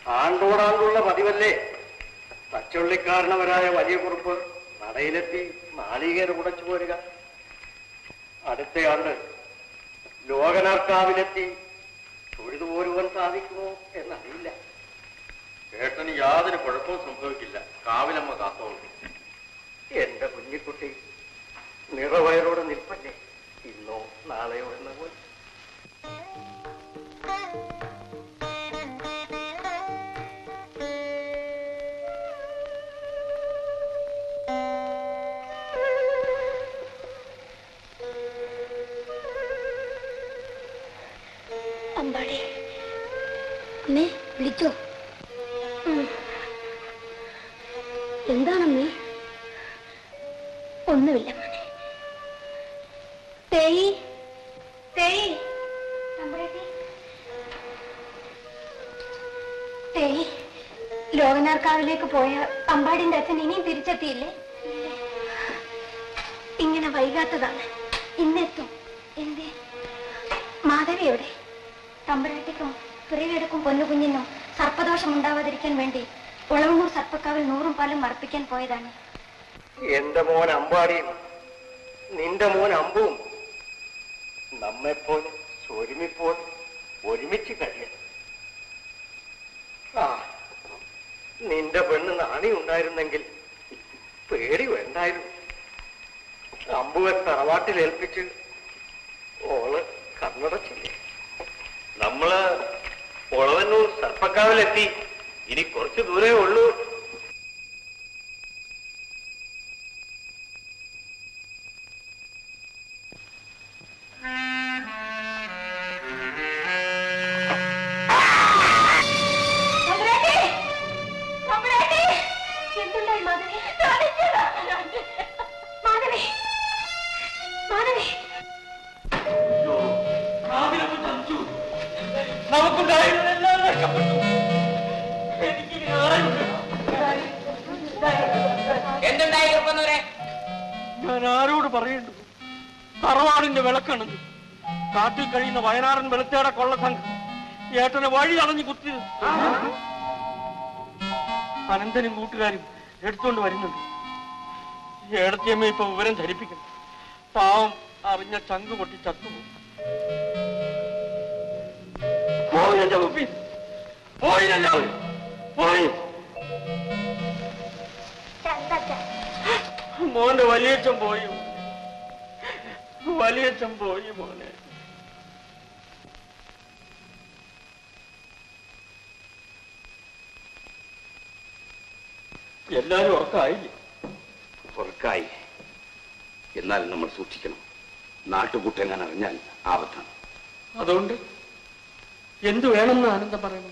ആണ്ടോടാണ്ടുള്ള പതിവല്ലേ തച്ചുള്ളിക്കാരണവരായ വലിയ കുറുപ്പ് നടയിലെത്തി നാളികേര ഉടച്ചു പോരുക അടുത്തയാണ്ട് ലോകനാർക്കാവിലെത്തി തൊഴുതു പോരുവാൻ സാധിക്കുമോ എന്നറിയില്ല ഏട്ടന് യാതൊരു കുഴപ്പവും സംഭവിക്കില്ല കാവിലമ്മ കാത്തോളൂ എന്റെ കുഞ്ഞിക്കുട്ടി നിറവയറോടെ നിൽപ്പല്ലേ ഇന്നോ നാളെയോ എന്ന പോലെ അമ്പാടി അമ്മേ വിളിച്ചോ ഉം. എന്താണമ്മേ ഒന്നുമില്ല മോനെ തേയി തേയി അമ്പാടി തേയി ലോകനാർക്കാവിലേക്ക് പോയ അമ്പാടിന്റെ അച്ഛൻ ഇനിയും തിരിച്ചെത്തിയില്ലേ ഇങ്ങനെ വൈകാത്തതാണ് ഇന്നെത്തും എന്തേ മാധവി എവിടെ തമ്പുരാട്ടിക്കും പിറവിയെടുക്കും പൊന്നുകുഞ്ഞിനും സർപ്പദോഷം ഉണ്ടാവാതിരിക്കാൻ വേണ്ടി ഉളവണ്ണൂർ സർപ്പക്കാവിൽ നൂറും പാലും അർപ്പിക്കാൻ പോയതാണ് എന്റെ മോൻ അമ്പാടിയും നിന്റെ മോൻ അമ്പും നമ്മെപ്പോലെ ഒരുമിപ്പോൾ ഒരുമിച്ച് കഴിയണം ആ നിന്റെ പെണ്ണ് നാണി ഉണ്ടായിരുന്നെങ്കിൽ പേടി വേണ്ടായിരുന്നു അമ്പുവെ തറവാട്ടിൽ ഏൽപ്പിച്ച് ഓള് കണ്ണടച്ചില്ലേ നമ്മള് ഒളവന്നൂർ സർപ്പക്കാവിലെത്തി ഇനി കുറച്ച് ദൂരേ ഉള്ളൂ എന്തുണ്ടായി മാധവി മാധവി മാധവി നമുക്കുണ്ടായിരുന്നെല്ലാം നഷ്ടപ്പെട്ടു എനിക്കിനി ആരുണ്ട് എന്തുണ്ടായി കുറുപ്പന്നൂരെ ഞാൻ ആരോട് പറയേണ്ടു തറവാടിന്റെ വിളക്കണത് കാട്ടിൽ കഴിയുന്ന വയനാടൻ വെളുത്തേടെ കൊള്ള സംഘം ഏട്ടനെ വഴി തടഞ്ഞു കുത്തി അനന്തനും കൂട്ടുകാരും എടുത്തുകൊണ്ട് വരുന്നുണ്ട് ഏടത്തിയമ്മ ഇപ്പൊ വിവരം ധരിപ്പിക്കണം പാവം അറിഞ്ഞ ചങ്ക് പൊട്ടി ചത്തുപോകും പോയി എന്റെ മുമ്പിൽ പോയി എല്ലാവരും പോയി മോന്റെ വലിയച്ഛൻ പോയി വലിയച്ഛൻ പോയി മോനെ എല്ലാരും ഉറക്കായില്ലേ ഉറക്കായി എന്നാൽ നമ്മൾ സൂക്ഷിക്കണം നാട്ടുകൂട്ടെങ്ങാൻ അറിഞ്ഞാൽ ആപത്താണ് അതുകൊണ്ട് എന്തു വേണമെന്ന് ആനന്ദം പറയുന്നു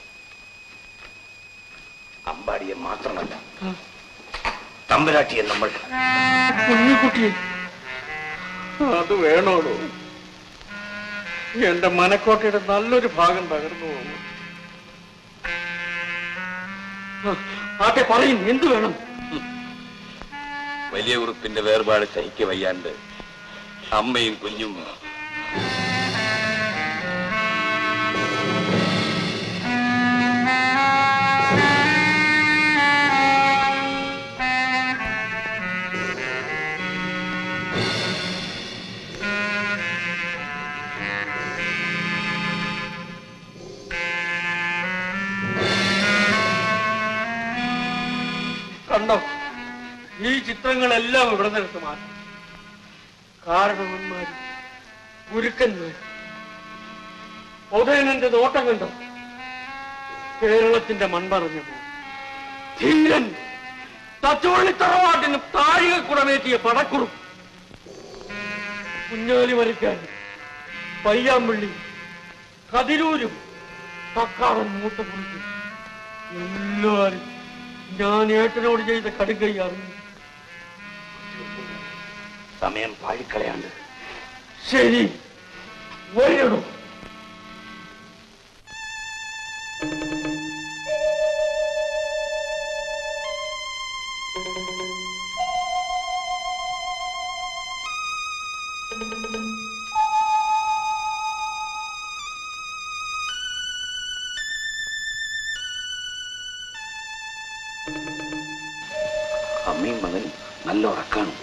അമ്പാടിയെ മാത്രമല്ല തമ്പരാട്ടിയെ നമ്മൾ കുഞ്ഞുകുട്ടി അത് വേണോളൂ എന്റെ മനക്കോട്ടയുടെ നല്ലൊരു ഭാഗം തകർന്നു പോകുന്നു ആട്ടെ പറയും എന്തു വേണം വലിയ ഉറുപ്പിന്റെ വേർപാട് സഹിക്ക വയ്യാണ്ട് അമ്മയും കുഞ്ഞും കണ്ടോ ഈ ചിത്രങ്ങളെല്ലാം ഇവിടെ നിന്നെടുത്ത് മാറ്റി കാരണവന്മാരും ഗുരുക്കന്മാരും ഉദയനന്റെ നോട്ടം കണ്ടോ കേരളത്തിന്റെ മൺപറഞ്ഞ മോൻ. ധീരൻ തച്ചോളിത്തറവാട്ടിന് താഴിക കുടമേറ്റിയ പടക്കുറും കുഞ്ഞാലി മരിക്കാൻ പയ്യാമ്പള്ളി കതിരൂരും കക്കാടൻ മൂത്തക്കുറിക്കും എല്ലാരും ഞാൻ ഏട്ടനോട് ചെയ്ത കടുകൈ അറിഞ്ഞു സമയം പാഴിക്കളയാണ്ട് ശരി വരണം ഉറക്കണം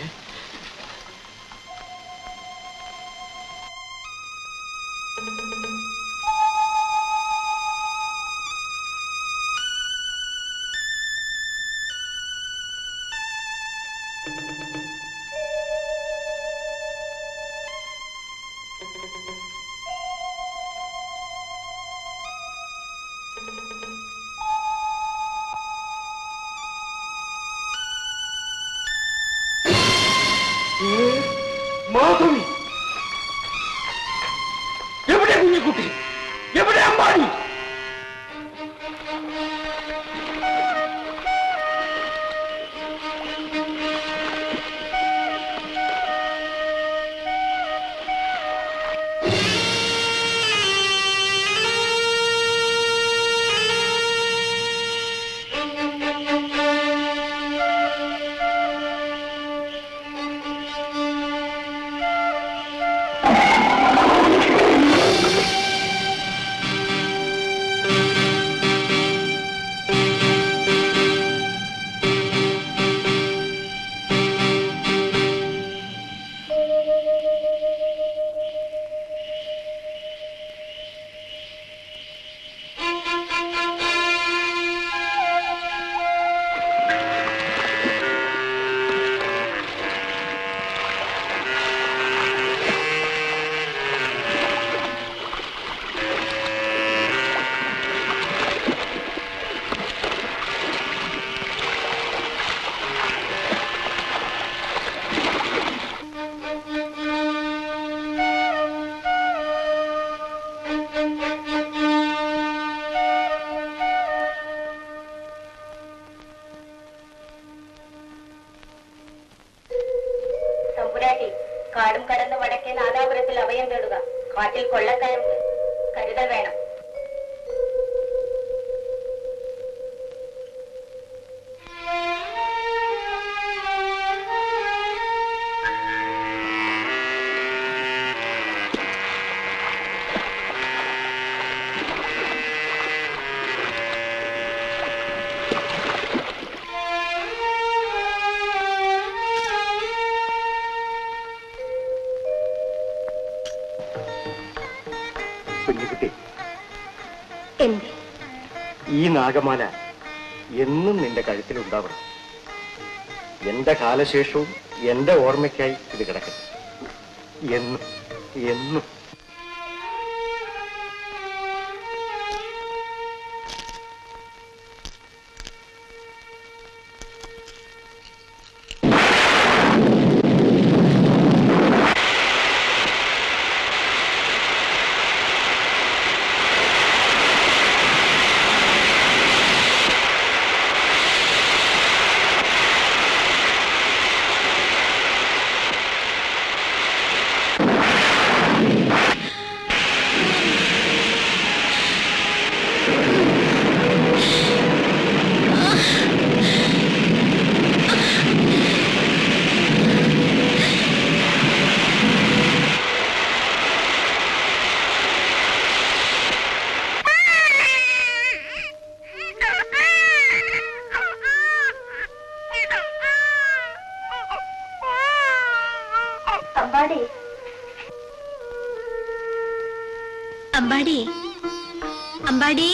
മാധവി എവിടെ കുഞ്ഞിക്കുട്ടി എവിടെ അമ്പാടി തമ്പുരാട്ടി കാടും കടന്ന് വടക്കേ നാദാപുരത്തിൽ അഭയം തേടുക കാട്ടിൽ കൊള്ളക്കാരുണ്ട് കരുതൽ വേണം കുഞ്ഞിക്കുട്ടി എന്ത് ഈ നാഗമാല എന്നും നിന്റെ കഴുത്തിലുണ്ടാവണം എന്റെ കാലശേഷവും എന്റെ ഓർമ്മയ്ക്കായി ഇത് കിടക്കട്ടെ എന്നും എന്നും അമ്പാടി അമ്പാടി അമ്പാടി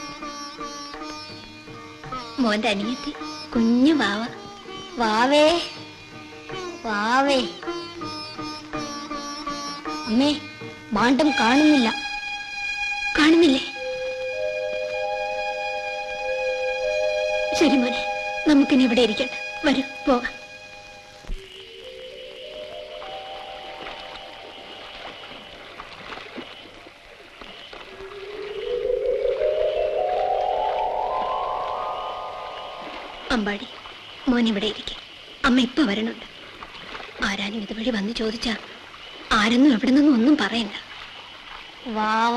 മോന്റെ അനിയത്തി കുഞ്ഞു വാവ വാവേ വാവേ അമ്മേ മാണ്ടം കാണുന്നില്ല കാണുന്നില്ലേ ശരി മോനെ നമുക്കിനി ഇവിടെ ഇരിക്കട്ടെ വരൂ പോകാം അമ്പാടി മോൻ ഇവിടെ ഇരിക്കെ അമ്മ ഇപ്പൊ വരണുണ്ട് ആരാനും ഇതുവഴി വന്ന് ചോദിച്ചാ ആരെന്നും എവിടെ നിന്നും ഒന്നും പറയണ്ട വാവ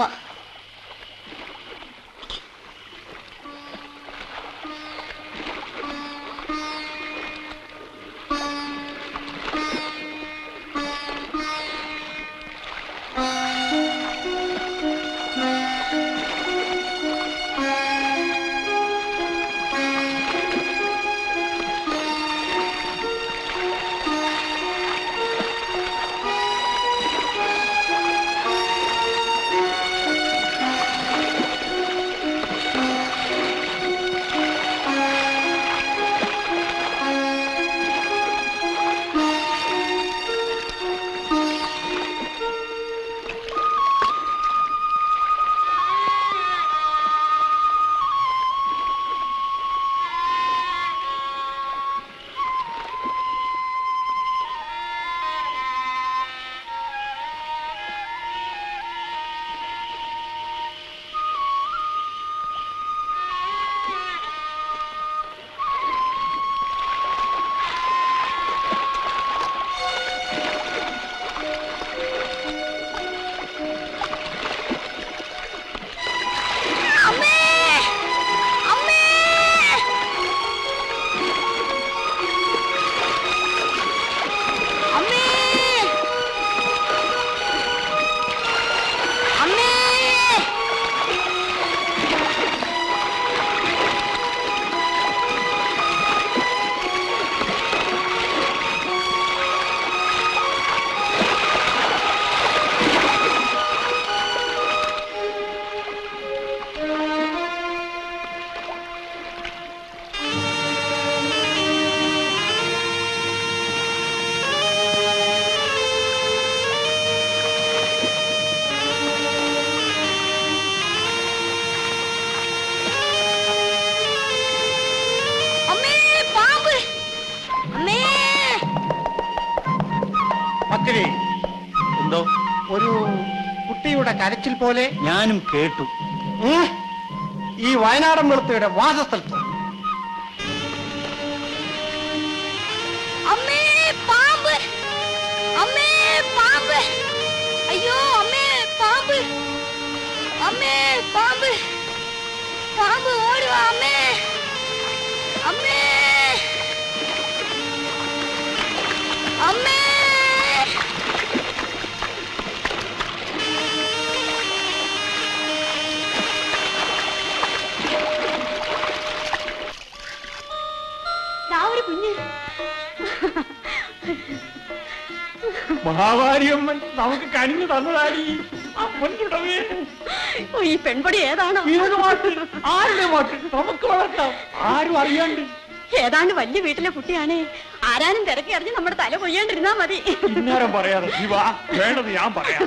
അമ്മേ അമ്മേ അമ്മേ പാമ്പ് അമ്മേ പത്തിരി എന്തോ ഒരു കുട്ടിയുടെ കരച്ചിൽ പോലെ ഞാനും കേട്ടു ഉം, ഈ വയനാടൻ വെളുത്തയുടെ വാസസ്ഥലത്ത് അമ്മേ പാമ്പ് അമ്മേ പാമ്പ് അയ്യോ അമ്മേ പാമ്പ് അമ്മേ പാമ്പ് പാമ്പ് ഓടുക അമ്മേ അമ്മേ അമ്മേ ദാ ഒരു കുഞ്ഞ് മഹാവാരിയമ്മൻ നമുക്ക് കനിഞ്ഞു തന്നതാടി അമ്മൻ തുടങ്ങി ഓ, ഈ പെൺപടി ഏതാണോ ഇവരുടെ മാട്ട് ആരുടെ മാട്ട് നമുക്ക് വളർത്താം ആരും അറിയാണ്ട് ഏതാണ്ട് വലിയ വീട്ടിലെ കുട്ടിയാണേ ആരാനും തിരക്കി അറിഞ്ഞ് നമ്മുടെ തല കൊയ്യാണ്ടിരുന്നാ മതി ഇന്നേരം പറയാതെ ശിവ വേണ്ടത് ഞാൻ പറയാം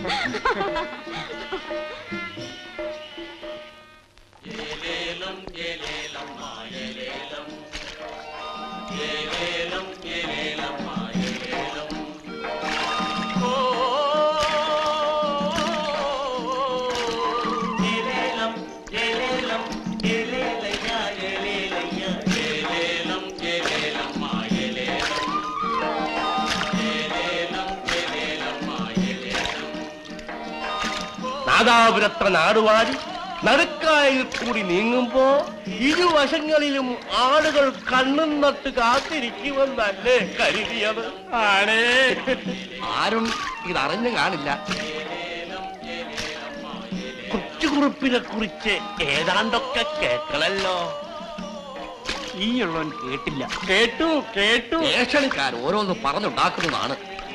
നാദാപുരത്ര നാടുവാടി നടുക്കായിൽ കൂടി നീങ്ങുമ്പോ ഇരുവശങ്ങളിലും ആളുകൾ കണ്ണും നട്ട് കാത്തിരിക്കുമെന്നല്ലേ കരുതിയത് ആണേ ആരും ഇതറിഞ്ഞു കാണില്ല കൊച്ചുകുറുപ്പിനെ കുറിച്ച് ഏതാണ്ടൊക്കെ കേൾക്കണല്ലോ ഈയുള്ളവൻ കേട്ടില്ല കേട്ടു കേട്ടു ഏഷണിക്കാർ ഓരോന്ന് പറഞ്ഞുണ്ടാക്കുന്നതാണ്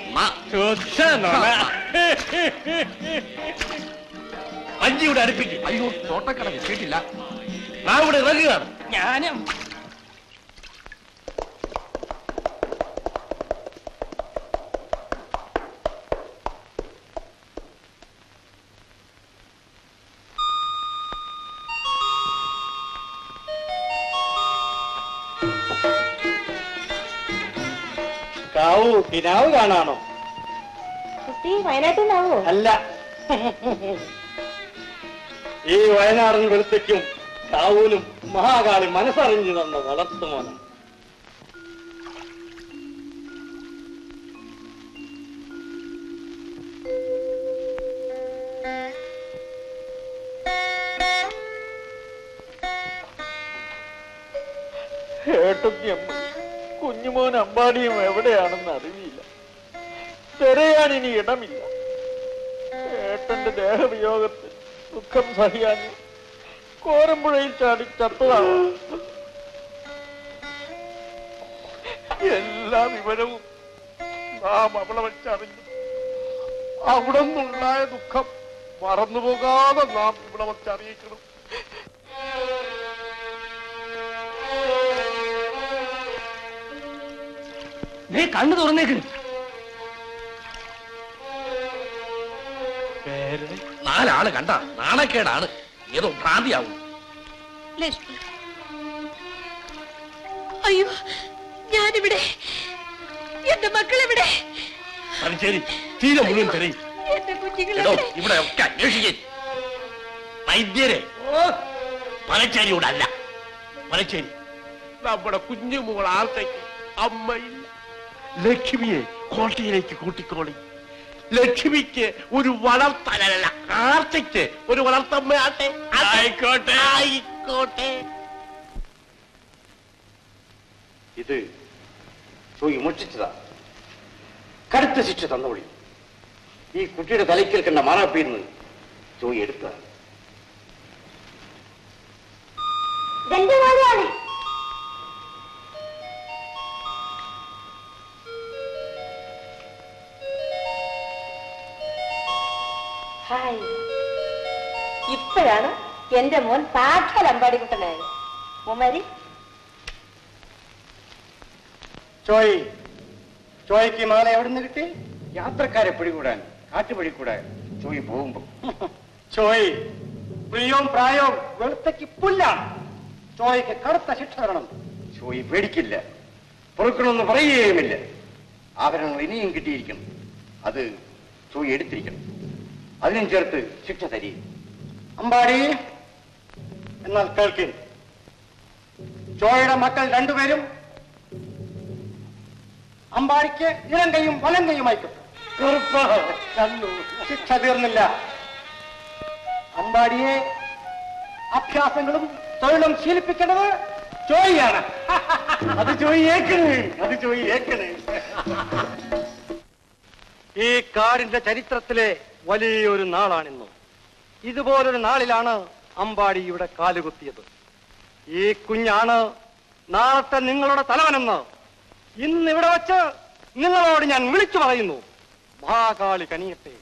വഞ്ചിയുടെ അടുപ്പിക്കും അയ്യോ തോട്ടക്കട കിട്ടിയിട്ടില്ല നാം ഇവിടെ ഇറങ്ങുകയാണ് ഞാനും കാവു കിനാവ് കാണാണോ കുട്ടി വയനാട്ടിൽ നിന്നാവോ അല്ല ഈ വയനാടൻ വെളുത്തയ്ക്കും കാവൂനും മഹാകാളി മനസ്സറിഞ്ഞു തന്ന വളർത്തുമോനം ഏട്ടത്തിയമ്മ കുഞ്ഞുമോൻ അമ്പാടിയും എവിടെയാണെന്ന് അറിയില്ല തിരയാൻ ഇനി ഇടമില്ല ഏട്ടന്റെ ദേഹവിയോഗത്തിൽ ദുഃഖം സഹിയാൻ കോരമ്പുഴയിൽ ചാടി ചത്തതാണ് എല്ലാ വിവരവും നാം അവളെ വെച്ചറിഞ്ഞു അവിടെ നിന്നുണ്ടായ ദുഃഖം മറന്നുപോകാതെ നാം ഇവിടെ വെച്ചറിയിക്കണം നീ കണ്ണു തുറന്നേക്കണ് നാലാള് കണ്ട നാണക്കേടാണ് ഏതോ ഭ്രാന്തിയാവും ലക്ഷ്മി അയ്യോ ഞാനിവിടെ എന്റെ മക്കളെവിടെ ശരി തീരെ മുഴുവൻ തെരയും എന്റെ എടോ കുഞ്ഞുങ്ങളെവിടെ ഇവിടെ ഒക്കെ അന്വേഷിക്കേ വൈദ്യരെ മലച്ചേരിയോട് അല്ല മലച്ചേരി നമ്മുടെ കുഞ്ഞുമോൾ ആർത്തേക്ക് അമ്മയില്ല ലക്ഷ്മിയെ കോട്ടയിലേക്ക് കൂട്ടിക്കോളി ലക്ഷ്മിക്ക് ഒരു വളർത്തലല്ല ആർത്തയ്ക്ക് ഒരു വളർത്തമ്മയാട്ടെ ആയിക്കോട്ടെ ആയിക്കോട്ടെ ഇത് തൂക്കി മുട്ടിച്ചതാ കടുത്ത ശിക്ഷ തന്നോളി ഈ കുട്ടിയുടെ തലയ്ക്കേൽക്കേണ്ട മാറാപ്പിന്ന് ജോയി എടുത്തതാണ് ഇതെന്റെ മോനെയാണ് ഹായ് ഇപ്പോഴാണ് എന്റെ മോൻ സാക്ഷാൽ അമ്പാടിക്കുട്ടനായത് ഉമരി ചോയ് ചോയ്ക്ക് മാല എവിടെ നിന്ന് കിട്ടി യാത്രക്കാരെ പിടികൂടാൻ കാറ്റ് പിടികൂടാൻ ചോയ് പോകുമ്പോ ചോയ് പ്രിയവും പ്രായവും വെളുത്തക്ക് പുല്ലാണ് ചോയ്ക്ക് കടുത്ത ശിക്ഷ തരണം ചോയ് പേടിക്കില്ല പൊറുക്കണമെന്ന് പറയുകയുമില്ല ആഭരണങ്ങൾ ഇനിയും കിട്ടിയിരിക്കണം അത് ചോയ് എടുത്തിരിക്കണം അതിനും ചേർത്ത് ശിക്ഷ തരി അമ്പാടി എന്നാൽ കേൾക്കേ ചോയയുടെ മക്കൾ രണ്ടുപേരും അമ്പാടിക്ക് ഇളം കൈയും വലം കൈയും അയക്കും ശിക്ഷ തീർന്നില്ല അമ്പാടിയെ അഭ്യാസങ്ങളും തൊഴിലും ശീലിപ്പിക്കേണ്ടത് ചോയിയാണ് അത് ചോയി ഏക്കണ് അത് ചോയി ഏക്കണ് ഈ കാടിന്റെ ചരിത്രത്തിലെ വലിയൊരു നാളാണിന്ന് ഇതുപോലൊരു നാളിലാണ് അമ്പാടി ഇവിടെ കാലുകുത്തിയത് ഈ കുഞ്ഞാണ് നാളത്തെ നിങ്ങളുടെ തലവനെന്ന് ഇന്ന് ഇവിടെ വച്ച് നിങ്ങളോട് ഞാൻ വിളിച്ചു പറയുന്നു മഹാകാളി കനിയട്ടെ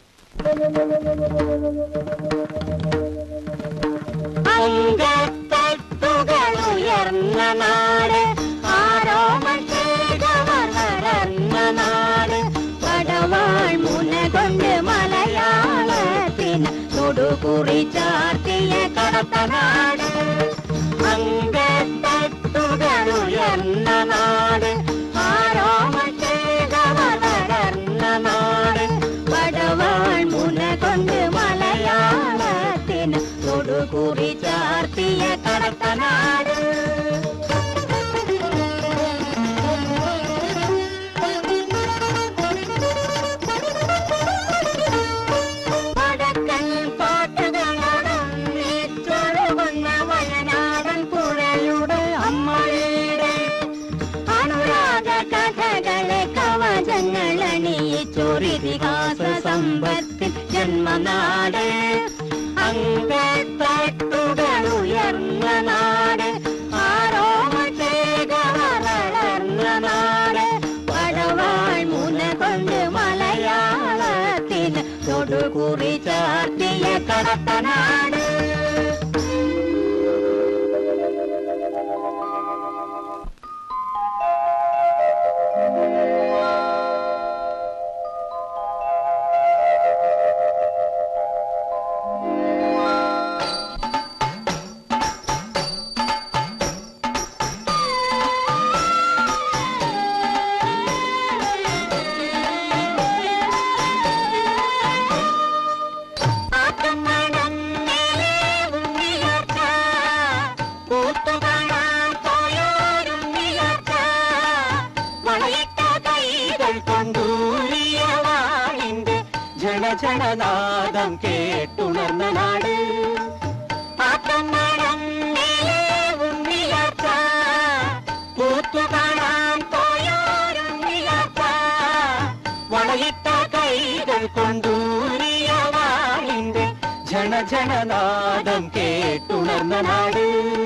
ഉയർന്ന നാട് ആരോമശേഖവർ വളർന്ന നാട് പടവാൾ മുന കൊണ്ട് മലയാളത്തിന് തൊടുകുറി ചാർത്തിയ കടത്തനാട് അങ്കത്തട്ടുകൾ ഉയർന്ന നാട് ആരോമശേഖവർ വളർന്ന നാട് പടവാൾ മുന കൊണ്ട് മലയാളത്തിന് തൊടുകുറി ചാർത്തിയ കടത്തനാട് വടക്കൻ പാട്ടുകളൊഴുകുന്ന വയനാടൻ പുഴയുടെ അമ്മയുടെ അനുരാഗ കഥകളെ കവചങ്ങൾ അണിയിച്ചൊരിതിഹാസ സമ്പത്തിൽ ജന്മനാട് അങ്കത്തട്ടുകൾ ഉയർന്ന നാട് ആരോമശേഖ വളർന്ന നാട് പടവാൾ മുന കൊണ്ട് മലയാളത്തിന് തൊടുകുറി ചാർത്തിയ കടത്തനാട് ആറ്റമണം നിലവും നിലർച്ച, കൂത്തുകാണാൻ പോയോരും നിലർച്ച, വളയിട്ട കൈകൾ കൊണ്ടൂരിയ വാളിന്റെ ജനജനനാദം കേട്ടുണർന്ന നാട് ആറ്റമണം നിലവും നിലർച്ച, കൂത്തുകാണാൻ പോയോരും നിലർച്ച, വളയിട്ട കൈകൾ കൊണ്ടൂരിയ വാളിന്റെ ജനജനനാദം കേട്ടുണർന്ന നാട്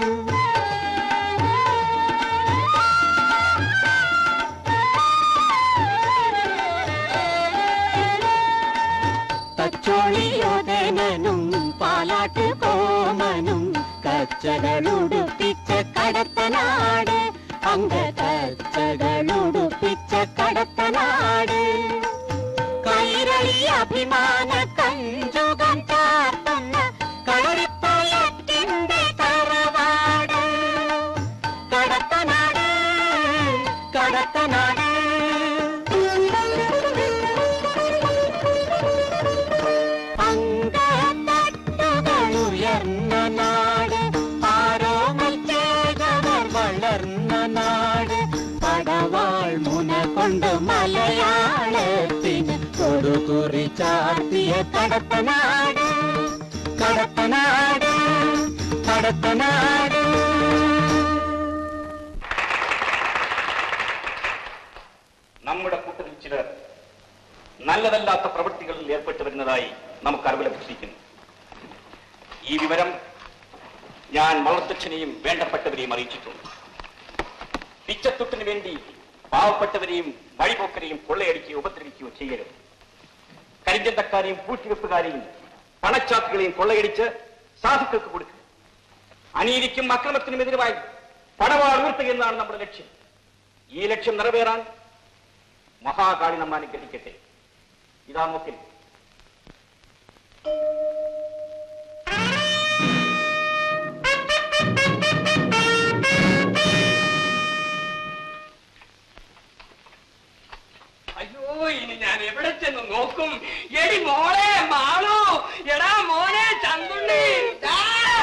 തച്ചോളിയോദനനും പാലാട്ട് കോമനും കച്ചകളുടുപ്പിച്ച കടത്തനാട് അങ്ക കച്ചകളുടുപ്പിച്ച കടത്തനാട് കൈരളി അഭിമാന കഞ്ചുകം ചാർത്തുന്ന കളരിപ്പയറ്റിന്റെ തറവാട് കടത്തനാട് കടത്തനാട് അങ്കത്തട്ടുകൾ ഉയർന്ന നാട് ആരോമൽ ചേകവർ വളർന്ന നാട് പടവാൾ മുന കൊണ്ട് മലയാളത്തിന് കൊടുകുറി ചാർത്തിയ കടത്തനാട് കടത്തനാട് കടത്തനാട് നമ്മുടെ കൂട്ടത്തിൽ ചിലർ നല്ലതല്ലാത്ത പ്രവൃത്തികളിൽ ഏർപ്പെട്ടു വരുന്നതായി നമുക്ക് അറിവ് ലഭിച്ചിരിക്കുന്നു ഈ വിവരം ഞാൻ വളർത്തച്ഛനെയും വേണ്ടപ്പെട്ടവരെയും അറിയിച്ചിട്ടുണ്ട് പിച്ചത്തുട്ടിന് വേണ്ടി പാവപ്പെട്ടവരെയും വഴിപോക്കരെയും കൊള്ളയടിക്കുകയോ ഉപദ്രവിക്കുകയോ ചെയ്യരുത് കരിഞ്ചന്തക്കാരെയും പൂഴ്ത്തിവെപ്പുകാരെയും പണച്ചാക്കുകളെയും കൊള്ളയടിച്ച് സാധുക്കൾക്ക് കൊടുക്കുക അനീതിക്കും അക്രമത്തിനും എതിരുമായി പടവാൾ ഉയർത്തുക എന്നതാണ് നമ്മുടെ ലക്ഷ്യം ഈ ലക്ഷ്യം നിറവേറാൻ മഹാകാളി നമ്മ അനുഗ്രഹിക്കട്ടെ ഇതാ നോക്കിൽ അയ്യോ ഇനി ഞാൻ എവിടെ ചെന്ന് നോക്കും എടി മോളെ മാളു എടാ മോനെ ചന്തുണ്ണി ദാ.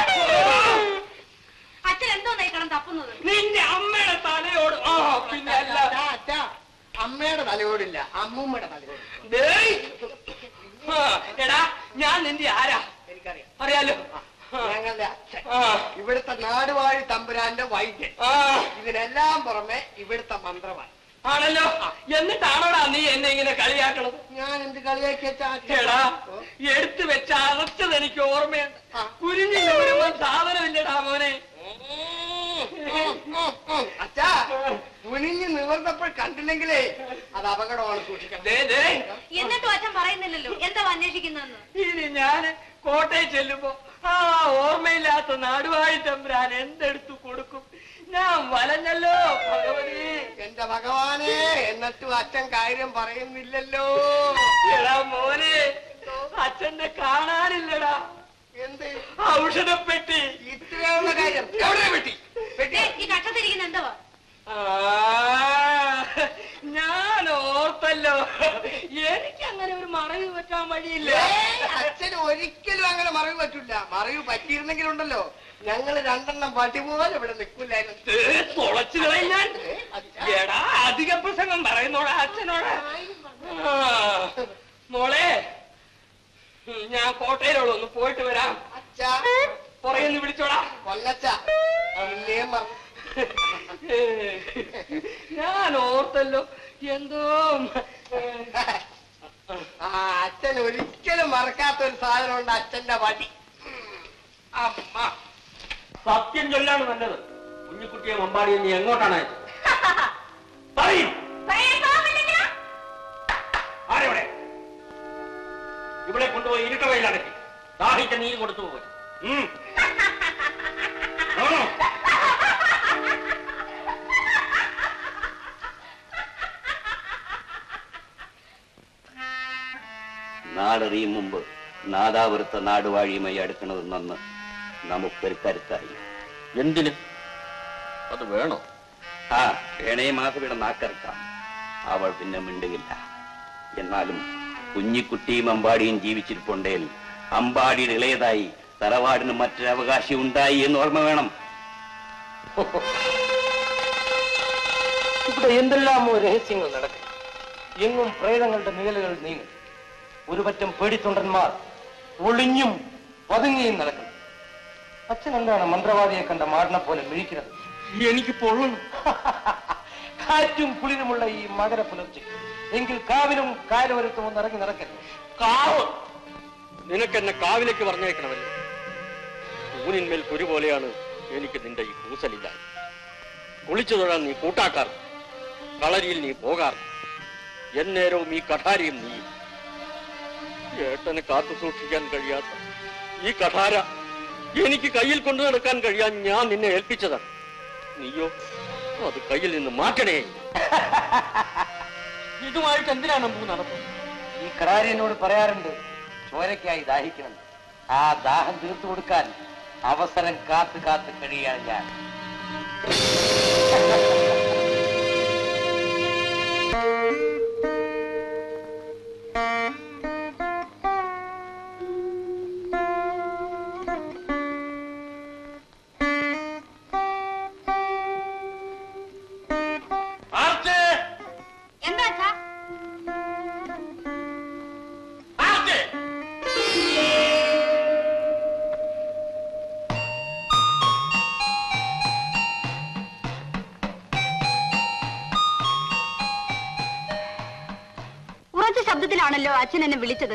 അച്ഛൻ എന്തോ നയിക്കണം തപ്പുന്നത് നിന്റെ അമ്മയുടെ തലയോട് ആ പിന്നെ അല്ല അമ്മയുടെ തലയോടില്ല അമ്മൂമ്മയുടെ തലയോട് ഡേയ്. ആ, എടാ ഞാൻ നിന്റെ ആരാ എനിക്കറിയാം അറിയാലോ ഞങ്ങളുടെ അച്ഛൻ ആ, ഇവിടുത്തെ നാടുവാഴി തമ്പുരാന്റെ വൈദ്യൻ ആ, ഇതിനെല്ലാം പുറമെ ഇവിടുത്തെ മന്ത്രവാൻ ആണല്ലോ എന്നിട്ടാണോടാ നീ എന്നെ ഇങ്ങനെ കളിയാക്കണത് ഞാൻ എന്ത് കളിയാക്കി വെച്ചാ എടാ എടുത്തു വെച്ച അറച്ചത് എനിക്ക് ഓർമ്മയുണ്ട് കുരിഞ്ഞില്ല വരുമ്പോ സാധനമില്ലടാ മോനെ അച്ഛാ കുനിഞ്ഞ് നിവർന്നപ്പോൾ കണ്ടില്ലെങ്കിലേ അത് അപകടമാണ് സൂക്ഷിക്കണം ദേ, ദേ, എന്നിട്ടും അച്ഛൻ പറയുന്നില്ലല്ലോ എന്താ അന്വേഷിക്കുന്നെന്ന് ഇനി ഞാൻ കോട്ടയം ചെല്ലുമ്പോ ആ ഓർമ്മയില്ലാത്ത നാടുവാഴി തമ്പുരാൻ എന്തെടുത്തു കൊടുക്കും ഞാൻ വലഞ്ഞല്ലോ ഭഗവതി എന്റെ ഭഗവാനെ എന്നിട്ടും അച്ഛൻ കാര്യം പറയുന്നില്ലല്ലോ എടാ മോനെ അച്ഛനെ കാണാനില്ലടാ എന്ത് ഔഷധപ്പെട്ടി ഇത്രയുള്ള കാര്യം എവിടെ വെട്ടി വെട്ടി ദേ, ഈ കക്ഷത്തിരിക്കുന്ന എന്തുവാ ആ, ഞാൻ ഓർത്തല്ലോ എനിക്ക് അങ്ങനെ ഒരു മറവി പറ്റാൻ വഴിയില്ല ഏയ്, അച്ഛന് ഒരിക്കലും അങ്ങനെ മറവ് പറ്റില്ല മറവ് പറ്റിയിരുന്നെങ്കിലുണ്ടല്ലോ ഞങ്ങൾ രണ്ടെണ്ണം പട്ടി പോലെ ഇവിടെ നിൽക്കില്ലായിരുന്നു ഏ, തുളച്ചു കളയാൻ എടാ അധിക പ്രസംഗം പറയുന്നോടാ അച്ഛനോട് ആ, മോളെ ഉം, ഞാൻ കോട്ടയിലോളൂ ഒന്ന് പോയിട്ട് വരാം അച്ഛാ പുറകെന്ന് വിളിച്ചോടാ കൊല്ലച്ച പിന്നെയും മറന്നു ഏ, ഞാൻ ഓർത്തല്ലോ എന്തോ ആ അച്ഛൻ ഒരിക്കലും മറക്കാത്ത ഒരു സാധനം ഉണ്ട് അച്ഛന്റെ വടി അമ്മ സത്യം ചൊല്ലാണ് നല്ലത് കുഞ്ഞിക്കുട്ടിയെ മമ്പാടിയെ നീ എങ്ങോട്ടാണ് അയച്ചത്? പറയൂ ആരെവിടെ ഇവിടെ കൊണ്ടുപോയി ഇരുട്ടവയിലടക്കി ദാഹിച്ച നീര് കൊടുത്തു പോയി ഉം. ആണോ? നാടറിയും മുമ്പ് നാദാപുരത്തെ നാടുവാഴിയുമായി അടുക്കുന്നത് നന്ന് നമുക്കൊരു കരുത്തായി എന്തിന് അത് വേണോ ആ വേണേ മാധവിയുടെ നാക്കറക്കാം അവൾ പിന്നെ മിണ്ടുകില്ല എന്നാലും കുഞ്ഞിക്കുട്ടിയും അമ്പാടിയും ജീവിച്ചിരിപ്പുണ്ടേൽ അമ്പാടിയുടെ ഇളയതായി തറവാടിന് മറ്റൊരു അവകാശം ഉണ്ടായി എന്ന് ഓർമ്മ വേണം ഇവിടെ എന്തെല്ലാമോ രഹസ്യങ്ങൾ നടക്കും എങ്ങും പ്രേതങ്ങളുടെ നിഴലുകൾ നീങ്ങും ഒരു പറ്റം പേടിത്തൊണ്ടന്മാർ ഒളിഞ്ഞും പതുങ്ങിയും നടക്കുന്നു അച്ഛൻ എന്താണ് മന്ത്രവാദിയെ കണ്ട മാറിനെ പോലെ മിഴിക്കുന്നത് എനിക്ക് പൊള്ളണം കാറ്റും കുളിരുമുള്ള ഈ മകര പുലർച്ചെ എങ്കിൽ കാവിലും കായലുവരത്തും ഒന്ന് ഇറങ്ങി നടക്കരുത് കാവ് നിനക്കെന്നെ കാവിലേക്ക് പറഞ്ഞേക്കണമല്ലോ ഊനിന്മേൽ കുരു പോലെയാണ് എനിക്ക് നിന്റെ ഈ കൂസലില്ല കുളിച്ചു തൊഴാൻ നീ കൂട്ടാക്കാർ കളരിയിൽ നീ പോകാർ എന്നേരവും ഈ കഠാരിയും നീ ഏട്ടന് കാത്തു സൂക്ഷിക്കാൻ കഴിയാത്ത ഈ കഠാര എനിക്ക് കയ്യിൽ കൊണ്ടു നടക്കാൻ കഴിയാൻ ഞാൻ നിന്നെ ഏൽപ്പിച്ചതാണ് നീയോ അത് കയ്യിൽ നിന്ന് മാറ്റണേ ഇതുമായിട്ട് എന്തിനാണ് അമ്പു നടത്തുന്നത് ഈ കടാരി എന്നോട് പറയാറുണ്ട് ചോരയ്ക്കായി ദാഹിക്കണം ആ ദാഹം തീർത്തു കൊടുക്കാൻ അവസരം കാത്ത് കാത്ത് കഴിയാണ് ഞാൻ ആർച്ചേ എന്താ അച്ഛാ ആർച്ചേ ശബ്ദത്തിലാണല്ലോ അച്ഛൻ എന്നെ വിളിച്ചത്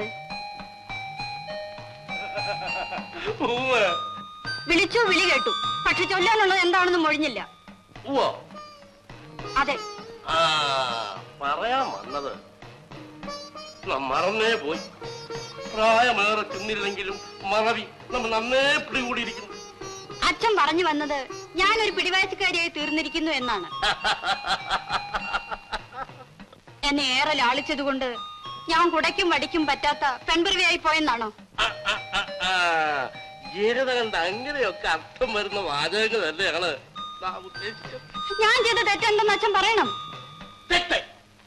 ഉവ്വ്. വിളിച്ചു വിളി കേട്ടു പക്ഷെ ചൊല്ലാനുള്ളത് എന്താണെന്ന് മൊഴിഞ്ഞില്ല ഉവ്വോ. അതെ ആ പറയാൻ വന്നത് നാം മറന്നേ പോയി പ്രായമേറെ ചെന്നില്ലെങ്കിലും മറവി നമ്മൾ നന്നേ പിടികൂടിയിരിക്കുന്നു അച്ഛൻ പറഞ്ഞു വന്നത് ഞാനൊരു പിടിവാശിക്കാരിയായി തീർന്നിരിക്കുന്നു എന്നാണ് എന്നെ ഏറെ ലാളിച്ചതുകൊണ്ട് ഞാൻ കുടയ്ക്കും വടിക്കും പറ്റാത്ത പെൺപിറവിയായി പോയെന്നാണോ ജീവിതകണ്ട് അങ്ങനെയൊക്കെ അർത്ഥം വരുന്ന വാചകങ്ങൾ തന്നെയാണ് നാം ഉദ്ദേശിച്ചത് ഞാൻ ചെയ്ത തെറ്റെന്തെന്ന് അച്ഛൻ പറയണം തെറ്റ്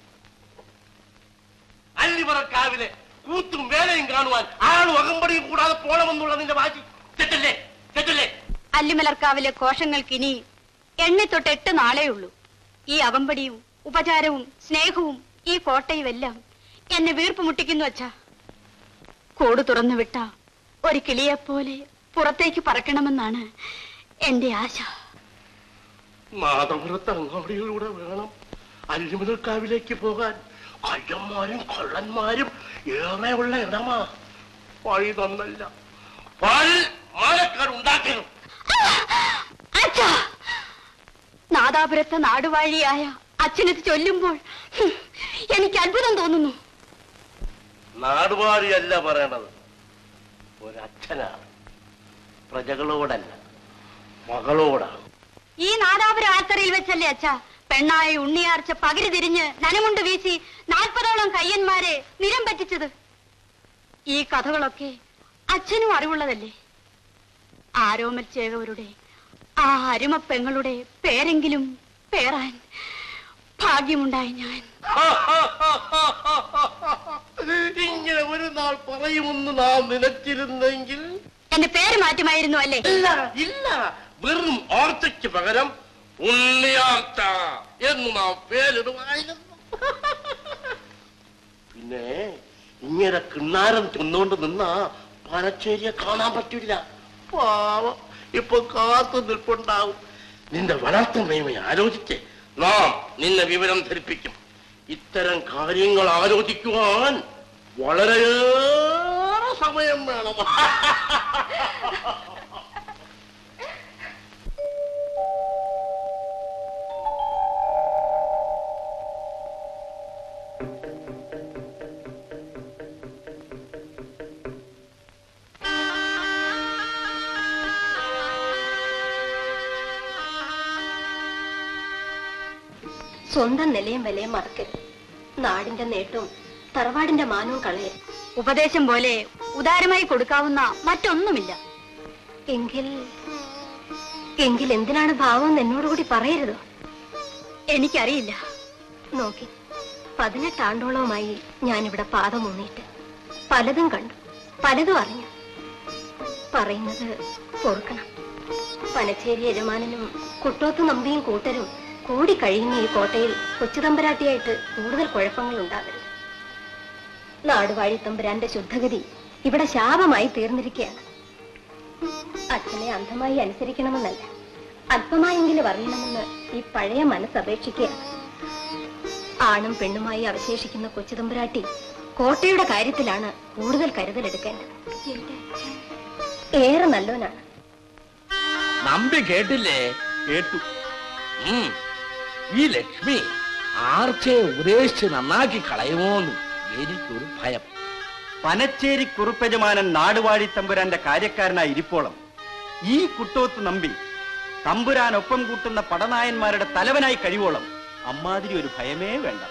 അല്ലിമറക്കാവിലെ കൂത്തും വേലയും കാണുവാൻ ആളും അകമ്പടിയും കൂടാതെ പോണമെന്നുള്ള നിന്റെ വാശി തെറ്റല്ലേ തെറ്റല്ലേ അല്ലിമലർക്കാവിലെ കോശങ്ങൾക്ക് ഇനി എണ്ണി തൊട്ട് എട്ട് നാളേ ഉള്ളൂ ഈ അകമ്പടിയും ഉപചാരവും സ്നേഹവും ഈ കോട്ടയും എല്ലാം എന്നെ വീർപ്പ് മുട്ടിക്കുന്നു അച്ഛാ കൂട് തുറന്നു വിട്ട ഒരു കിളിയെപ്പോലെ പുറത്തേക്ക് പറക്കണമെന്നാണ് എന്റെ ആശ മാതപുരത്ത് അങ്ങാടിയിലൂടെ വേണം അല്ലിമലക്കാവിലേക്ക് പോകാൻ കയ്യന്മാരും കള്ളന്മാരും ഏറെയുള്ള ഇടമാ വഴി തന്നല്ല വഴി മാലക്കാർ ഉണ്ടാക്കണം അച്ഛാ നാദാപുരത്തെ നാടുവാഴിയായ അച്ഛനത് ചൊല്ലുമ്പോൾ ഹും, എനിക്ക് അത്ഭുതം തോന്നുന്നു നാടുവാഴിയല്ല പറയണത് ഒരച്ഛനാണ് പ്രജകളോടല്ല മകളോടാണ് ഈ നാദാപുര ആത്തറയിൽ വെച്ചല്ലേ അച്ഛാ പെണ്ണായ ഉണ്ണിയാർച്ച പകരി തിരിഞ്ഞ് നനമുണ്ട് വീശി നാൽപ്പതോളം കയ്യന്മാരെ നിരം പറ്റിച്ചത് ഈ കഥകളൊക്കെ അച്ഛനും അറിവുള്ളതല്ലേ ആരോമൽ ചേകവരുടെ ആ അരുമ പെങ്ങളുടെ പേരെങ്കിലും പേറാൻ ഭാഗ്യമുണ്ടായി ഞാൻ ഇങ്ങനെ ഒരു നാൾ പറയുമെന്ന് നാം നിലച്ചിരുന്നെങ്കിൽ എന്റെ പേര് മാറ്റുമായിരുന്നു അല്ലേ ഇല്ല ഇല്ല വെറും ഓർച്ചയ്ക്ക് പകരം ഉണ്ണിയാർച്ച എന്ന് നാം പേരിടുമായിരുന്നു പിന്നെ ഇങ്ങനെ കിണ്ണാരം തിന്നുകൊണ്ട് നിന്നാ പനച്ചേരിയെ കാണാൻ പറ്റില്ല പാവം ഇപ്പൊ കാത്തു നിൽപ്പുണ്ടാവും നിന്റെ വളർത്തു മേമ ആലോചിച്ച് നാം നിന്നെ വിവരം ധരിപ്പിക്കും ഇത്തരം കാര്യങ്ങൾ ആലോചിക്കുവാൻ വളരെയേറെ സമയം വേണം സ്വന്തം നിലയും വിലയും മറക്കരുത് നാടിന്റെ നേട്ടവും തറവാടിന്റെ മാനവും കളയരുത് ഉപദേശം പോലെ ഉദാരമായി കൊടുക്കാവുന്ന മറ്റൊന്നുമില്ല എങ്കിൽ എങ്കിൽ എന്തിനാണ് ഭാവം എന്നോട് കൂടി പറയരുതോ എനിക്കറിയില്ല നോക്കി പതിനെട്ടാണ്ടോളവുമായി ഞാനിവിടെ പാദം ഊന്നിയിട്ട് പലതും കണ്ടു പലതും അറിഞ്ഞു പറയുന്നത് പൊറുക്കണം പനച്ചേരി യജമാനനും കുട്ടോത്ത് നമ്പിയും കൂട്ടരും കൂടി കഴിയുന്ന ഈ കോട്ടയിൽ കൊച്ചുതമ്പരാട്ടിയായിട്ട് കൂടുതൽ കുഴപ്പങ്ങൾ ഉണ്ടാകരുത് നാടുവാഴി തമ്പുരാന്റെ ശുദ്ധഗതി ഇവിടെ ശാപമായി തീർന്നിരിക്കുകയാണ് അച്ഛനെ അന്ധമായി അനുസരിക്കണമെന്നല്ല അല്പമായെങ്കിലും അറിയണമെന്ന് ഈ പഴയ മനസ്സ് അപേക്ഷിക്കുകയാണ് ആണും പെണ്ണുമായി അവശേഷിക്കുന്ന കൊച്ചുതമ്പുരാട്ടി കോട്ടയുടെ കാര്യത്തിലാണ് കൂടുതൽ കരുതലെടുക്കേണ്ടത് ഏറെ നല്ലവനാണ് നമ്പി കേട്ടില്ലേ കേട്ടു ഉം. ഈ ലക്ഷ്മി ആർച്ചയെ ഉപദേശിച്ച് നന്നാക്കി കളയുമോന്ന് എനിക്കൊരു ഭയം പനച്ചേരി കുറുപ്പജമാനൻ നാടുവാഴി തമ്പുരാന്റെ കാര്യക്കാരനായി ഇരിപ്പോളം ഈ കുട്ടോത്ത് നമ്പി തമ്പുരാനൊപ്പം കൂട്ടുന്ന പടനായന്മാരുടെ തലവനായി കഴിവോളം അമ്മാതിരി ഒരു ഭയമേ വേണ്ട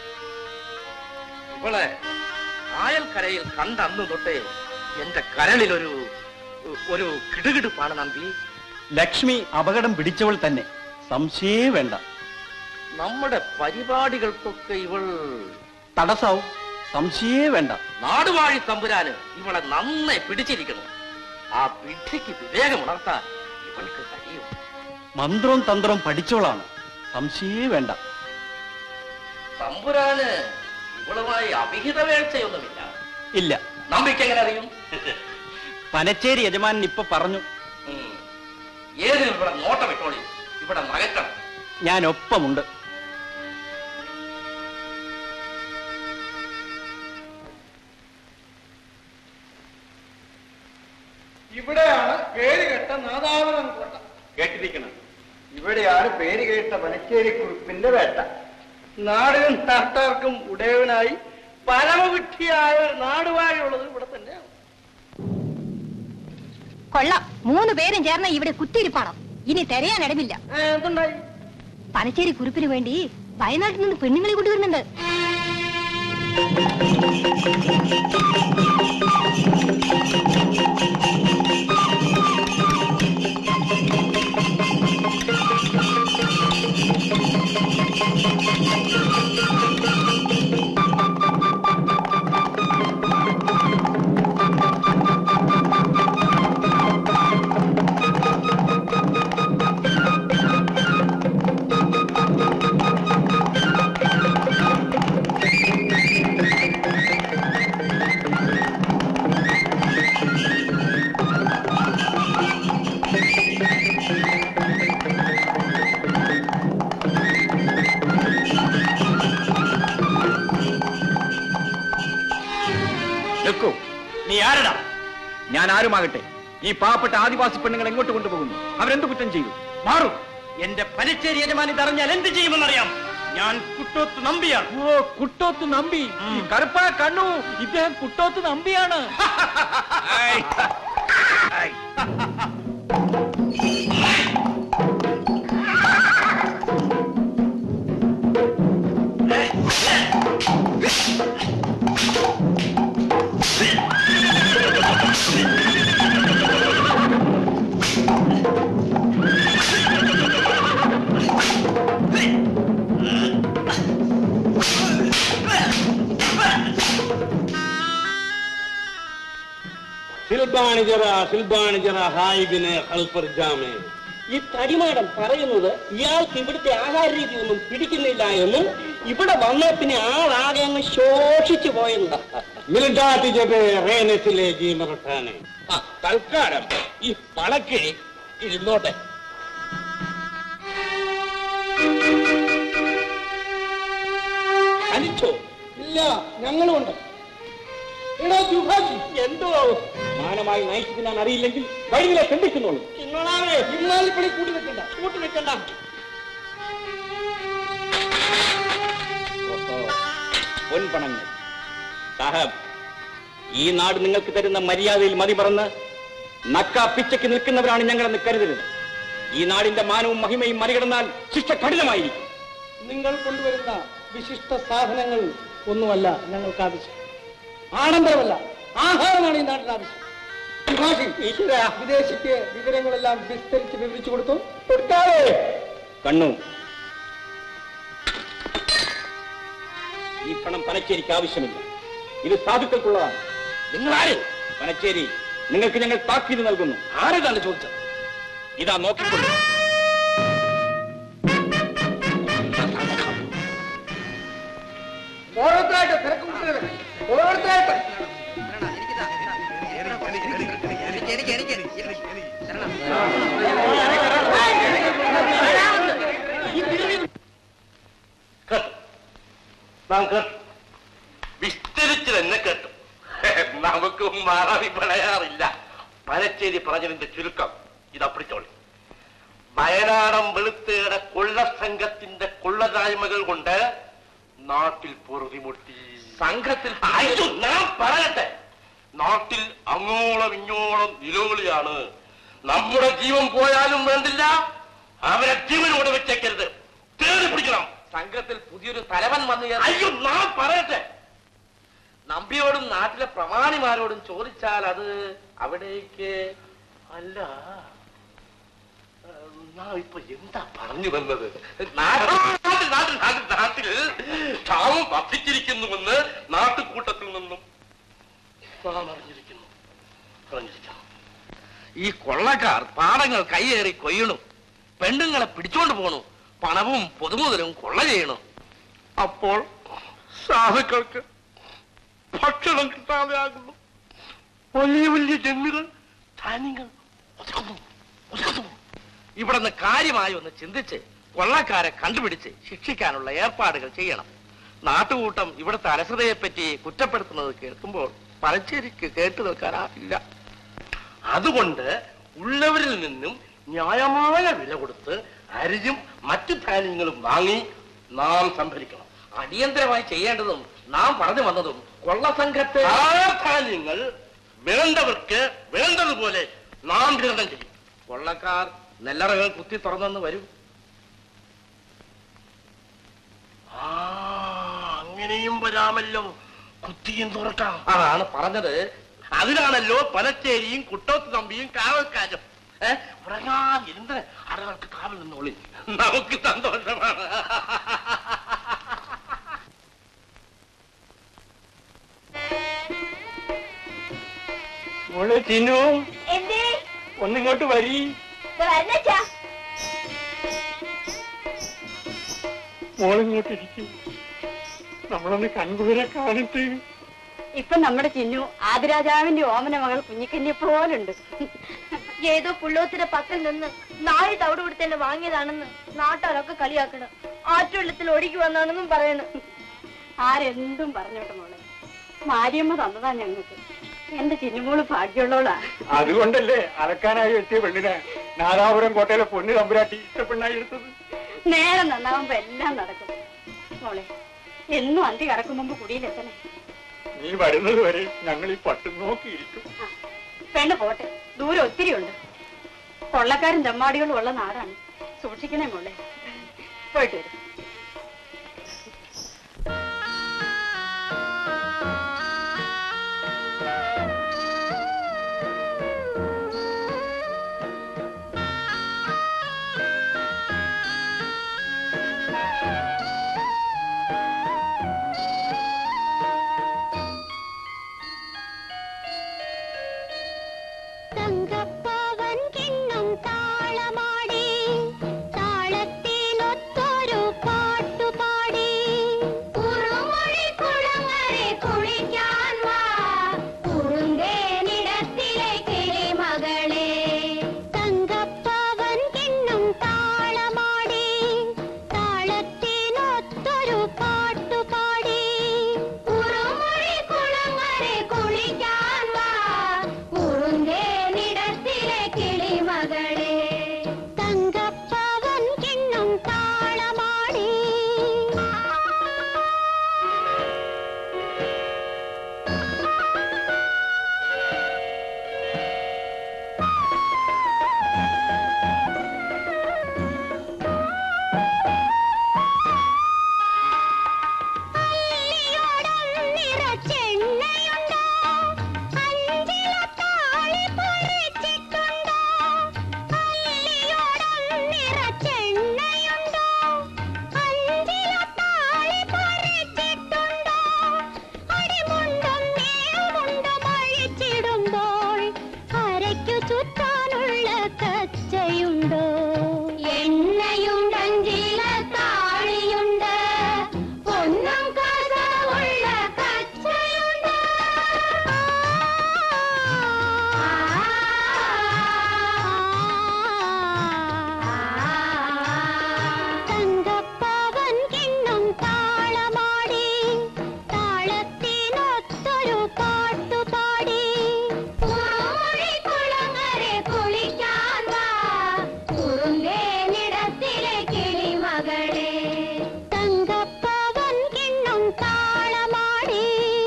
ഇവളെ കായൽക്കരയിൽ കണ്ട അന്ന് തൊട്ടേ എന്റെ കരളിലൊരു ഒരു കിടുകിടുപ്പാണ് നമ്പി ലക്ഷ്മി അപകടം പിടിച്ചവൾ തന്നെ സംശയേ വേണ്ട നമ്മുടെ പരിപാടികൾക്കൊക്കെ ഇവൾ തടസ്സാവും സംശയേ വേണ്ട നാടുവാഴി തമ്പുരാന് ഇവളെ നന്നായി പിടിച്ചിരിക്കണം ആ വിഡ്ഢിക്ക് വിവേകമുണർത്താൻ ഇവൾക്ക് കഴിയും മന്ത്രവും തന്ത്രവും പഠിച്ചോളാണ് സംശയേ വേണ്ട തമ്പുരാന് ഇവളുമായി അവിഹിത വീഴ്ചയൊന്നുമില്ല ഇല്ല നമ്പിക്ക് എങ്ങനെ അറിയും പനച്ചേരി യജമാനൻ ഇപ്പൊ പറഞ്ഞു ഉം. ഏതിനും ഇവിടെ നോട്ടം ഇട്ടോളി ഇവിടെ നകറ്റണം ഞാൻ ഒപ്പമുണ്ട് ഇവിടെയാണ് പേര് കേട്ട നാദാപുരം കോട്ട കേട്ടിരിക്കണം ഇവിടെയാണ് പേര് കേട്ട പനച്ചേരി കുറിപ്പിന്റെ വേട്ട നാടിനും നാട്ടാർക്കും ഉടയവനായി പരമവിട്ടിയായ നാടുവാഴിയുള്ളത് ഇവിടെ തന്നെയാണ് കൊള്ളാം മൂന്ന് പേരും ചേർന്ന് ഇവിടെ കുത്തിയിരിപ്പാണോ ഇനി തിരയാൻ ഇടമില്ല ഏ, എന്തുണ്ടായി പനച്ചേരി കുറിപ്പിന് വേണ്ടി വയനാട്ടിൽ നിന്ന് പെണ്ണുങ്ങളെ കൊണ്ടുവരുന്നുണ്ട് നിൽക്കൂ നീ ആരടാ ഞാൻ ആരുമാകട്ടെ ഈ പാവപ്പെട്ട ആദിവാസി പെണ്ണുങ്ങൾ എങ്ങോട്ട് കൊണ്ടുപോകുന്നു അവരെന്ത് കുറ്റം ചെയ്തു മാറൂ എന്റെ പനച്ചേരി യജമാനി അറിഞ്ഞാൽ എന്ത് ചെയ്യുമെന്നറിയാം ഞാൻ കുട്ടോത്ത് നമ്പിയാണ് ഓ കുട്ടോത്ത് നമ്പി ഈ കറുപ്പ കണ്ണു ഇദ്ദേഹം കുട്ടോത്ത് നമ്പിയാണ് ശിൽബാണി ജറ ശിൽബാണി ജറ ഹായിബിനെ ഹൽപ്പർ ജാമേ ഈ തടിമാടൻ പറയുന്നത് ഇയാൾക്ക് ഇവിടുത്തെ ആഹാര രീതി ഒന്നും പിടിക്കുന്നില്ല എന്നും ഇവിടെ വന്ന പിന്നെ ആളാകെ അങ്ങ് ശോഷിച്ചു പോയെന്ന് മിലിട്ടാത്തി ജബേ റേനസിലെ ജീമറട്ടാനെ തൽക്കാലം ഈ പളക്കിഴി ഇരുന്നോട്ടെ അനിച്ചോ ഇല്ല ഞങ്ങളുമുണ്ട് എടാ സുഭാഷി എന്തോ മാനമായി നയിച്ചു തിന്നാൻ അറിയില്ലെങ്കിൽ വഴിയിലെ കണ്ടിക്കുന്നോളൂ ഇന്നോളാവേ ഇന്നാലിപ്പണി കൂട്ടി നിൽക്കണ്ട കൂട്ടി നിൽക്കണ്ട പൊൻപണങ്ങൾ സാഹബ് ഈ നാട് നിങ്ങൾക്ക് തരുന്ന മര്യാദയിൽ മതി പറന്ന് നക്ക പിച്ചയ്ക്ക് നിൽക്കുന്നവരാണ് ഞങ്ങളെന്ന് കരുതരുത് ഈ നാടിന്റെ മാനവും മഹിമയും മറികടന്നാൽ ശിക്ഷ കഠിനമായിരിക്കും നിങ്ങൾ കൊണ്ടുവരുന്ന വിശിഷ്ട സാധനങ്ങൾ ഒന്നുമല്ല ഞങ്ങൾക്ക് ആവശ്യം ആഡംബരമല്ല ആഹാരമാണ് ഈ നാട്ടിന് ആവശ്യം സുഭാഷി വിദേശിക്ക് വിവരങ്ങളെല്ലാം വിസ്തരിച്ച് വിവരിച്ചു കൊടുത്തു കൊടുക്കാതെ കണ്ണു ഈ പണം പനച്ചേരിക്ക് ആവശ്യമില്ല ഇത് സാധുക്കൾക്കുള്ളതാണ് നിങ്ങളാര് പനച്ചേരി നിങ്ങൾക്ക് ഞങ്ങൾ താക്കീത് നൽകുന്നു ആരതാണ് ചോദിച്ചത് ഇതാ നോക്കിക്കൊള്ളു ഓരോരുത്തരായിട്ട് തിരക്കും ഓരോരുത്തരായിട്ട് നാം കേട്ടു വിസ്തരിച്ച് തന്നെ കേട്ടു നമുക്ക് മാറാവി പണയാറില്ല പനച്ചേരി പറഞ്ഞതിന്റെ ചുരുക്കം ഇതാ പിടിച്ചോളി വയനാടൻ വെളുത്തേടെ കൊള്ള സംഘത്തിന്റെ കൊള്ളതായ്മകൾ കൊണ്ട് നാട്ടിൽ പൊറുതിമുട്ടി സംഘത്തിൽ ഞാൻ പറയട്ടെ നാട്ടിൽ അങ്ങോളം ഇങ്ങോളം നിലവിളിയാണ് നമ്മുടെ ജീവൻ പോയാലും വേണ്ടില്ല അവരെ ജീവനോട് വെച്ചേക്കരുത് തേടി പിടിക്കണം സംഘത്തിൽ പുതിയൊരു തലവൻ വന്നു ചേർന്നു. അയ്യോ ഞാൻ പറയട്ടെ നമ്പിയോടും നാട്ടിലെ പ്രമാണിമാരോടും ചോദിച്ചാൽ അത് അവിടേക്ക് അല്ല ആ, ഞാൻ ഇപ്പൊ എന്താ പറഞ്ഞു വന്നത് നാട്ടിൽ നാട്ടിൽ നാട്ടിൽ നാട്ടിൽ നാട്ടിൽ ക്ഷാമം വർദ്ധിച്ചിരിക്കുന്നുവെന്ന് നാട്ടുകൂട്ടത്തിൽ നിന്നും നാം അറിഞ്ഞിരിക്കുന്നു അറിഞ്ഞിരിക്കണം ഈ കൊള്ളക്കാർ പാടങ്ങൾ കൈയേറി കൊയ്യണു പെണ്ണുങ്ങളെ പിടിച്ചോണ്ട് പോണു പണവും പൊതുമുതലും കൊള്ള ചെയ്യണു അപ്പോൾ സാധുക്കൾക്ക് ഭക്ഷണം കിട്ടാതെ ആകുന്നു വലിയ വലിയ ജന്മികൾ ധാന്യങ്ങൾ ഒതുക്കുന്നു ഒതുക്കുന്നു ഇവിടുന്ന് കാര്യമായി ഒന്ന് ചിന്തിച്ച് കൊള്ളക്കാരെ കണ്ടുപിടിച്ച് ശിക്ഷിക്കാനുള്ള ഏർപ്പാടുകൾ ചെയ്യണം നാട്ടുകൂട്ടം ഇവിടുത്തെ അലസതയെപ്പറ്റി കുറ്റപ്പെടുത്തുന്നത് കേൾക്കുമ്പോൾ പഴച്ചേരിക്ക് കേട്ടു നിൽക്കാനാവില്ല അതുകൊണ്ട് ഉള്ളവരിൽ നിന്നും ന്യായമായ വില കൊടുത്ത് അരിയും മറ്റു ധാന്യങ്ങളും വാങ്ങി നാം സംഭരിക്കണം അടിയന്തരമായി ചെയ്യേണ്ടതും നാം പറഞ്ഞു വന്നതും കൊള്ളസംഘത്തെ ആ ധാന്യങ്ങൾ വേണ്ടവർക്ക് വേണ്ടതുപോലെ നാം വിതരണം ചെയ്യും കൊള്ളക്കാർ നെല്ലറകൾ കുത്തി തുറന്നെന്ന് വരും ആ അങ്ങനെയും വരാമല്ലോ കുത്തിയും തുറക്കാം അതാണ് പറഞ്ഞത് അതിനാണല്ലോ പനച്ചേരിയും കുട്ടോത്ത് തമ്പിയും കാവൽക്കാരും ഏ, ഉറങ്ങാതിരുന്ന് ആളുകൾക്ക് കാവൽ നിന്നോളി നമുക്ക് സന്തോഷമാണ് മോളെ ചിന്നു എന്തേ ഒന്നിങ്ങോട്ട് വരി വരണച്ചാ മോളിങ്ങോട്ട് ഇരിക്കും നമ്മളൊന്ന് കൺകുളിരെ കാണിട്ട് ഇപ്പൊ നമ്മുടെ ചിന്നു ആദിരാജാവിന്റെ ഓമന മകൾ കുഞ്ഞിക്കന്നെ പോലുണ്ട് ഏതോ പുള്ളോത്തിന്റെ പക്കൽ നിന്ന് നാല് തവിട് കൊടുത്തന്നെ വാങ്ങിയതാണെന്ന് നാട്ടുകാരൊക്കെ കളിയാക്കണം ആറ്റുവെള്ളത്തിൽ ഒഴുകി വന്നാണെന്നും പറയണം ആരെന്തും പറഞ്ഞോട്ടെ മോളെ മാരിയമ്മ തന്നതാ ഞങ്ങൾക്ക് എന്റെ ചിന്നുമോള് ഭാഗ്യമുള്ളവളാ അതുകൊണ്ടല്ലേ അലക്കാനായി എത്തിയ പെണ്ണിനെ നാദാപുരം കോട്ടയിലെ പൊന്നു തമ്പുരാട്ടി ഇഷ്ടപ്പെണ്ണായി എടുത്തത് നേരം നന്നാവുമ്പോ എല്ലാം നടക്കും മോളെ എന്നും അന്തി കറക്കും മുമ്പ് കുടിയിലെത്തണേ നീ വരുന്നത് വരെ ഞങ്ങൾ ഈ പട്ടും നോക്കിയിരിക്കും പെണ്ണ് പോട്ടെ ദൂരം ഒത്തിരി ഉണ്ട് കൊള്ളക്കാരും തെമ്മാടികളും ഉള്ള നാടാണ് സൂക്ഷിക്കണേ മോളെ പോയിട്ട് വരും തങ്കപ്പവൻ കിണ്ണം താളമാടി താളത്തിനൊത്തൊരു പാട്ടുപാടി കുറുമൊഴി കുളങ്ങരെ കുളിക്കാൻ വാ കുറുന്തേനിടത്തിലെ കിളിമകളെ തങ്കപ്പവൻ കിണ്ണം താളമാടി താളത്തിനൊത്തൊരു പാട്ടുപാടി കുറുമൊഴി കുളങ്ങരെ കുളിക്കാൻ വാ കുറുന്തേനിടത്തിലെ കിളിമകളെ തങ്കപ്പവൻ കിണ്ണം താളമാടി അല്ലിയോടം നിറച്ചെണ്ണയുണ്ടോ അഞ്ചിലത്താളി പറിച്ചിട്ടുണ്ടോ അല്ലിയോടം നിറച്ചെണ്ണയുണ്ടോ അഞ്ചിലത്താളി പറിച്ചിട്ടുണ്ടോ അടിമുണ്ടും നീളമുണ്ടും അഴിച്ചിടുമ്പോൾ അരയ്ക്കു ചുറ്റാനുള്ള കച്ചയുണ്ടോ എണ്ണയുണ്ട് അഞ്ചില താളിയുണ്ട് പൊന്നും കസവുള്ള കച്ചയുണ്ട് തങ്കപ്പവൻ കിണ്ണം താളമാടി താളത്തിനൊത്തൊരു പാട്ടുപാടി കുളങ്ങരെ കുളിക്കാൻ വാ കുറുന്തേനിടത്തിലെ കിളിമകളെ തങ്കപ്പവൻ കിണ്ണം താളമാടി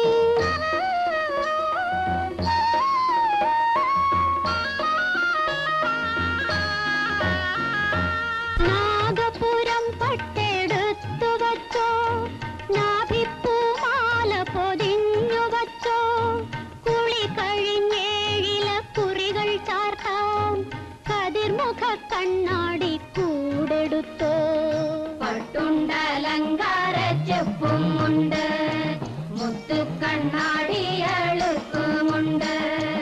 നാഗപുരം പട്ടെടുത്തു വച്ചോ നാഭിപ്പൂമാല പൊതിഞ്ഞു വച്ചോ കുളി കഴിഞ്ഞേഴില കുറികൾ ചാർത്താം കതിർമുഖ കണ്ണാടി കൂടെടുത്തോ പട്ടുണ്ടലങ്കാര ചെപ്പും ഉണ്ട് മുത്തു കണ്ണാടി അളുക്കുമുണ്ട്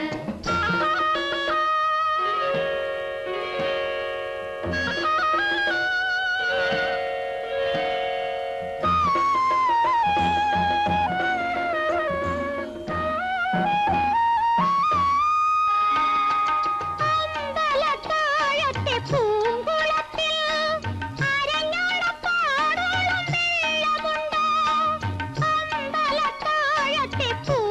അമ്പലത്താഴത്തെ പൂങ്കുളത്തിൽ അരഞ്ഞാണപ്പാടോളം വെള്ളമുണ്ടോ അമ്പലത്താഴത്തെ പൂ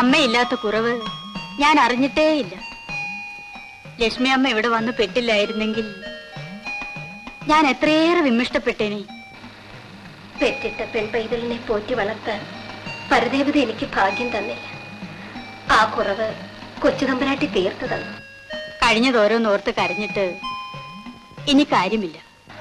അമ്മയില്ലാത്ത കുറവ് ഞാൻ അറിഞ്ഞിട്ടേയില്ല ലക്ഷ്മി അമ്മ ഇവിടെ വന്ന് പെട്ടില്ലായിരുന്നെങ്കിൽ ഞാൻ എത്രയേറെ വിമിഷ്ടപ്പെട്ടേനെ പെറ്റിട്ട പെൺപൈതലിനെ പോറ്റി വളർത്താൻ പരദേവത എനിക്ക് ഭാഗ്യം തന്നില്ല ആ കുറവ് കൊച്ചു തമ്പരാട്ടി തീർത്തു തന്നു കഴിഞ്ഞതോരോന്നോർത്ത് കരഞ്ഞിട്ട് ഇനി കാര്യമില്ല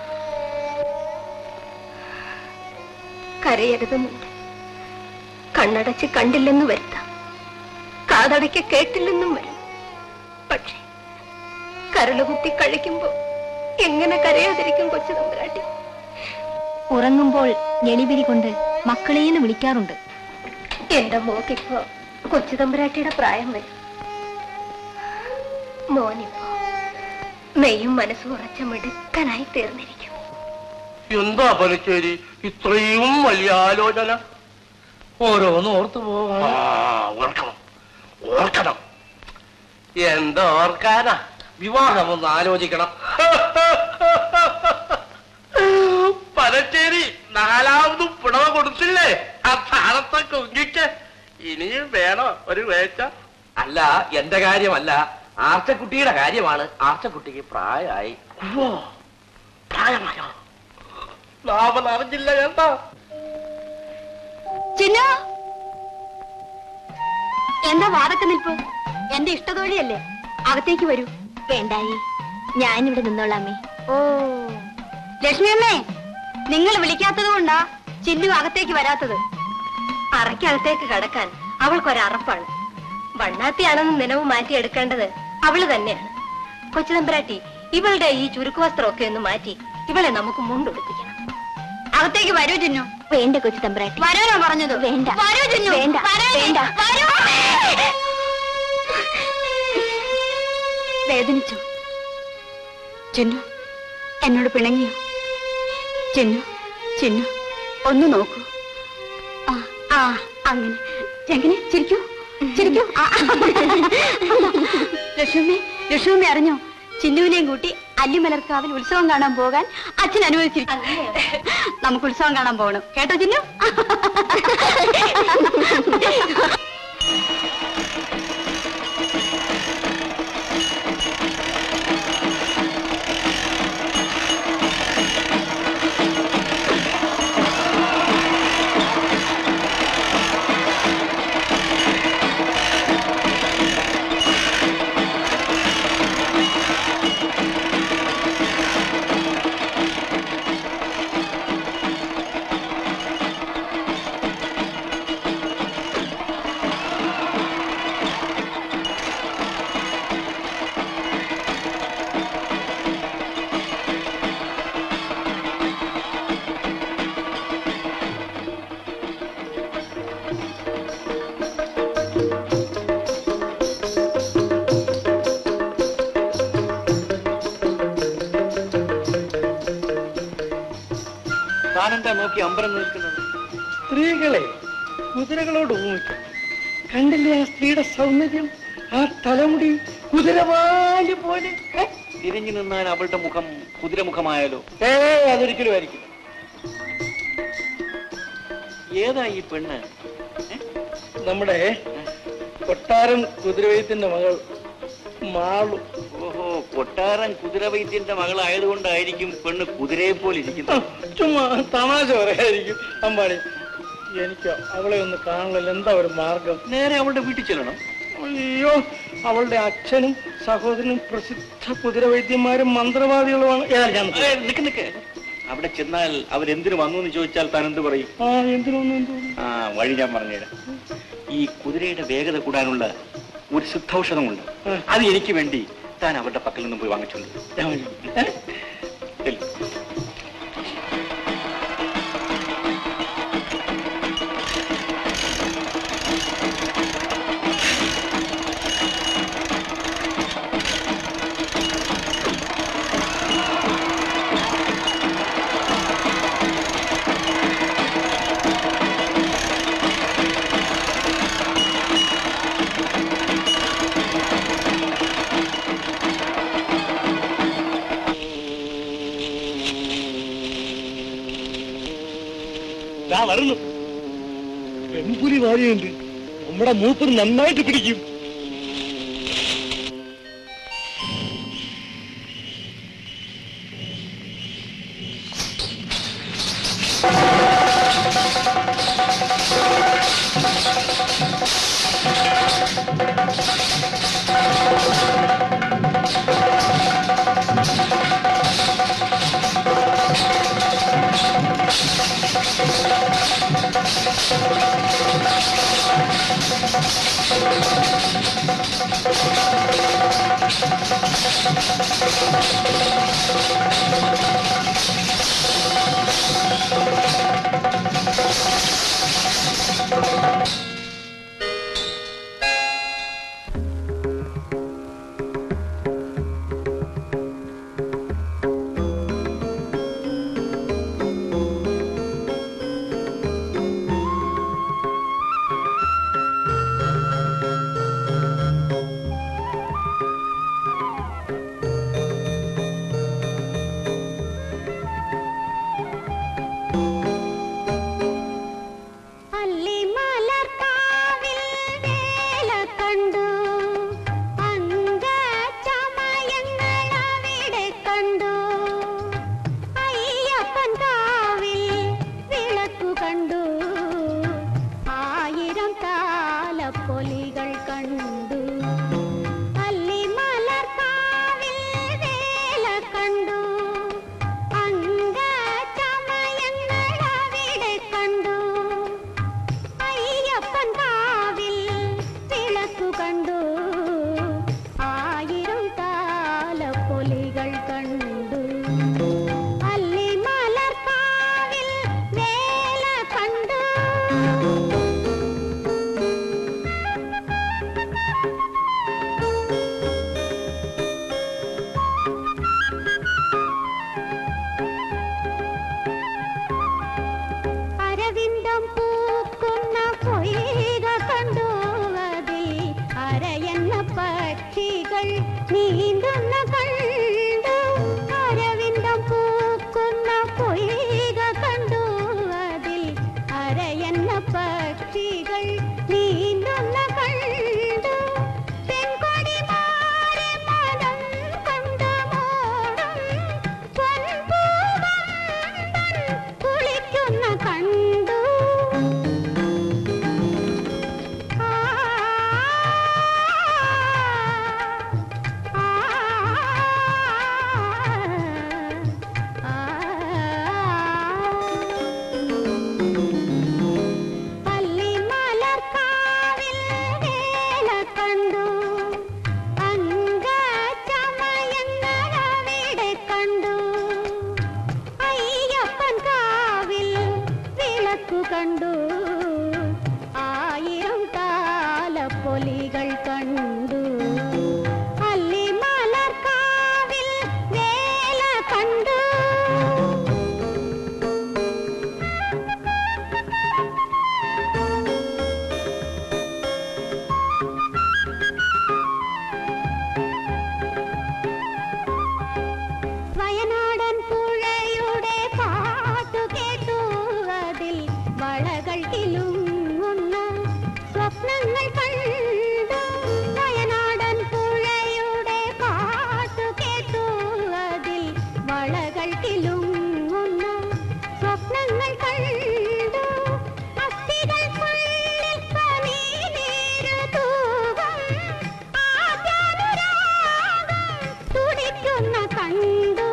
കരയരുതെന്നുണ്ട് കണ്ണടച്ച് കണ്ടില്ലെന്ന് വരുത്താം കാതടയ്ക്ക് കേട്ടില്ലെന്നും വരും പക്ഷേ കരളുകുത്തി കഴിക്കുമ്പോ എങ്ങനെ കരയാതിരിക്കും കൊച്ചു തമ്പരാട്ടി ഉറങ്ങുമ്പോൾ ഞെളിവിരി കൊണ്ട് മക്കളേന്ന് വിളിക്കാറുണ്ട് എന്റെ മോക്കിപ്പോ കൊച്ചു തമ്പുരാട്ടിയുടെ പ്രായം വരും മോനിപ്പോ മെയ്യും മനസ്സും ഉറച്ച മിടുക്കനായി തീർന്നിരിക്കും എന്താ പനച്ചേരി ഇത്രയും വലിയ ആലോചന ഓരോന്ന് ഓർത്തു പോകാൻ ഓർക്കണം ഓർക്കണം എന്താ ഓർക്കാനാ വിവാഹം ഒന്ന് ആലോചിക്കണം പനച്ചേരി നാലാമതും പിടവ കൊടുത്തില്ലേ ആ താളത്തെ കുങ്കിക്ക് ഇനിയും വേണോ ഒരു വേച്ച അല്ല എന്റെ കാര്യമല്ല ആർച്ചക്കുട്ടിയുടെ കാര്യമാണ് ആർച്ചക്കുട്ടിക്ക് പ്രായമായി പ്രായമായോ നാമൻ അറിഞ്ഞില്ല കേട്ടോ ചിന്നു എന്താ വാദക്ക നിൽപ്പ് എന്റെ ഇഷ്ടതോഴിയല്ലേ അകത്തേക്ക് വരൂ വേണ്ടായി ഞാനിവിടെ നിന്നോളാമേ ഓ ലക്ഷ്മി അമ്മേ നിങ്ങൾ വിളിക്കാത്തത് കൊണ്ടാ ചിന്നു അകത്തേക്ക് വരാത്തത് അറയ്ക്കകത്തേക്ക് കടക്കാൻ അവൾക്കൊരറപ്പാണ് വണ്ണാത്തിയാണെന്ന് നിലവ് മാറ്റിയെടുക്കേണ്ടത് അവള് തന്നെയാണ് കൊച്ചു തമ്പുരാട്ടി ഇവളുടെ ഈ ചുരുക്കുവസ്ത്രമൊക്കെ ഒന്ന് മാറ്റി ഇവളെ നമുക്ക് മുണ്ടുടുപ്പിക്കണം അകത്തേക്ക് വരൂ ചിന്നു വേണ്ട കൊച്ചു തമ്പ്രാട്ടി വരാനാ പറഞ്ഞത് വേണ്ട വരൂ ചിന്നു വേണ്ട വരാനേ. വേണ്ട വരൂ. വേദനിച്ചു ചിന്നു എന്നോട് പിണങ്ങിയോ ചിന്നു ചിന്നു ഒന്ന് നോക്കൂ ആ ആ അങ്ങനെ എങ്ങനെ ചിരിക്കൂ ചിരിക്കൂ ആ. ലക്ഷ്മി ലക്ഷ്മി അറിഞ്ഞോ ചിന്നുവിനെയും കൂട്ടി അല്ലിമലർക്കാവിൽ ഉത്സവം കാണാൻ പോകാൻ അച്ഛൻ അനുവദിച്ചിരിക്കും നമുക്ക് ഉത്സവം കാണാൻ പോകണം കേട്ടോ ചിന്നു താനെന്താ നോക്കി അമ്പരം നിൽക്കുന്നത് സ്ത്രീകളെ കുതിരകളോട് ഊമിക്കും കണ്ടില്ലേ ആ സ്ത്രീയുടെ സൗന്ദര്യം ആ തലമുടി കുതിരവാലി പോലെ ഏ? തിരിഞ്ഞു നിന്നാൽ അവളുടെ മുഖം കുതിരമുഖമായാലോ ഏ അതൊരിക്കലും ആയിരിക്കും ഏതാ ഈ പെണ്ണ് നമ്മുടെ കൊട്ടാരം കുതിരവൈത്തിന്റെ മകൾ മാളു ഓഹോ കൊട്ടാരൻ കുതിരവൈദ്യന്റെ മകളായതുകൊണ്ടായിരിക്കും പെണ്ണ് കുതിരയെ പോലെ ആ, ഇരിക്കുന്നത് ചുമ്മാ തമാശ പറയായിരിക്കും അമ്പാടി എനിക്ക് അവളെ ഒന്ന് കാണണല്ലോ എന്താ ഒരു മാർഗം നേരെ അവളുടെ വീട്ടിൽ ചെല്ലണം അയ്യോ അവളുടെ അച്ഛനും സഹോദരനും പ്രസിദ്ധ കുതിരവൈദ്യന്മാരും മന്ത്രവാദികളുമാണ് ഏതായാലും ഞാൻ ഏ, നിക്ക് നിക്ക് അവിടെ ചെന്നാൽ അവരെന്തിനു വന്നു എന്ന് ചോദിച്ചാൽ താൻ എന്ത് പറയും ആ എന്തിനൊന്നും എന്തോന്നു ആ വഴി ഞാൻ പറഞ്ഞുതരാം ഈ കുതിരയുടെ വേഗത കൂടാനുള്ള ഒരു സിദ്ധൌഷധമുണ്ട് അത് എനിക്ക് വേണ്ടി താൻ അവരുടെ പക്കൽ നിന്ന് പോയി വാങ്ങിച്ചോണ്ട് വരൂ. ചെല്ല്. ദാ വരുന്നു പെൺപുലി വാരിയുണ്ട് നമ്മുടെ മൂപ്പർ നന്നായിട്ട് പിടിക്കും കണ്ടു ആയിരം കാലപ്പൊലികൾ കണ്ടു അല്ലിമലർക്കാവിൽ വേല കണ്ടു വയനാടൻ പുഴയുടെ പാട്ടു കേട്ടു അതിൽ വളകൾ കിലുങ്ങുന്ന സ്വപ്നങ്ങൾ കണ്ടു വയനാടൻ പുഴയുടെ പാട്ടു കേട്ടു അതിൽ വളകൾ കിലുങ്ങുന്ന സ്വപ്നങ്ങൾ കണ്ടു അസ്ഥികൾക്കുള്ളിൽ പനിനീരു തൂകും ആദ്യാനുരാഗം തുടിക്കുന്ന കണ്ടു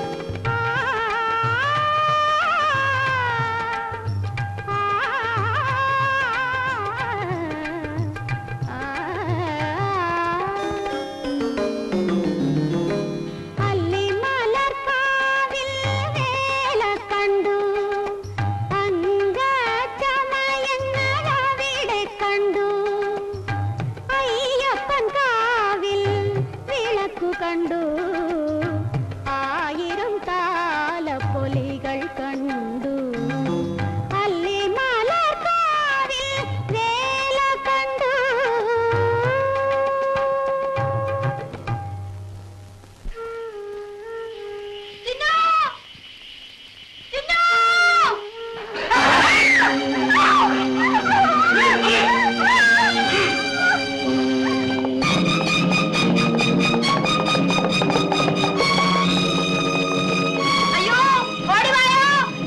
ആ, ആ,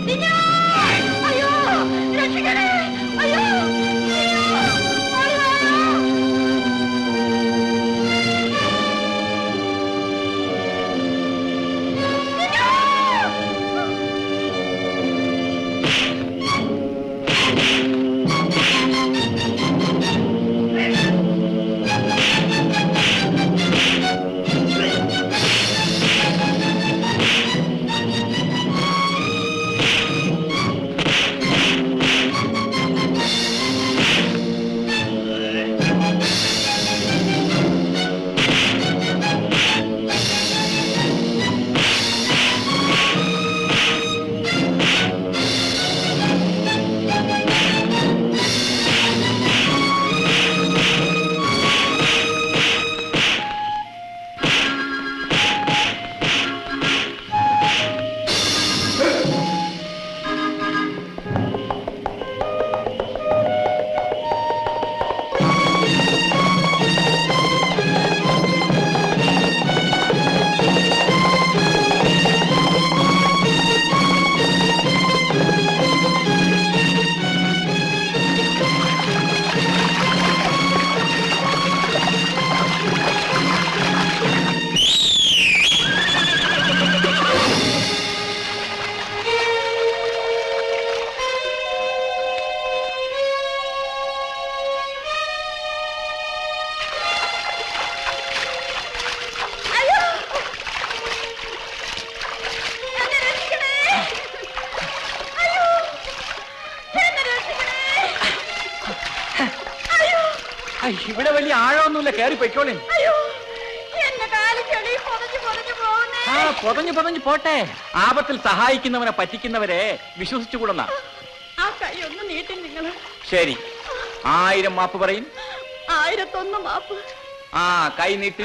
കുഞ്ഞോ അയ്യോ രക്ഷിക്കണേ അയ്യോ അയ്യോ ഓടി വായോ ഇവിടെ വലിയ ആഴമൊന്നുമില്ല കയറി പൊയ്ക്കോളി അയ്യോ എന്റെ കാല് ചെളി പൊതഞ്ഞു പൊതഞ്ഞു പോകുന്നേ ആ പൊതഞ്ഞു പൊതഞ്ഞു പോട്ടെ ആപത്തിൽ സഹായിക്കുന്നവനെ പറ്റിക്കുന്നവരെ വിശ്വസിച്ചുകൂടുന്ന ആ കൈ ഒന്ന് നീട്ടി നിങ്ങള് ശരി ആയിരം മാപ്പ് പറയും ആയിരത്തൊന്ന് മാപ്പ് ആ കൈ നീട്ടി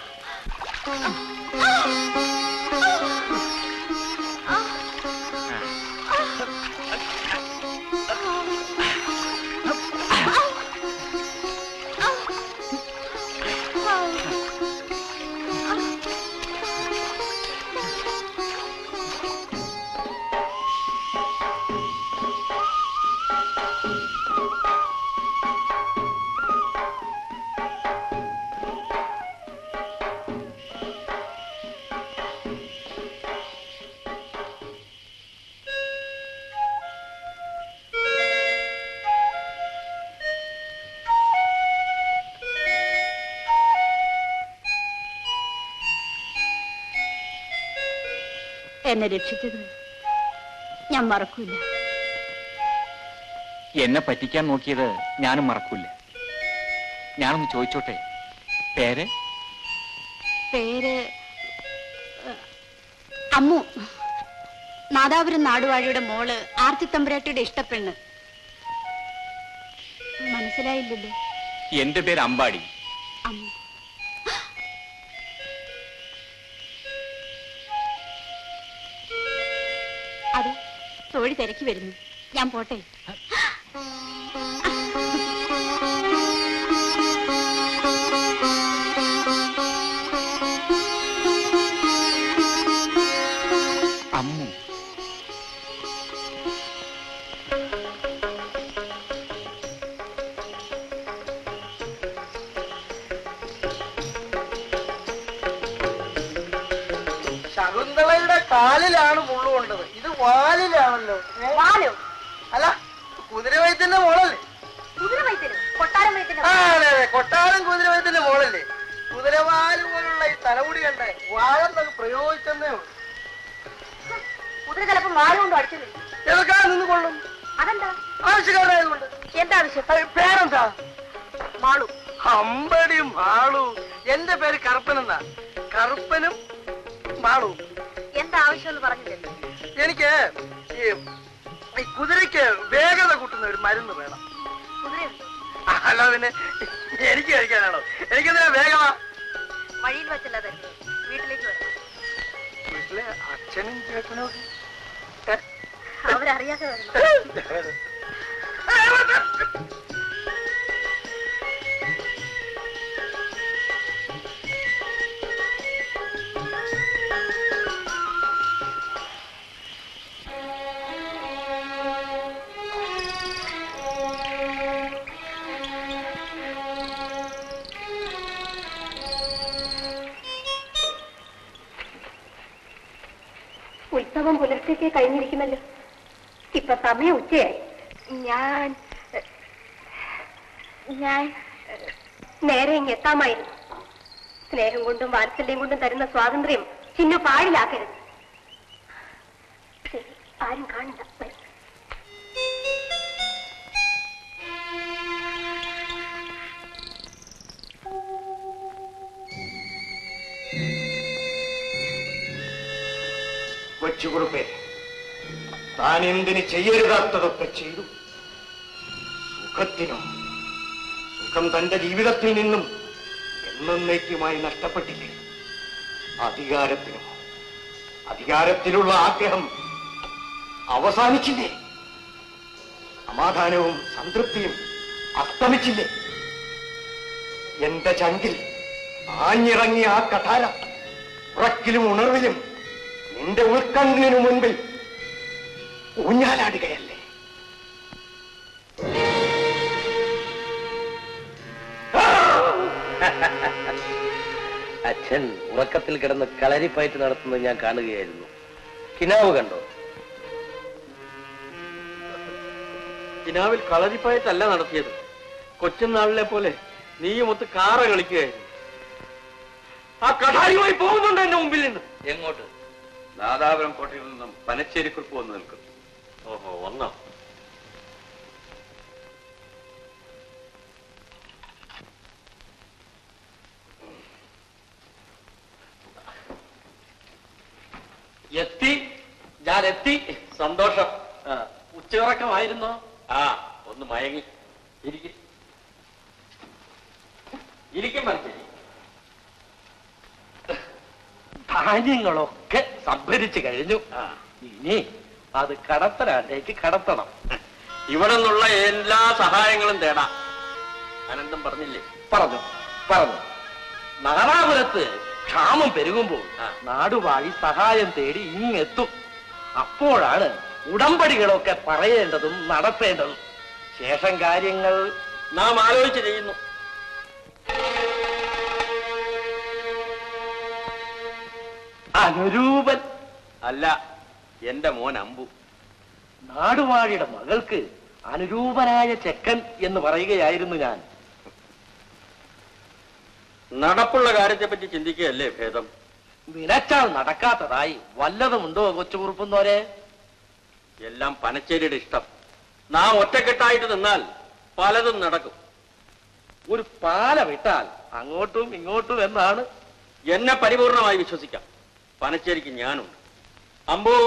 എന്നെ രക്ഷിച്ചത് ഞാൻ മറക്കൂല എന്നെ പറ്റിക്കാൻ നോക്കിയത് ഞാനും മറക്കൂല ഞാനൊന്ന് ചോദിച്ചോട്ടെ പേര് പേര് ഏഹ്, അമ്മു നാദാപുരം നാടുവാഴിയുടെ മോള് ആർത്തിത്തമ്പുരാട്ടിയുടെ ഇഷ്ടപ്പെണ്ണ് മനസ്സിലായില്ലല്ലോ എന്റെ പേര് അമ്പാടി അമ്മു അതെ തൊഴി തിരക്കി വരുന്നു ഞാൻ പോട്ടെ അമ്മു ശകുന്തളയുടെ കാലിലാണ് മുള്ളു കൊണ്ടത് ഇത് വാലിലാണല്ലോ വാലോ അല്ല കുതിരവൈദ്യന്റെ മോളല്ലേ ആ അതെ അതെ കൊട്ടാരം കുതിരവൈദ്യന്റെ മോളല്ലേ കുതിരവാല് പോലുള്ള ഈ തലമുടി കണ്ടേ വാഴെന്നത് പ്രയോഗിച്ചെന്നേ ഉള്ളൂ കുതിര ചിലപ്പോ വാല് കൊണ്ട് അടിച്ചത് എതൊക്കെ നിന്ന് കൊള്ളും അതെന്താ ആവശ്യക്കാരായതുകൊണ്ട് എന്താ ആവശ്യം അത് പേരെന്താ മാളു അമ്പടി മാളു എന്റെ പേര് കറുപ്പനെന്നാ കറുപ്പനും മാളു എന്താ ആവശ്യം എന്ന് പറഞ്ഞില്ലേ എനിക്ക് ഈ ഈ കുതിരയ്ക്ക് വേഗത കൂട്ടുന്ന ഒരു മരുന്ന് വേണം കുതിരയുണ്ട് അല്ല പിന്നെ എനിക്ക് കഴിക്കാനാണോ എനിക്കെന്തിനാ വേഗമാ വഴിയിൽ വെച്ചല്ല തന്നെ വീട്ടിലേക്ക് വരണം വീട്ടിലെ അച്ഛനും ചേട്ടനും ഒക്കെ. അവരറിയാതെ വരണം ഊണുപൂർവം പുലർച്ചയ്ക്ക് കഴിഞ്ഞിരിക്കുമല്ലോ ഇപ്പൊ സമയം ഉച്ചയായി ഞാൻ ഞാൻ നേരെ ഇങ്ങ് എത്താമായിരുന്നു സ്നേഹം കൊണ്ടും വാത്സല്യം കൊണ്ടും തരുന്ന സ്വാതന്ത്ര്യം ചിന്നു പാഴിലാക്കരുത് ശരി ആരും കാണണ്ട വരൂ. കൊച്ചുകുറുപ്പേ താൻ എന്തിന് ചെയ്യരുതാത്തതൊക്കെ ചെയ്തു സുഖത്തിനും സുഖം തന്റെ ജീവിതത്തിൽ നിന്നും എന്നേക്കുമായി നഷ്ടപ്പെട്ടില്ലേ അധികാരത്തിനും അധികാരത്തിലുള്ള ആഗ്രഹം അവസാനിച്ചില്ലേ സമാധാനവും സംതൃപ്തിയും അസ്തമിച്ചില്ലേ എന്റെ ചങ്കിൽ ആഞ്ഞിറങ്ങിയ ആ കഠാര ഉറക്കിലും ഉണർവിലും നിന്റെ ഉൾക്കണ്ണിനു മുൻപിൽ ഊഞ്ഞാലാടുകയല്ലേ അച്ഛൻ ഉറക്കത്തിൽ കിടന്ന് കളരിപ്പയറ്റ് നടത്തുന്നത് ഞാൻ കാണുകയായിരുന്നു കിനാവ് കണ്ടോ കിനാവിൽ കളരിപ്പയറ്റല്ല നടത്തിയത് കൊച്ചുനാളിലെ പോലെ നീയുമൊത്ത് കാറ കളിക്കുകയായിരുന്നു ആ കഠാരിയുമായി പോകുന്നുണ്ട് എന്റെ മുമ്പിൽ നിന്ന് എങ്ങോട്ട് നാദാപുരം കോട്ടയിൽ നിന്നും പനച്ചേരിക്കുറിപ്പ് വന്ന് നിൽക്കുന്നു ഓഹോ വന്നോ എത്തി ഞാൻ എത്തി സന്തോഷം ആ, ഉച്ചയുറക്കമായിരുന്നോ ആ ഒന്ന് മയങ്ങി ഇരിക്കും ഇരിക്കും മനസ്സിലായി ധാന്യങ്ങളൊക്കെ സംഭരിച്ചു കഴിഞ്ഞു ഇനി അത് കടത്തനാട്ടേക്ക് കടത്തണം ഇവിടെ നിന്നുള്ള എല്ലാ സഹായങ്ങളും തേടാം അനന്തം പറഞ്ഞില്ലേ പറഞ്ഞു പറഞ്ഞു നാദാപുരത്ത് ക്ഷാമം പെരുകുമ്പോൾ നാടുവാഴി സഹായം തേടി ഇങ്ങെത്തും അപ്പോഴാണ് ഉടമ്പടികളൊക്കെ പറയേണ്ടതും നടത്തേണ്ടതും ശേഷം കാര്യങ്ങൾ നാം ആലോചിച്ച് ചെയ്യുന്നു അനുരൂപൻ അല്ല എന്റെ മോൻ അമ്പു നാടുവാഴിയുടെ മകൾക്ക് അനുരൂപനായ ചെക്കൻ എന്ന് പറയുകയായിരുന്നു ഞാൻ നടപ്പുള്ള കാര്യത്തെ പറ്റി ചിന്തിക്കുകയല്ലേ ഭേദം നിനച്ചാൽ നടക്കാത്തതായി വല്ലതുമുണ്ടോ കൊച്ചുകുറുപ്പുന്നോരെ എല്ലാം പനച്ചേരിയുടെ ഇഷ്ടം നാം ഒറ്റക്കെട്ടായിട്ട് നിന്നാൽ പലതും നടക്കും ഒരു പാല വിട്ടാൽ അങ്ങോട്ടും ഇങ്ങോട്ടും എന്നാണ് എന്നെ പരിപൂർണമായി വിശ്വസിക്കാം പനച്ചേരിക്ക് ഞാനുണ്ട് അമ്പു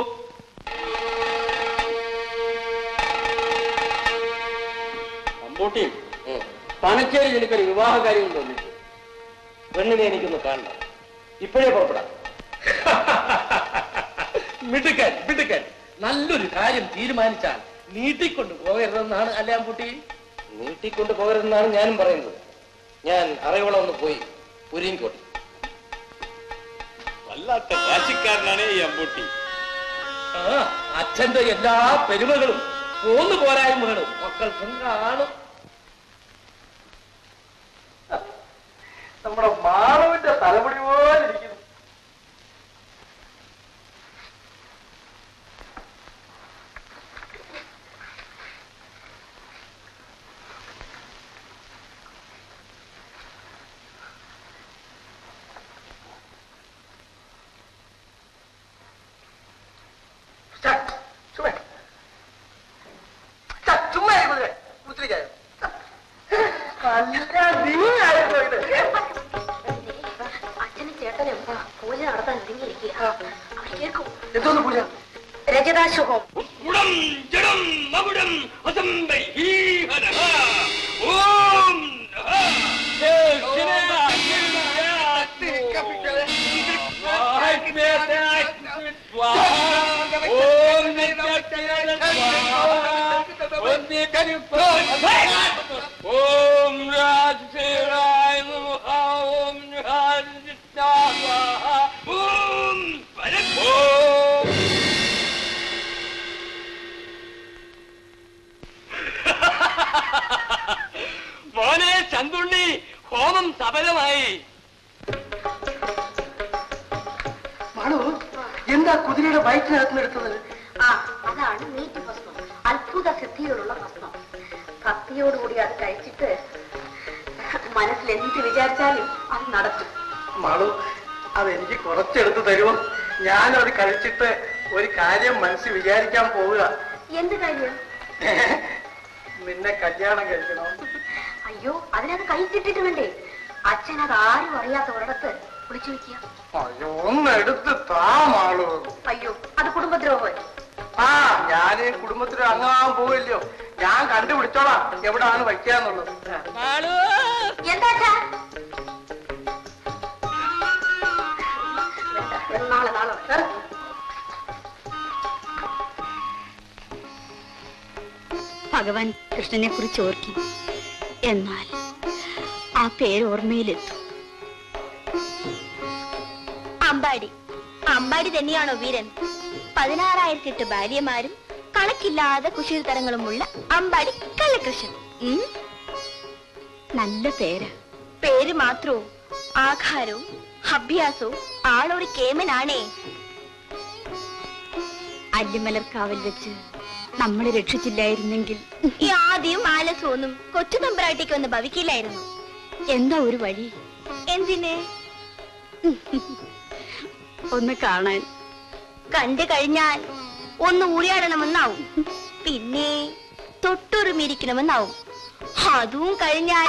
അമ്പൂട്ടി പനച്ചേരി എനിക്കൊരു വിവാഹ കാര്യം തോന്നിച്ചു പെണ്ണിനെ എനിക്കൊന്ന് കാണണം ഇപ്പോഴേ പുറപ്പെടാം മിടുക്കൻ മിടുക്കൻ നല്ലൊരു കാര്യം തീരുമാനിച്ചാൽ നീട്ടിക്കൊണ്ട് പോകരുതെന്നാണ് അല്ലേ അമ്പൂട്ടി നീട്ടിക്കൊണ്ട് പോകരുതെന്നാണ് ഞാനും പറയുന്നത് ഞാൻ അറിവോളം ഒന്ന് പോയി പുരിയൻകോട്ടി വല്ലാത്ത വാശിക്കാരനാണ് ഈ അമ്പൂട്ടി ആ അച്ഛന്റെ എല്ലാ പെരുമകളും പോന്നു പോരായ്മകളും മക്കൾക്കും കാണും നമ്മുടെ മാളവിന്റെ തലമുടി പോലെ ഇരിക്കുന്നു ചുമ്മാ കുതിരെ കുത്തിരിക്കായോ അല്ല നീ ആയിരുന്നു ഇത് അച്ഛനും ചേട്ടനും പൂജ നടത്താൻ ഒരുങ്ങിയിരിക്കുക അവർ കേൾക്കും എന്തോന്ന് പൂജ രജതാശുഹം ഉടം ജഡം മകുടം അസംബൈ ഹീഹനഃ ഓം നഃ ശിവ ഓം രാജശേഖരായ നമഃ ഓം രാജശിഷ്ടായ ഓം പരം ഓം മോനെ ചന്തുണ്ണി ഹോമം സഫലമായി മാളു എന്താ ഇതെന്താ കുതിരയുടെ വയറ്റിനകത്ത് നിന്ന് എടുത്തത് ആ അതാണ് നീറ്റ് ഭസ്മം അത്ഭുത സിദ്ധിയോടുള്ള ഭസ്മം ഭക്തിയോടുകൂടി അത് കഴിച്ചിട്ട് മനസ്സിൽ എന്ത് വിചാരിച്ചാലും അത് നടത്തും മാളു അതെനിക്ക് കുറച്ചെടുത്ത് തരുമോ ഞാനത് കഴിച്ചിട്ട് ഒരു കാര്യം മനസ്സിൽ വിചാരിക്കാൻ പോവുക എന്ത് കാര്യം നിന്നെ കല്യാണം കഴിക്കണം അയ്യോ അതിനത് കഴിച്ചിട്ടിട്ട് വേണ്ടേ അച്ഛൻ അത് ആരും അറിയാത്ത ഒരിടത്ത് വിളിച്ചു വെക്കുക അയ്യോ ഒന്ന് എടുത്ത് താ മാളു അയ്യോ അത് കുടുംബദ്രോഹം ആ ഞാന് കുടുംബത്തിൽ അങ്ങാൻ പോവില്ലയോ ഞാൻ കണ്ടുപിടിച്ചോളാം എവിടാണ് വയ്ക്കാന്നുള്ളത് എന്താ അച്ഛാ? വേണ്ട, നാളെ നാളെ ഏ? ഭഗവാൻ കൃഷ്ണനെ കുറിച്ച് ഓർക്കും എന്നാൽ ആ പേര് ഓർമ്മയിലെത്തും അമ്പാടി അമ്പാടി തന്നെയാണോ വീരൻ പതിനാറായിരത്തി എട്ട് ഭാര്യമാരും കണക്കില്ലാതെ കുശീതരങ്ങളുമുള്ള അമ്പാടി കള്ളകൃഷ്ണൻ ഉം? നല്ല പേര് പേര് മാത്രവും ആഹാരവും അഭ്യാസവും ആളൊരു കേമനാണേ അല്ലിമലർക്കാവിൽ വെച്ച് നമ്മളെ രക്ഷിച്ചില്ലായിരുന്നെങ്കിൽ ഈ ആദ്യം ആലസ്യം ഒന്നും കൊച്ചു തമ്പ്രാട്ടിക്ക് ഒന്ന് ഭവിക്കില്ലായിരുന്നു എന്താ ഒരു വഴി എന്തിന് ഒന്ന് കാണാൻ കണ്ടു കഴിഞ്ഞാൽ ഒന്ന് ഊളിയാടണമെന്നാവും പിന്നെ തൊട്ടുറുമിരിക്കണമെന്നാവും അതും കഴിഞ്ഞാൽ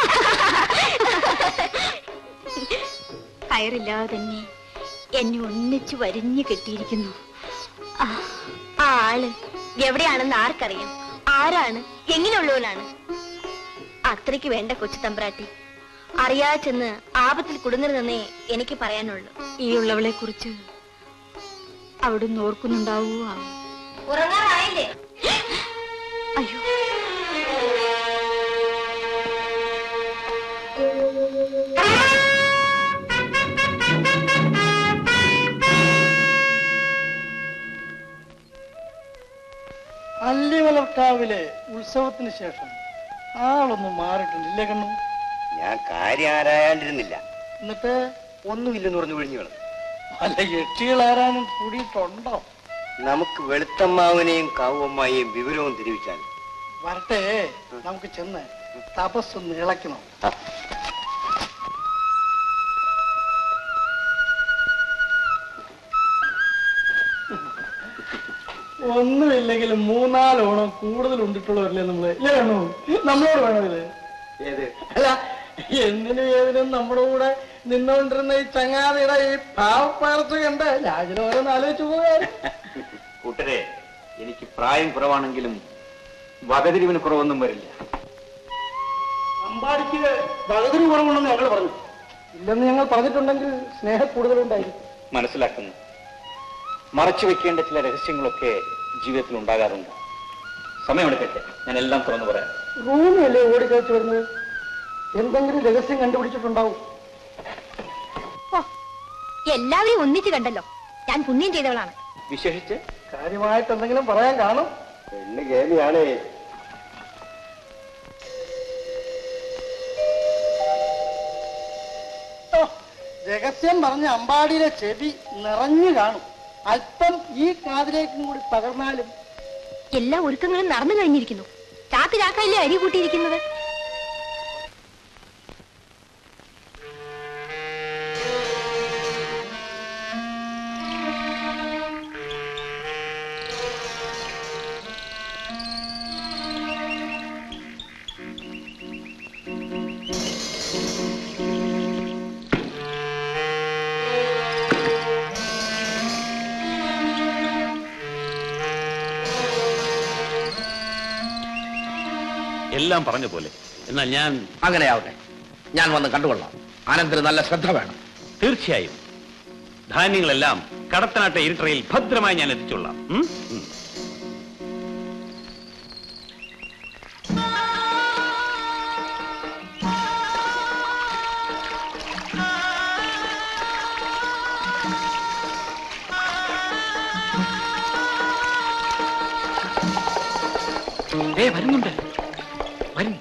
കയറില്ലാതെ തന്നെ എന്നെ ഒന്നിച്ചു വരിഞ്ഞു കെട്ടിയിരിക്കുന്നു ആ ആള് എവിടെയാണെന്ന് ആർക്കറിയാം ആരാണ് എങ്ങനെയുള്ളവനാണ് അത്രയ്ക്ക് വേണ്ട കൊച്ചു തമ്പ്രാട്ടി അറിയാതെ ചെന്ന് ആപത്തിൽ കുടുങ്ങരുതെന്നേ എനിക്ക് പറയാനുള്ളൂ ഈ ഉള്ളവളെ കുറിച്ച് അവിടുന്ന് ഓർക്കുന്നുണ്ടാവൂ ആവും ഉറങ്ങാറായില്ലേ അയ്യോ അല്ലിമലർക്കാവിലെ ഉത്സവത്തിന് ശേഷം ആളൊന്നും മാറിയിട്ടുണ്ട് കണ്ണു ഞാൻ കാര്യം ആരായാണ്ടിരുന്നില്ല എന്നിട്ട് ഒന്നുമില്ലെന്ന് പറഞ്ഞു ഒഴിഞ്ഞു കളഞ്ഞു അല്ല യക്ഷികളാരാനും കൂടിയിട്ടുണ്ടോ നമുക്ക് വെളുത്തമ്മാവനെയും കാവുമ്മയെയും വിവരവും തിരിവിച്ചാൽ വരട്ടെ നമുക്ക് ചെന്ന് തപസ്സൊന്ന് ഇളക്കണം ഒന്നുമില്ലെങ്കിലും മൂന്നാലോണം കൂടുതൽ ഉണ്ടിട്ടുള്ളവരല്ലേ നമ്മള് ഇല്ലേ കണ്ണു നമ്മളോട് വേണോ ഇത് ഏത് അല്ല എന്തിനും ഏതിനും നമ്മുടെ കൂടെ നിന്നുകൊണ്ടിരുന്ന ഈ ചങ്ങാതിയുടെ ഈ പാവപ്പാർച്ച കണ്ട് രാജുല ഓരോന്ന് ആലോചിച്ചു പോകാൻ കൂട്ടരെ എനിക്ക് പ്രായം കുറവാണെങ്കിലും വകതിരിവിന് കുറവൊന്നും വരില്ല അമ്പാടിക്ക് വകതിരി കുറവുണ്ടെന്ന് ഞങ്ങൾ പറഞ്ഞു ഇല്ലെന്ന് ഞങ്ങൾ പറഞ്ഞിട്ടുണ്ടെങ്കിൽ സ്നേഹം കൂടുതലുണ്ടായിരിക്കും മനസ്സിലാക്കുന്നു മറച്ചു വെക്കേണ്ട ചില രഹസ്യങ്ങളൊക്കെ ജീവിതത്തിൽ ഉണ്ടാകാറുണ്ട് സമയമെടുക്കട്ടെ ഞാൻ എല്ലാം തുറന്നു പറയാം റൂമിലല്ലേ ഓടിക്കഴിച്ച് വരുന്നത് എന്തെങ്കിലും രഹസ്യം കണ്ടുപിടിച്ചിട്ടുണ്ടാവും എല്ലാവരെയും ഒന്നിച്ചു കണ്ടല്ലോ ഞാൻ പുണ്യം ചെയ്തവളാണ് വിശേഷിച്ച് കാര്യമായിട്ട് എന്തെങ്കിലും പറയാൻ കാണും പെണ്ണ് കേമിയാണേ ഓ, രഹസ്യം പറഞ്ഞ അമ്പാടിയിലെ ചെവി നിറഞ്ഞു കാണും അല്പം ഈ കാതിലേക്കും കൂടി പകർന്നാലും എല്ലാ ഒരുക്കങ്ങളും നടന്നു കഴിഞ്ഞിരിക്കുന്നു ചാക്ക് ചാക്കല്ലേ അരി കൂട്ടിയിരിക്കുന്നത് എല്ലാം പറഞ്ഞ പോലെ എന്നാൽ ഞാൻ അങ്ങനെയാവട്ടെ ഞാൻ വന്ന് കണ്ടുകൊള്ളാം അനന്തരം നല്ല ശ്രദ്ധ വേണം തീർച്ചയായും ധാന്യങ്ങളെല്ലാം കടത്തനാട്ട ഇരുട്ടറയിൽ ഭദ്രമായി ഞാൻ എത്തിച്ചോളാം ഉം? ഉം. ദേ വരുന്നുണ്ട് വരും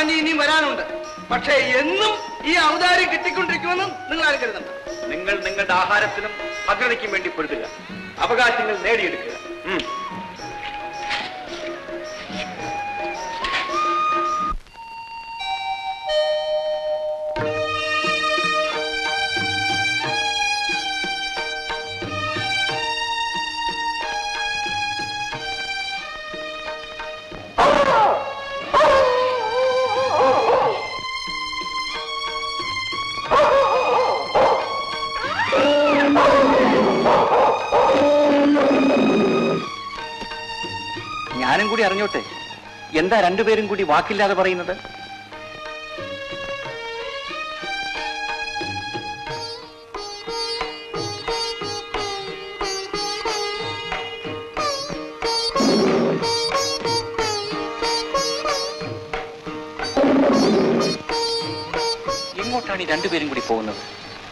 ധാന്യം ഇനിയും വരാനുണ്ട് പക്ഷേ എന്നും ഈ ഔദാര്യം കിട്ടിക്കൊണ്ടിരിക്കുമെന്നും നിങ്ങൾ ആരും കരുതണ്ട നിങ്ങൾ നിങ്ങളുടെ ആഹാരത്തിനും ഭദ്രതയ്ക്കും വേണ്ടി പൊരുതുക അവകാശങ്ങൾ നേടിയെടുക്കുക ഉം. ഞാനും കൂടി അറിഞ്ഞോട്ടെ എന്താ രണ്ടുപേരും കൂടി വാക്കില്ലാതെ പറയുന്നത് എങ്ങോട്ടാണ് ഈ രണ്ടുപേരും കൂടി പോകുന്നത്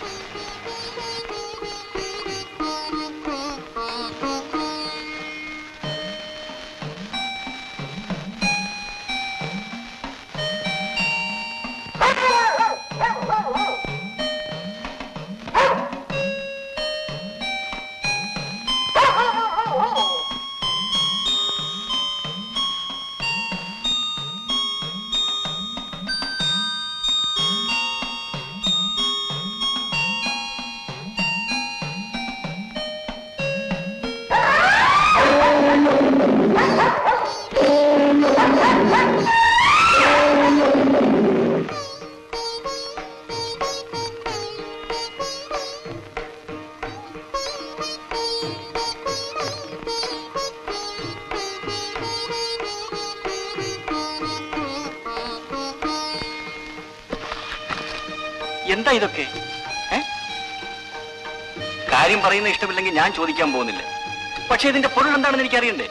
എന്താ ഇതൊക്കെ ഏ? കാര്യം പറയുന്ന ഇഷ്ടമില്ലെങ്കിൽ ഞാൻ ചോദിക്കാൻ പോകുന്നില്ല പക്ഷെ ഇതിന്റെ പൊരുൾ എന്താണെന്ന് എനിക്ക് അറിയണ്ടേ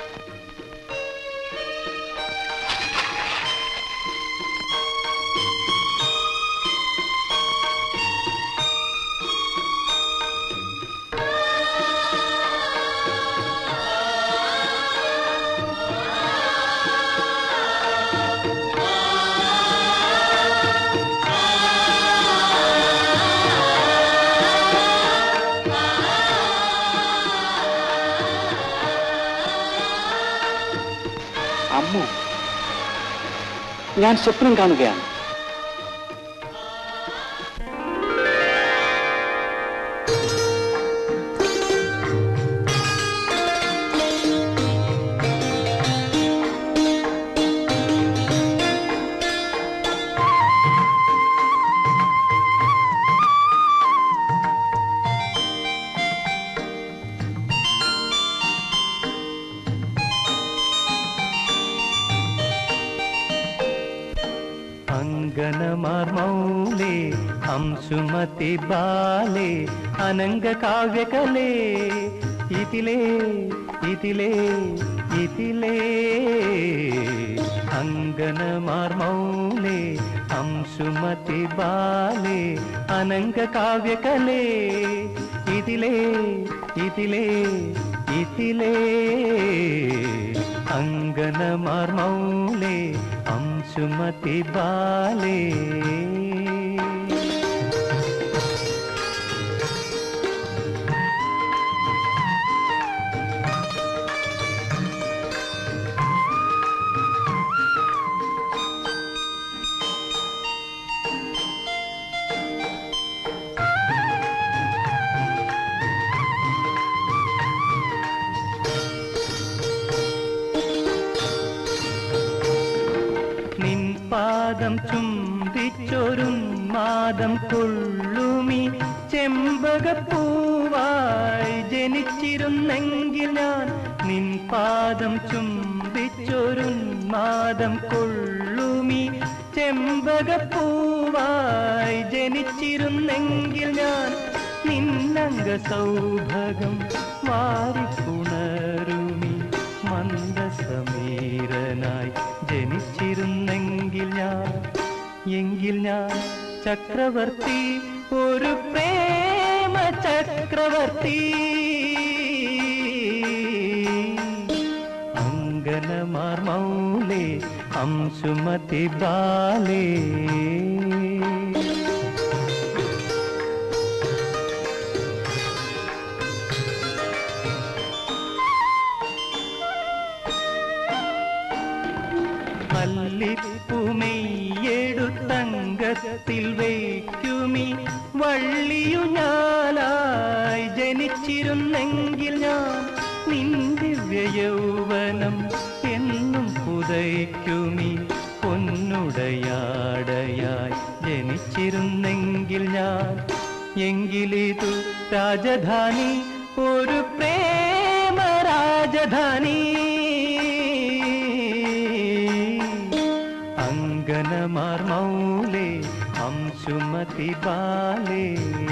അമ്മു ഞാൻ സ്വപ്നം കാണുകയാണ് അങ്കനമാർമൗലേ ഹംസുമതി ബാലേ അനംഗ കാവ്യകലേ ഇതിലേ ഇതിലേ ഇതിലേ അങ്കനമാർമൗലേ ഹംസുമതി ബാലേ അനംഗ കാവ്യകലേ ഇതിലേ ഇതിലേ ഇതിലേ അങ്കനമാർമൗലേ അംശുമതി ബാലേ നിൻ പാദം ചുംബിച്ചൊരും മാദം കൊള്ളുമി ചെമ്പകപ്പൂവായി ജനിച്ചിരുന്നെങ്കിൽ ഞാൻ നിൻ പാദം ചുംബിച്ചൊരും മാദം കൊള്ളുമി ചെമ്പകപ്പൂവായി ജനിച്ചിരുന്നെങ്കിൽ ഞാൻ നിന്നംഗ സൗഭകം വാരിപ്പുണരുമി മന്ദസമീരനായി ജനിച്ചിരുന്നെങ്കിൽ ഞാൻ എങ്കിൽ ഞാൻ ചക്രവർത്തി ഒരു പ്രേമ ചക്രവർത്തി അങ്കനമാർ മൗലേ അംശുമതി ബാലേ മല്ലിപ്പുമെയ്യെടുത്തങ്കത്തിൽ വയ്ക്കുമി വള്ളിയു ഞാലായി ജനിച്ചിരുന്നെങ്കിൽ ഞാൻ നിന്റെ വ്യയൗവനം എന്നും പുതയ്ക്കുമി പൊന്നുടയാടയായി ജനിച്ചിരുന്നെങ്കിൽ ഞാൻ എങ്കിലിതു രാജധാനി ഒരു പ്രേമ രാജധാനി അങ്കനമാർ മൗലേ അംശുമതി ബാലേ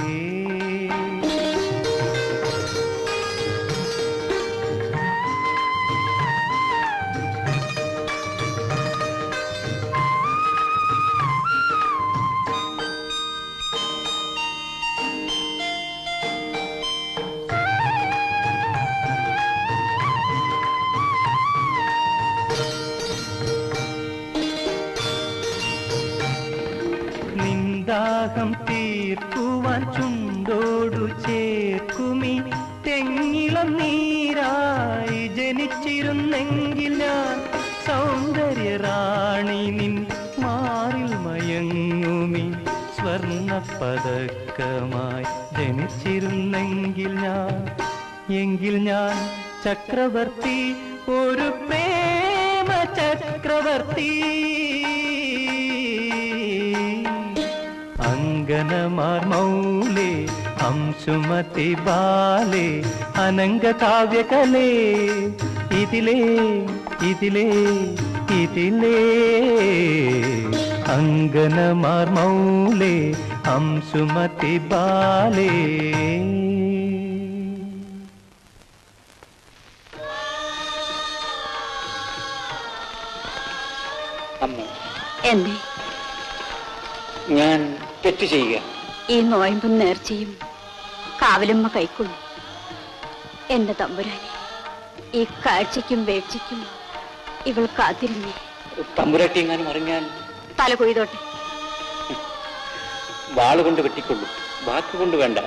നിന്ദാഹം തീർക്കുവാൻ ചുണ്ടോടു ചേർക്കുമി തെങ്ങിളം നീരായി ജനിച്ചിരുന്നെങ്കിൽ ഞാൻ സൗന്ദര്യ റാണി നിൻ മാറിൽ മയങ്ങുമി സ്വർണ്ണ പതക്കമായി ജനിച്ചിരുന്നെങ്കിൽ ഞാൻ എങ്കിൽ ഞാൻ ചക്രവർത്തി ഒരു പ്രേമ ചക്രവർത്തി അങ്കനമാർ മൗലേ അംശുമതി ബാലേ അനങ്ക കാവ്യകലേ ഇതിലേ ഇതിലേ ഇതിലേ അങ്കനമാർ മൗലേ അംശുമതി ബാലേ അമ്മ എന്തേ ഞാൻ തെറ്റ് ചെയ്യുക ഈ നോയമ്പും നേർച്ചയും കാവലമ്മ കൈക്കൊള്ളു എന്റെ തമ്പുരാനെ ഈ കാഴ്ചയ്ക്കും വേഴ്ചയ്ക്കും ഇവൾ കാത്തിരുന്നേ തമ്പുരാട്ടി എങ്ങാനും അറിഞ്ഞാൽ തല കൊയ്തോട്ടെ വാളുകൊണ്ട് വെട്ടിക്കൊള്ളു വാക്കുകൊണ്ട് വേണ്ട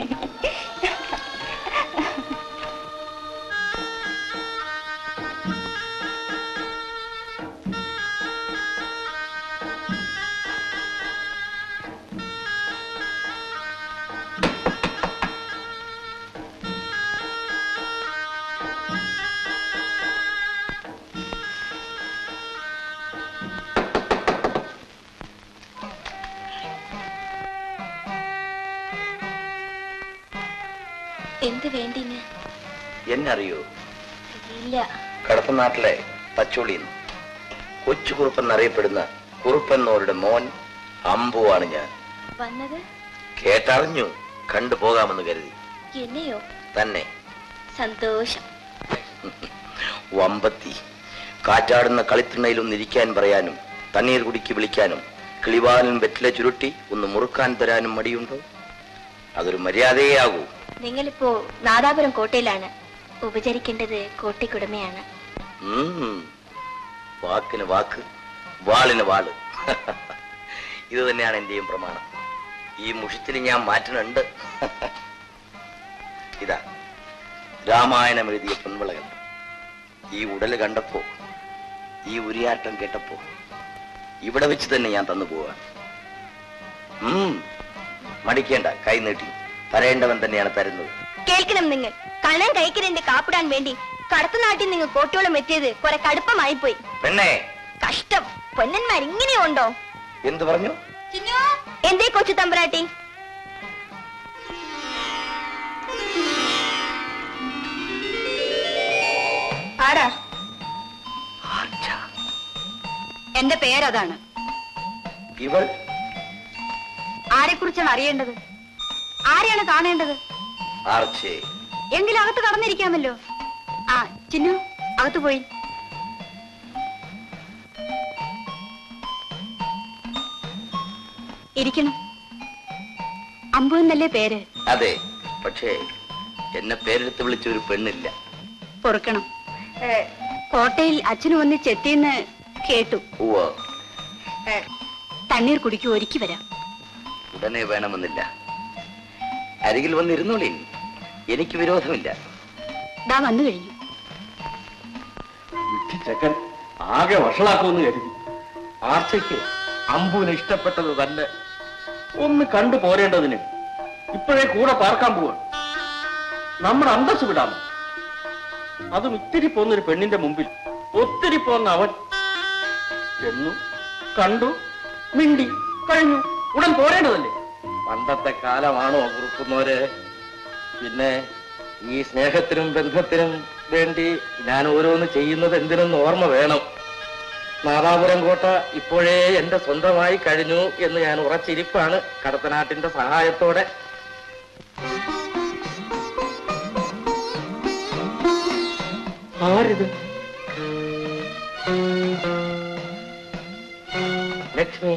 എന്ത് വേണ്ടിന് എന്നറിയോ ഇല്ല കടത്തനാട്ടിലെ തച്ചോളിന്ന് കൊച്ചു കുറുപ്പെന്നറിയപ്പെടുന്ന കുറുപ്പെന്നോരുടെ മോൻ അമ്പുവാണ് ഞാൻ വന്നത് കേട്ടറിഞ്ഞു കണ്ടു പോകാമെന്ന് കരുതി എന്നെയോ തന്നെ സന്തോഷം വമ്പത്തി കാറ്റാടുന്ന കളിത്തിണ്ണയിലൊന്ന് ഇരിക്കാൻ പറയാനും തണ്ണീർ കുടിക്ക് വിളിക്കാനും കിളിവാലിൻ വെറ്റില ചുരുട്ടി ഒന്ന് മുറുക്കാൻ തരാനും മടിയുണ്ടോ അതൊരു മര്യാദയേ ആകൂ നിങ്ങളിപ്പോ നാദാപുരം കോട്ടയിലാണ് ഉപചരിക്കേണ്ടത് കോട്ടയ്ക്കുടമയാണ് ഉം. വാക്കിന് വാക്ക് വാളിന് വാള് ഇത് തന്നെയാണ് എന്റെയും പ്രമാണം ഈ മുഷിച്ചിൽ ഞാൻ മാറ്റുന്നുണ്ട് ഇതാ രാമായണം എഴുതിയ പൊൻവിളകൾ ഈ ഉടല് കണ്ടപ്പോ ഈ ഉരിയാട്ടം കേട്ടപ്പോ ഇവിടെ വെച്ച് തന്നെ ഞാൻ തന്നു പോവാ ഉം മടിക്കേണ്ട കൈ നീട്ടി തരേണ്ടവൻ തന്നെയാണ് തരുന്നത് കേൾക്കണം നിങ്ങൾ കണ്ണൻ കഴിക്കരന്റെ കാപ്പിടാൻ വേണ്ടി കടത്തനാട്ടിൽ നിങ്ങൾ കോട്ടയോളം എത്തിയത് കുറെ കടുപ്പമായി പോയി പെണ്ണേ കഷ്ടം പൊന്നന്മാർ ഇങ്ങനെയുണ്ടോ എന്തു പറഞ്ഞു എന്തേ കൊച്ചു തമ്പുരാട്ടി ആരാ എന്റെ പേരതാണ് ഇവൾ ആരെക്കുറിച്ചാണ് അറിയേണ്ടത് ആരെയാണ് കാണേണ്ടത് ആർച്ചേ എങ്കിൽ അകത്ത് കടന്നിരിക്കാമല്ലോ ആ ചിന്നു അകത്ത് പോയി ഇരിക്കണം അമ്പു എന്നല്ലേ പേര് അതെ പക്ഷേ എന്നെ പേരെടുത്ത് വിളിച്ച ഒരു പെണ്ണില്ല പൊറുക്കണം കോട്ടയിൽ അച്ഛനും ഒന്ന് ചെത്തിന്ന് കേട്ടു ഉവ്വ തണ്ണീർ കുടിക്കൂ ഒരുക്കി വരാം ഉടനെ വേണമെന്നില്ല അരികിൽ വന്നിരുന്നോളീൻ എനിക്ക് വിരോധമില്ല ദാ വന്നു കഴിഞ്ഞു ചെക്കൻ ആകെ വഷളാക്കുമെന്ന് കരുതി ആർച്ചയ്ക്ക് അമ്പുവിന് ഇഷ്ടപ്പെട്ടത് തന്നെ ഒന്ന് കണ്ടു പോരേണ്ടതിന് ഇപ്പോഴേ കൂടെ പാർക്കാൻ പോവാണ് നമ്മുടെ അന്തസ് വിടാമോ അതും ഇത്തിരി പോന്നൊരു പെണ്ണിന്റെ മുമ്പിൽ ഒത്തിരി പോന്ന അവൻ ചെന്നു കണ്ടു മിണ്ടി കഴിഞ്ഞു ഉടൻ പോരേണ്ടതല്ലേ പണ്ടത്തെ കാലമാണോ കുറുക്കുന്നവര് പിന്നെ ഈ സ്നേഹത്തിനും ബന്ധത്തിനും വേണ്ടി ഞാൻ ഓരോന്ന് ചെയ്യുന്നത് എന്തിനെന്ന് ഓർമ്മ വേണം നാദാപുരം കോട്ട ഇപ്പോഴേ എന്റെ സ്വന്തമായി കഴിഞ്ഞു എന്ന് ഞാൻ ഉറച്ചിരിപ്പാണ് കടത്തനാട്ടിന്റെ സഹായത്തോടെ ആരിത് ലക്ഷ്മി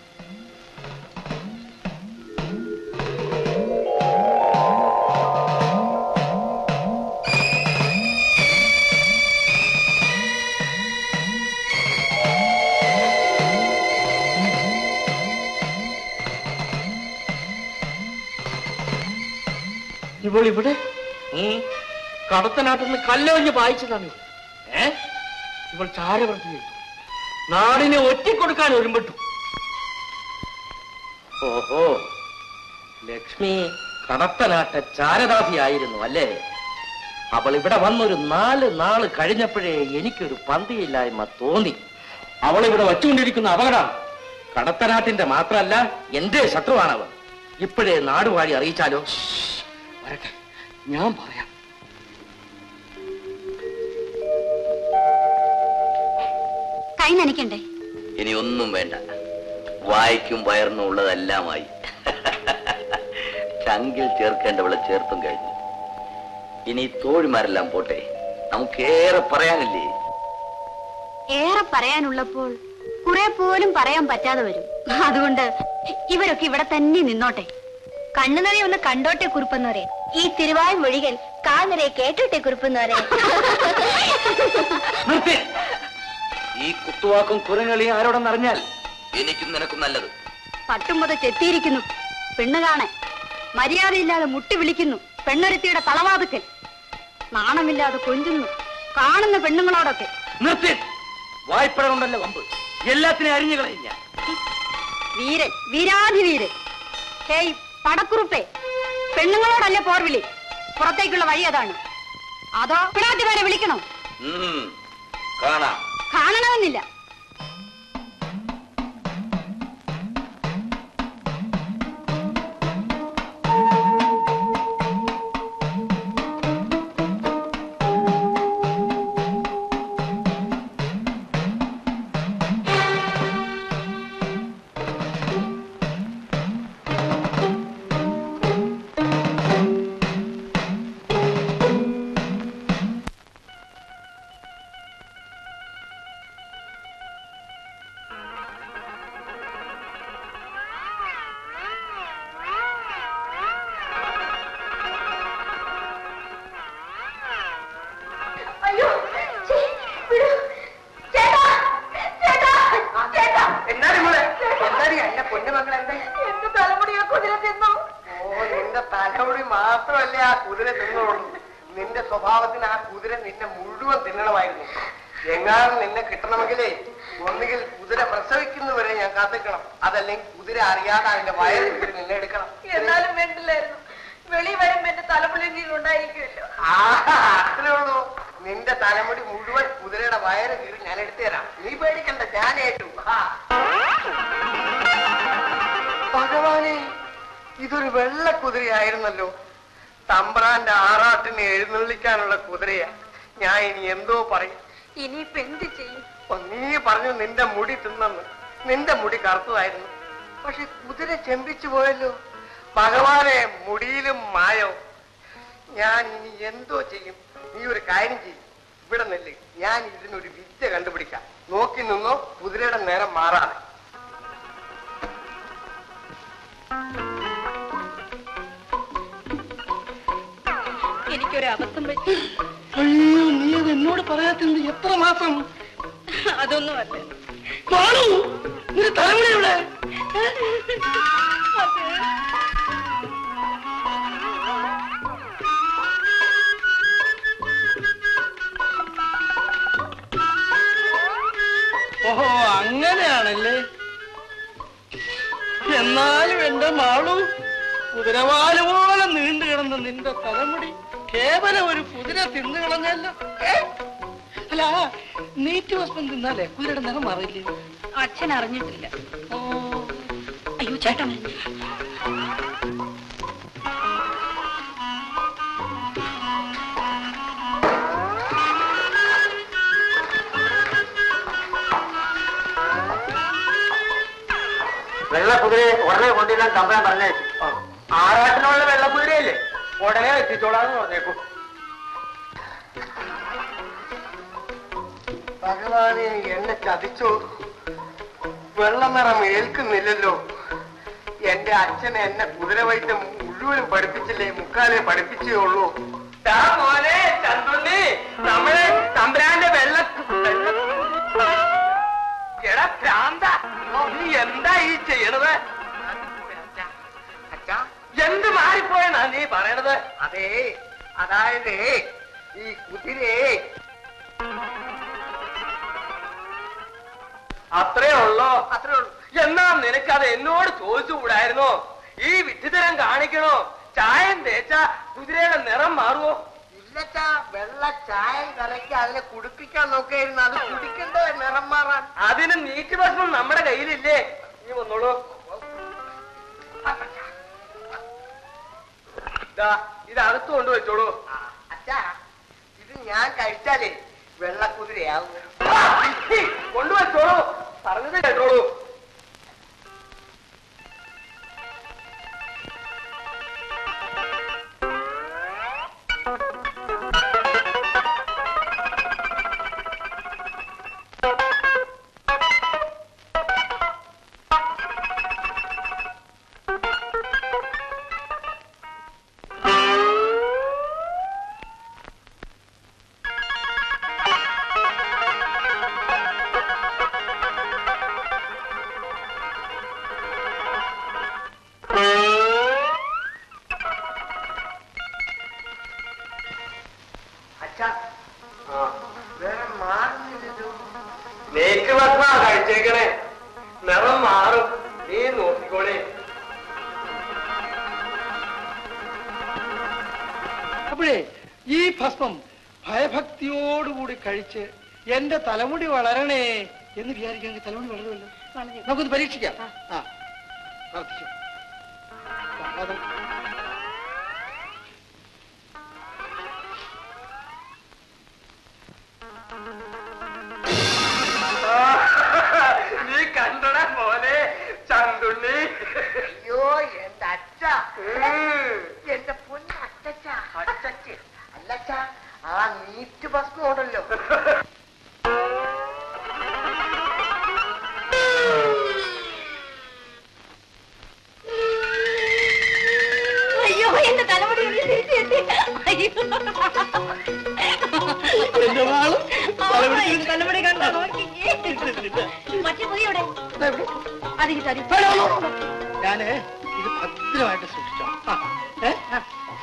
ഇവൾ ഇവിടെ കടത്തനാട്ടിൽ നിന്ന് കല്ലെറിഞ്ഞ് പായിച്ചതാണ് ഇവൾ ഏ ഇവൾ ചാരവൃത്തി ചെയ്തു നാടിനെ ഒറ്റിക്കൊടുക്കാൻ ഒരുമ്പെട്ടു ഓഹോ ലക്ഷ്മി കടത്തനാട്ട ചാരദാസിയായിരുന്നു അല്ലേ അവൾ ഇവിടെ വന്നൊരു നാല് നാള് കഴിഞ്ഞപ്പോഴേ എനിക്കൊരു പന്തിയില്ലായ്മ തോന്നി അവൾ ഇവിടെ വച്ചുകൊണ്ടിരിക്കുന്ന അപകടം കടത്തനാട്ടിന്റെ മാത്രമല്ല എന്റെ ശത്രുവാണവൾ ഇപ്പോഴേ നാടുവാഴി അറിയിച്ചാലോ വരട്ടെ ഞാൻ പറയാം കൈ നനയ്ക്കണ്ടേ ഇനി ഒന്നും വേണ്ട വായിക്കും വയറിനും ഉള്ളതെല്ലാമായി ചങ്കിൽ ചേർക്കേണ്ടവളെ ചേർത്തും കഴിഞ്ഞു ഇനി തോഴിമാരെല്ലാം പോട്ടെ നമുക്കേറെ പറയാനില്ലേ ഏറെ പറയാനുള്ളപ്പോൾ കുറെ പോലും പറയാൻ പറ്റാതെ വരും അതുകൊണ്ട് ഇവരൊക്കെ ഇവിടെ തന്നെ നിന്നോട്ടെ കണ്ണുനിറയെ ഒന്ന് കണ്ടോട്ടെ കുറുപ്പെന്നവരെ ഈ തിരുവായ് മൊഴികൾ കാൽനിറയെ കേട്ടോട്ടെ കുറുപ്പെന്നവരെ നിർത്തി ഈ കുത്തുവാക്കും കുരങ്ങളിയും ആരോടെന്നറിഞ്ഞാൽ എനിക്കും നിനക്കും നല്ലത് പട്ടുമ്പത് ചെത്തിയിരിക്കുന്നു പെണ്ണ് കാണെ മര്യാദയില്ലാതെ മുട്ടി വിളിക്കുന്നു പെണ്ണൊരുത്തിയുടെ തളവാതുക്കൽ നാണമില്ലാതെ കൊഞ്ചുന്നു കാണുന്ന പെണ്ണുങ്ങളോടൊക്കെ നിർത്തി വായ്പഴ കൊണ്ടല്ല വമ്പ് എല്ലാത്തിനെയും അരിഞ്ഞു കളയും ഞാൻ വീരൻ വീരാധിവീരൻ ഹേയ് പടക്കുറുപ്പേ പെണ്ണുങ്ങളോടല്ലേ പോർവിളി പുറത്തേക്കുള്ള വഴി അതാണ് അതോ പിണാത്തിമാരെ വിളിക്കണോ ഉം, കാണാം കാണണമെന്നില്ല അയ്യോ ഛേ, വിടൂ. ചേട്ടാ ചേട്ടാ ചേട്ടാ എന്നാടി മോളെ എന്താടി എന്റെ പൊന്നുമക്കൾ എന്താ എന്റെ തലമുടിയെ കുതിര തിന്നു ഓ നിന്റെ തലമുടി മാത്രമല്ലേ ആ കുതിര തിന്നുള്ളൂ നിന്റെ സ്വഭാവത്തിന് ആ കുതിര നിന്നെ മുഴുവൻ തിന്നണമായിരുന്നു എങ്ങാനും നിന്നെ കിട്ടണമെങ്കിലേ ഒന്നുകിൽ കുതിര പ്രസവിക്കുന്നവരെ ഞാൻ കാത്തിക്കണം അതല്ലെങ്കിൽ കുതിര അറിയാതെ അതിന്റെ വയറ് കീറി നിന്നെ എടുക്കണം എന്നാലും വേണ്ടില്ലായിരുന്നു വെളി വരുമ്പോ എന്റെ തലമുടി ഉണ്ടായിരിക്കുമല്ലോ ആ അത്രേ ഉള്ളൂ നിന്റെ തലമുടി മുഴുവൻ കുതിരയുടെ വയറ് കീറി ഞാൻ എടുത്തു തരാം നീ പേടിക്കണ്ട ഞാൻ ഏറ്റു ആ. ഭഗവാനെ ഇതൊരു വെള്ള കുതിരയായിരുന്നല്ലോ തമ്പ്രാന്റെ ആറാട്ടിനെ എഴുന്നള്ളിക്കാനുള്ള കുതിരയാ ഞാൻ ഇനി എന്തോ പറയും ഇനിയിപ്പൊ എന്ത് ചെയ്യും ഓ, നീ പറഞ്ഞു നിന്റെ മുടി തിന്നെന്ന് നിന്റെ മുടി കറുത്തതായിരുന്നു പക്ഷെ കുതിര ചെമ്പിച്ചു പോയല്ലോ ഭഗവാനെ മുടിയിലും മായോ ഞാൻ ഇനി എന്തോ ചെയ്യും നീ ഒരു കാര്യം ചെയ്യും ഇവിടെ നില്ല് ഞാൻ ഇതിനൊരു വിദ്യ കണ്ടുപിടിക്കാം നോക്കി നിന്നോ കുതിരയുടെ നേരം മാറാതെ എനിക്കൊരു അബദ്ധം പറ്റി അയ്യോ നീ അത് എന്നോട് പറയാത്തത് എത്ര മാസം അതൊന്നുമല്ല മാളു നിന്റെ തലമുടി എവിടെ ഓഹോ അങ്ങനെയാണല്ലേ എന്നാലും എന്റെ മാളു കുതിരവാല് പോലെ നീണ്ടു കിടന്ന നിന്റെ തലമുടി കേവലം ഒരു കുതിര തിന്നു കളഞ്ഞല്ലോ ഏ? അല്ല നീറ്റ് വസ്ത്രം തിന്നാലേ കുതിരയുടെ നിറം മാറില്ലേ അച്ഛൻ അറിഞ്ഞിട്ടില്ല അയ്യോ ചേട്ടൻ വെള്ളക്കുതിരയെ ഉടനെ കൊണ്ടിടാൻ തമ്പാൻ പറഞ്ഞേച്ചു ആറാട്ടിനുള്ള വെള്ളക്കുതിരയല്ലേ ഉടനെ എത്തിച്ചോളാന്ന് പറഞ്ഞേക്കൂ ഭഗവാനെ എന്നെ ചതിച്ചു വെള്ളനിറം ഏൽക്കുന്നില്ലല്ലോ എന്റെ അച്ഛൻ എന്നെ കുതിരവൈദ്യം മുഴുവനും പഠിപ്പിച്ചില്ലേ മുക്കാലേ പഠിപ്പിച്ചേ ഉള്ളൂ മോനെ ചന്തുണ്ണി നമ്മളെ തമ്പുരാന്റെ വെള്ള എടാ ഭ്രാന്ത നീ എന്താ ഈ ചെയ്യണത് അച്ഛാ, എന്ത് മാറിപ്പോയെന്നാ നീ പറയണത് അതെ അതായത് ഈ കുതിരയെ അത്രേ ഉള്ളോ അത്രേ ഉള്ളൂ എന്നാ നിനക്കത് എന്നോട് ചോദിച്ചുകൂടായിരുന്നോ ഈ വിഡ്ഢിതരം കാണിക്കണോ ചായം തേച്ച കുതിരയുടെ നിറം മാറുവോ ഇല്ലച്ചാ വെള്ള ചായ കലക്കി അതിനെ കുടിപ്പിക്കാൻ നോക്കിയായിരുന്നു അത് കുടിക്കണ്ടേ നിറം മാറാൻ അതിന് നീറ്റ് ഭസ്മം നമ്മുടെ കയ്യിലില്ലേ നീ വന്നോളൂ ദാ, ഇത് അകത്ത് കൊണ്ടുവച്ചോളൂ അച്ഛാ ഇത് ഞാൻ കഴിച്ചാലേ വെള്ളക്കുതിരയാവും കൊണ്ടുവച്ചോളൂ പറഞ്ഞത് കേട്ടോളൂ അച്ഛാ വേറെ മാറുന്നില്ലല്ലോ നേക്ക് ഭക്ഷണ കഴിച്ചേക്കണേ നിറം മാറും നീ നോക്കിക്കോളേ അപ്പോഴേ ഈ ഭസ്മം ഭയഭക്തിയോടുകൂടി കഴിച്ച് എന്റെ തലമുടി വളരണേ എന്ന് വിചാരിക്കാമെങ്കിൽ തലമുടി വളരുമല്ലോ നമുക്കൊന്ന് പരീക്ഷിക്കാം ആ പ്രാർത്ഥിക്കാം പ്രഭാതം. നീ കണ്ടട മോനെ ചന്തുണ്ണി അയ്യോ എന്റെ അച്ഛ എന്റെ പൊന്ന അച്ഛച്ച അച്ഛച്ച് അല്ലച്ച ആ നീറ്റ് ഭസ്മം ഉണ്ടല്ലോ അയ്യോ എന്റെ തലമുടി ഉള്ളിൽ തിരിച്ച് എത്തി. അയ്യോ. അമ്മ, എന്റെ തലമുടി കണ്ടോ നോക്കിക്കേ. മറ്റേ പുതിയ എവിടെ? അതിന് തരും ഞാന് ഇത് ഭദ്രമായിട്ട് സൂക്ഷിച്ചോ ആ ഏ ആ.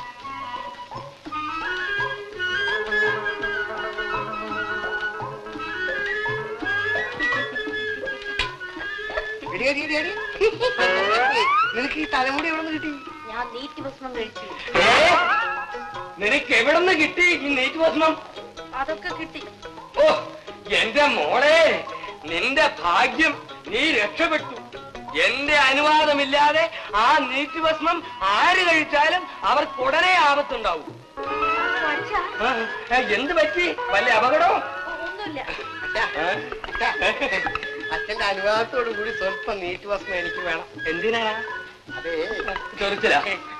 എടി, എടി, എടി, എടി. നിനക്ക് ഈ തലമുടി എവിടെ നിന്ന് കിട്ടി ഞാൻ നീറ്റ് ഭസ്മം കഴിച്ചു നിനക്ക് എവിടെ നിന്ന് കിട്ടി ഈ നീറ്റ് ഭസ്മം അതൊക്കെ കിട്ടി ഓ എന്റെ മോളെ നിന്റെ ഭാഗ്യം നീ രക്ഷപ്പെട്ടു എന്റെ അനുവാദമില്ലാതെ ആ നീറ്റ് ഭസ്മം ആര് കഴിച്ചാലും അവർക്ക് ഉടനെ ആപത്തുണ്ടാവും ആ, ആ, എന്ത് പറ്റി വല്ല അപകടവും ഒന്നുമില്ല അച്ഛന്റെ അനുവാദത്തോടു കൂടി സ്വല്പം നീറ്റ് ഭസ്മം എനിക്ക് വേണം എന്തിനാ അതെ ചൊറിച്ചില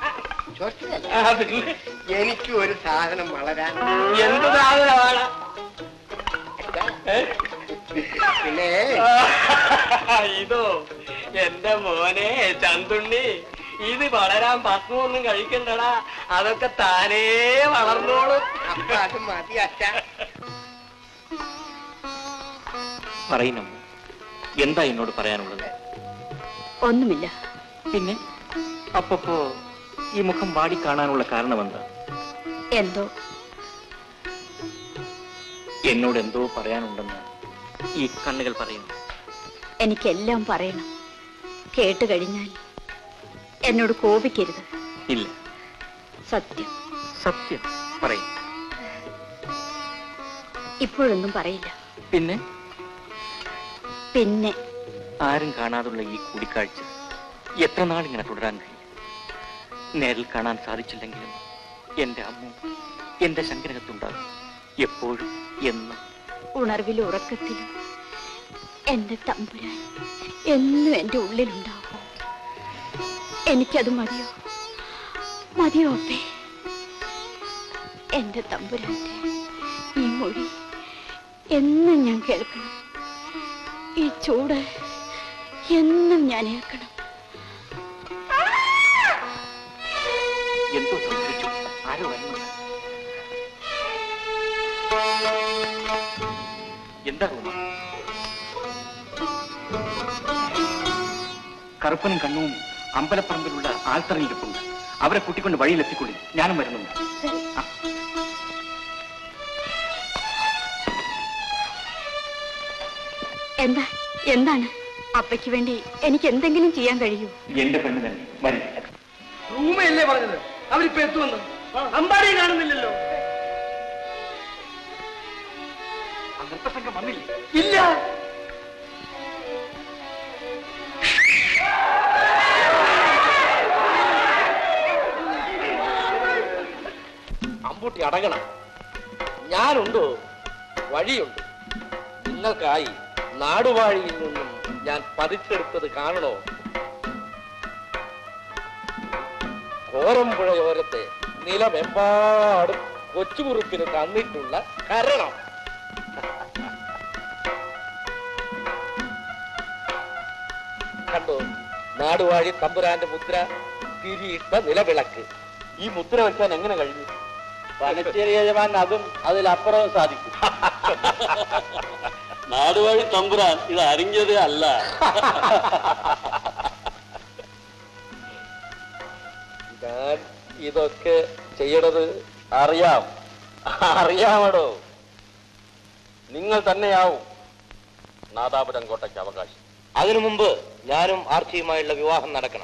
എനിക്ക് ഒരു സാധനം വളരാൻ എന്ത് സാധനമാണ് പിന്നെ ഇതോ എന്റെ മോനെ ചന്തുണ്ണി ഇത് വളരാൻ ഭസ്മൊന്നും കഴിക്കണ്ടടാ അതൊക്കെ താനേ വളർന്നോളും അപ്പൊ അത് മതി അച്ഛ പറയുന്നു എന്താ എന്നോട് പറയാനുള്ളത് ഒന്നുമില്ല പിന്നെ അപ്പപ്പോ ഈ മുഖം വാടി കാണാനുള്ള കാരണം എന്താ എന്തോ എന്നോട് എന്തോ പറയാനുണ്ടെന്ന് ഈ കണ്ണുകൾ പറയുന്നു എനിക്കെല്ലാം പറയണം കേട്ട് കഴിഞ്ഞാൽ എന്നോട് കോപിക്കരുത് ഇല്ല സത്യം സത്യം പറയും ഇപ്പോഴൊന്നും പറയില്ല പിന്നെ പിന്നെ ആരും കാണാതുള്ള ഈ കൂടിക്കാഴ്ച എത്ര നാളിങ്ങനെ തുടരാൻ കഴിയും നേരിൽ കാണാൻ സാധിച്ചില്ലെങ്കിലും എന്റെ അമ്മ എന്റെ ശങ്കരകത്തുണ്ടാകും എപ്പോഴും എന്നും ഉണർവിലും ഉറക്കത്തിലും എന്റെ തമ്പുരാൻ എന്നും എന്റെ ഉള്ളിലുണ്ടാവും എനിക്കത് മതിയോ മതിയോ അപ്പേ എന്റെ തമ്പുരാന്റെ ഈ മൊഴി എന്നും ഞാൻ കേൾക്കണം ഈ ചൂട് എന്നും ഞാൻ ഏൽക്കണം എന്തോ സംഭവിച്ചു ആരോ വരുന്നുണ്ട് എന്താ റൂമ കറുപ്പനും കണ്ണും അമ്പലപ്പറമ്പിലുള്ള ആൽത്തറയിലിരിപ്പുണ്ട് അവരെ കൂട്ടിക്കൊണ്ട് വഴിയിലെത്തിക്കൊള്ളി ഞാനും വരുന്നുണ്ട് ആ. എന്താ എന്താണ് അപ്പയ്ക്ക് വേണ്ടി എനിക്ക് എന്തെങ്കിലും ചെയ്യാൻ കഴിയൂ എന്റെ പെണ്ണ് തന്നെ വരും റൂമയല്ലേ പറഞ്ഞത് അവരിപ്പോ എത്തുമെന്ന് അമ്പാടിയെ കാണുന്നില്ലല്ലോ നൃത്തസംഘം വന്നില്ലേ ഇല്ല അമ്പൂട്ടി അടങ്ങണം ഞാനുണ്ടോ വഴിയുണ്ട് നിങ്ങൾക്കായി നാടുവാഴിയിൽ നിന്നും ഞാൻ പതിച്ചെടുത്തത് കാണണോ കോരമ്പുഴയോരത്തെ നിലമെമ്പാടും കൊച്ചുകുറുപ്പിന് തന്നിട്ടുള്ള കരണം കണ്ടോ നാടുവാഴി തമ്പുരാന്റെ മുദ്ര തിരിയിട്ട നിലവിളക്ക് ഈ മുദ്ര വെക്കാൻ എങ്ങനെ കഴിഞ്ഞു പനച്ചേരി യജമാൻ അതും അതിലപ്പുറവും സാധിക്കും നാടുവഴി തമ്പുരാൻ ഇത് അറിഞ്ഞതേ അല്ല ഞാൻ ഇതൊക്കെ ചെയ്യണത് അറിയാം അറിയാമടോ നിങ്ങൾ തന്നെയാവും നാദാപുരം കോട്ടയ്ക്ക് അവകാശം അതിനു മുമ്പ് ഞാനും ആർച്ചിയുമായുള്ള വിവാഹം നടക്കണം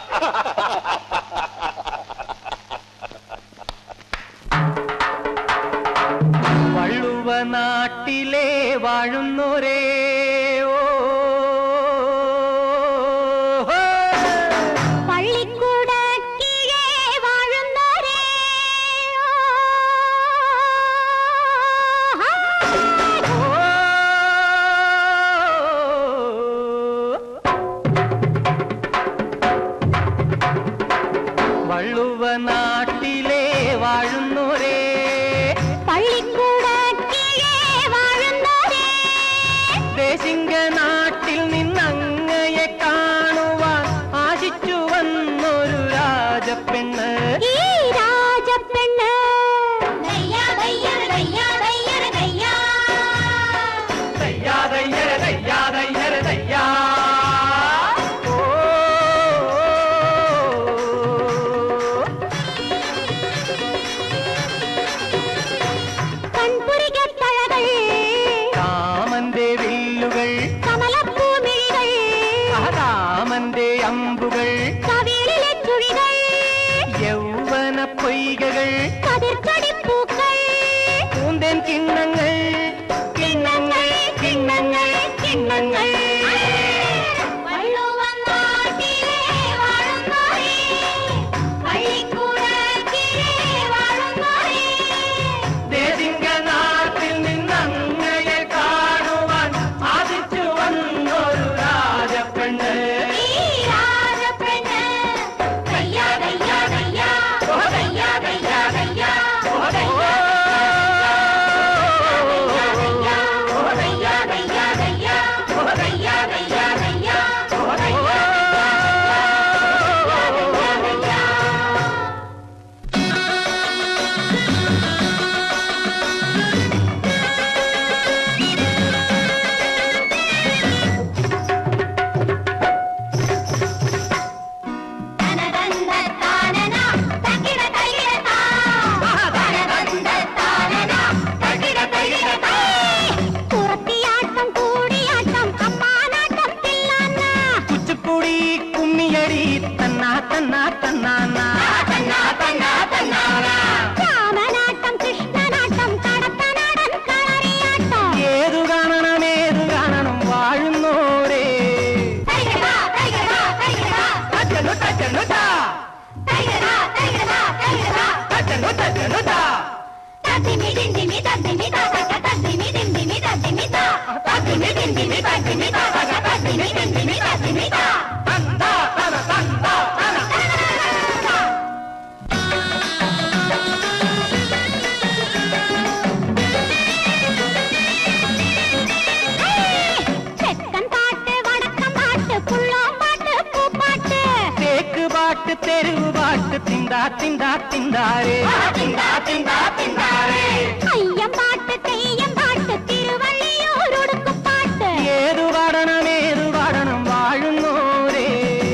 വള്ളുവ നാട്ടിലെ വാഴുന്നോരേ ഓ പള്ളിക്കൂടക്കീഴേ വാഴുന്നോരേ വള്ളുവ നാട്ടിലെ വാഴുന്നോരേ പള്ളിക്കൂടക്കീഴേ വാഴുന്നോരേ ദേശിംഗ നാട്ടിൽ നിന്നങ്ങയെ കാണുവാൻ ആശിച്ചു വന്നൊരു രാജപ്പെണ്ണ് ഈ രാജപ്പെണ്ണ് ദയ്യാ ദയ്യര ദയ്യാ ദയ്യര ദയ്യാ ദയ്യാ ദയ്യര ദയ്യാ ദയ്യര ദയ്യാ കൺപുരികത്തഴകൾ രാമന്റെ വില്ലുകൾ കമലപ്പൂമിഴികൾ രാമന്റെ അമ്പുകൾ കവിളിലെ ചുഴികൾ യൗവന പൊയ്കകൾ കതിർക്കടിപ്പൂക്കൾ പൂന്തേൻ കിണ്ണങ്ങൾ കിണ്ണങ്ങൾ കിണ്ണങ്ങൾ കിണ്ണങ്ങൾ വള്ളുവനാട്ടിലെ വാഴുന്നോരേ പള്ളിക്കൂടക്കീഴേ വാഴുന്നോരേ ദേശിംഗ നാട്ടിൽ നിന്നങ്ങയെ കാണുവാൻ ആദിച്ചു വന്നൊരു രാജപ്പെണ്ണ് ഈ രാജപ്പെണ്ണ് ദയ്യാ ദയ്യാ ദയ്യാ ഓ ദയ്യാ ദയ്യാ ദയ്യാ ഓ ദയ്യാ ദയ്യാ ദയ്യാ ഓ ദയ്യാ ദയ്യാ ദയ്യാ ഓ ദയ്യാ തിന്താരേ തിന്താ തിന്താ തിന്താരേ അയ്യമ്പാട്ട് തെയ്യമ്പാട്ട് തിരുവള്ളിയൂരൊടുക്കും പാട്ട് ഏതു പാടണം ഏതു പാടണം വാഴുന്നോരേ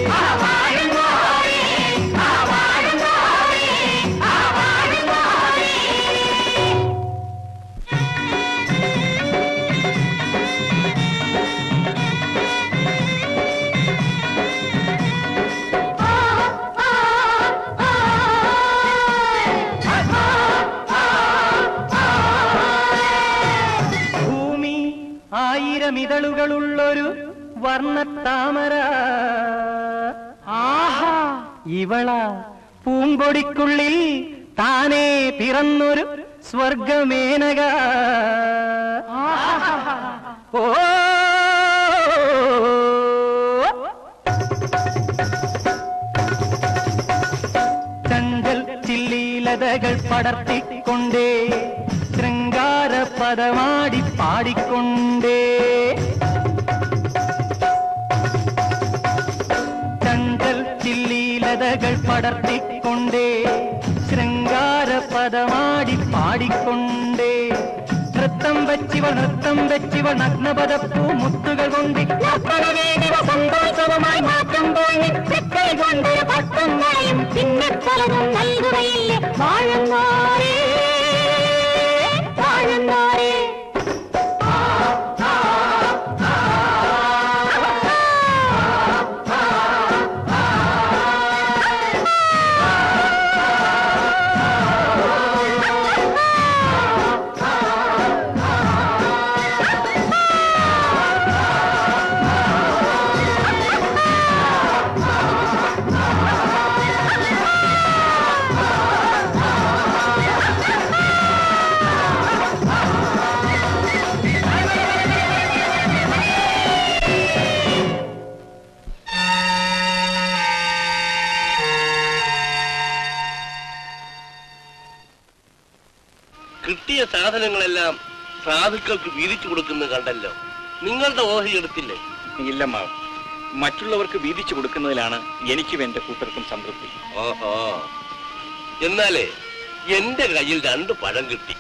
ഭൂമി ആയിരം ഇതളുകളുള്ളൊരു വർണ്ണത്താമര ആഹാ ഇവള പൂമ്പൊടിക്കുള്ളിൽ താനേ പിറന്നൊരു സ്വർഗമേനക ഓ ചഞ്ചൽ ചില്ലീലതകൾ പടർത്തിക്കൊണ്ടേ ശൃംഗാര പദമാടി പാടിക്കൊണ്ടേ ചഞ്ചൽ ചില്ലീലതകൾ പടർത്തിക്കൊണ്ടേ ശൃംഗാര പദമാടി പാടിക്കൊണ്ടേ നൃത്തം വെച്ചിവൾ നൃത്തം വെച്ചിവൾ നഗ്നപദപ്പൂ മുത്തുകൾ കൊണ്ടി സന്തോഷവുമായി മാറ്റുമ്പോൾ നിത്യത്തെ കൊണ്ട് പട്ടുന്നയും പിന്നെ പലതും നൽകുകയില്ലേ വാഴുന്നോരേ വാഴുന്നോരേ കിട്ടിയ സാധനങ്ങളെല്ലാം സാധുക്കൾക്ക് വീതിച്ചു കൊടുക്കുന്നത് കണ്ടല്ലോ നിങ്ങളുടെ ഓഹരി എടുത്തില്ലേ ഇല്ലമ്മാവ് മറ്റുള്ളവർക്ക് വീതിച്ചു കൊടുക്കുന്നതിലാണ് എനിക്കും എന്റെ കൂട്ടർക്കും സംതൃപ്തി ഓഹോ എന്നാലേ എന്റെ കയ്യിൽ രണ്ട് പഴം കിട്ടി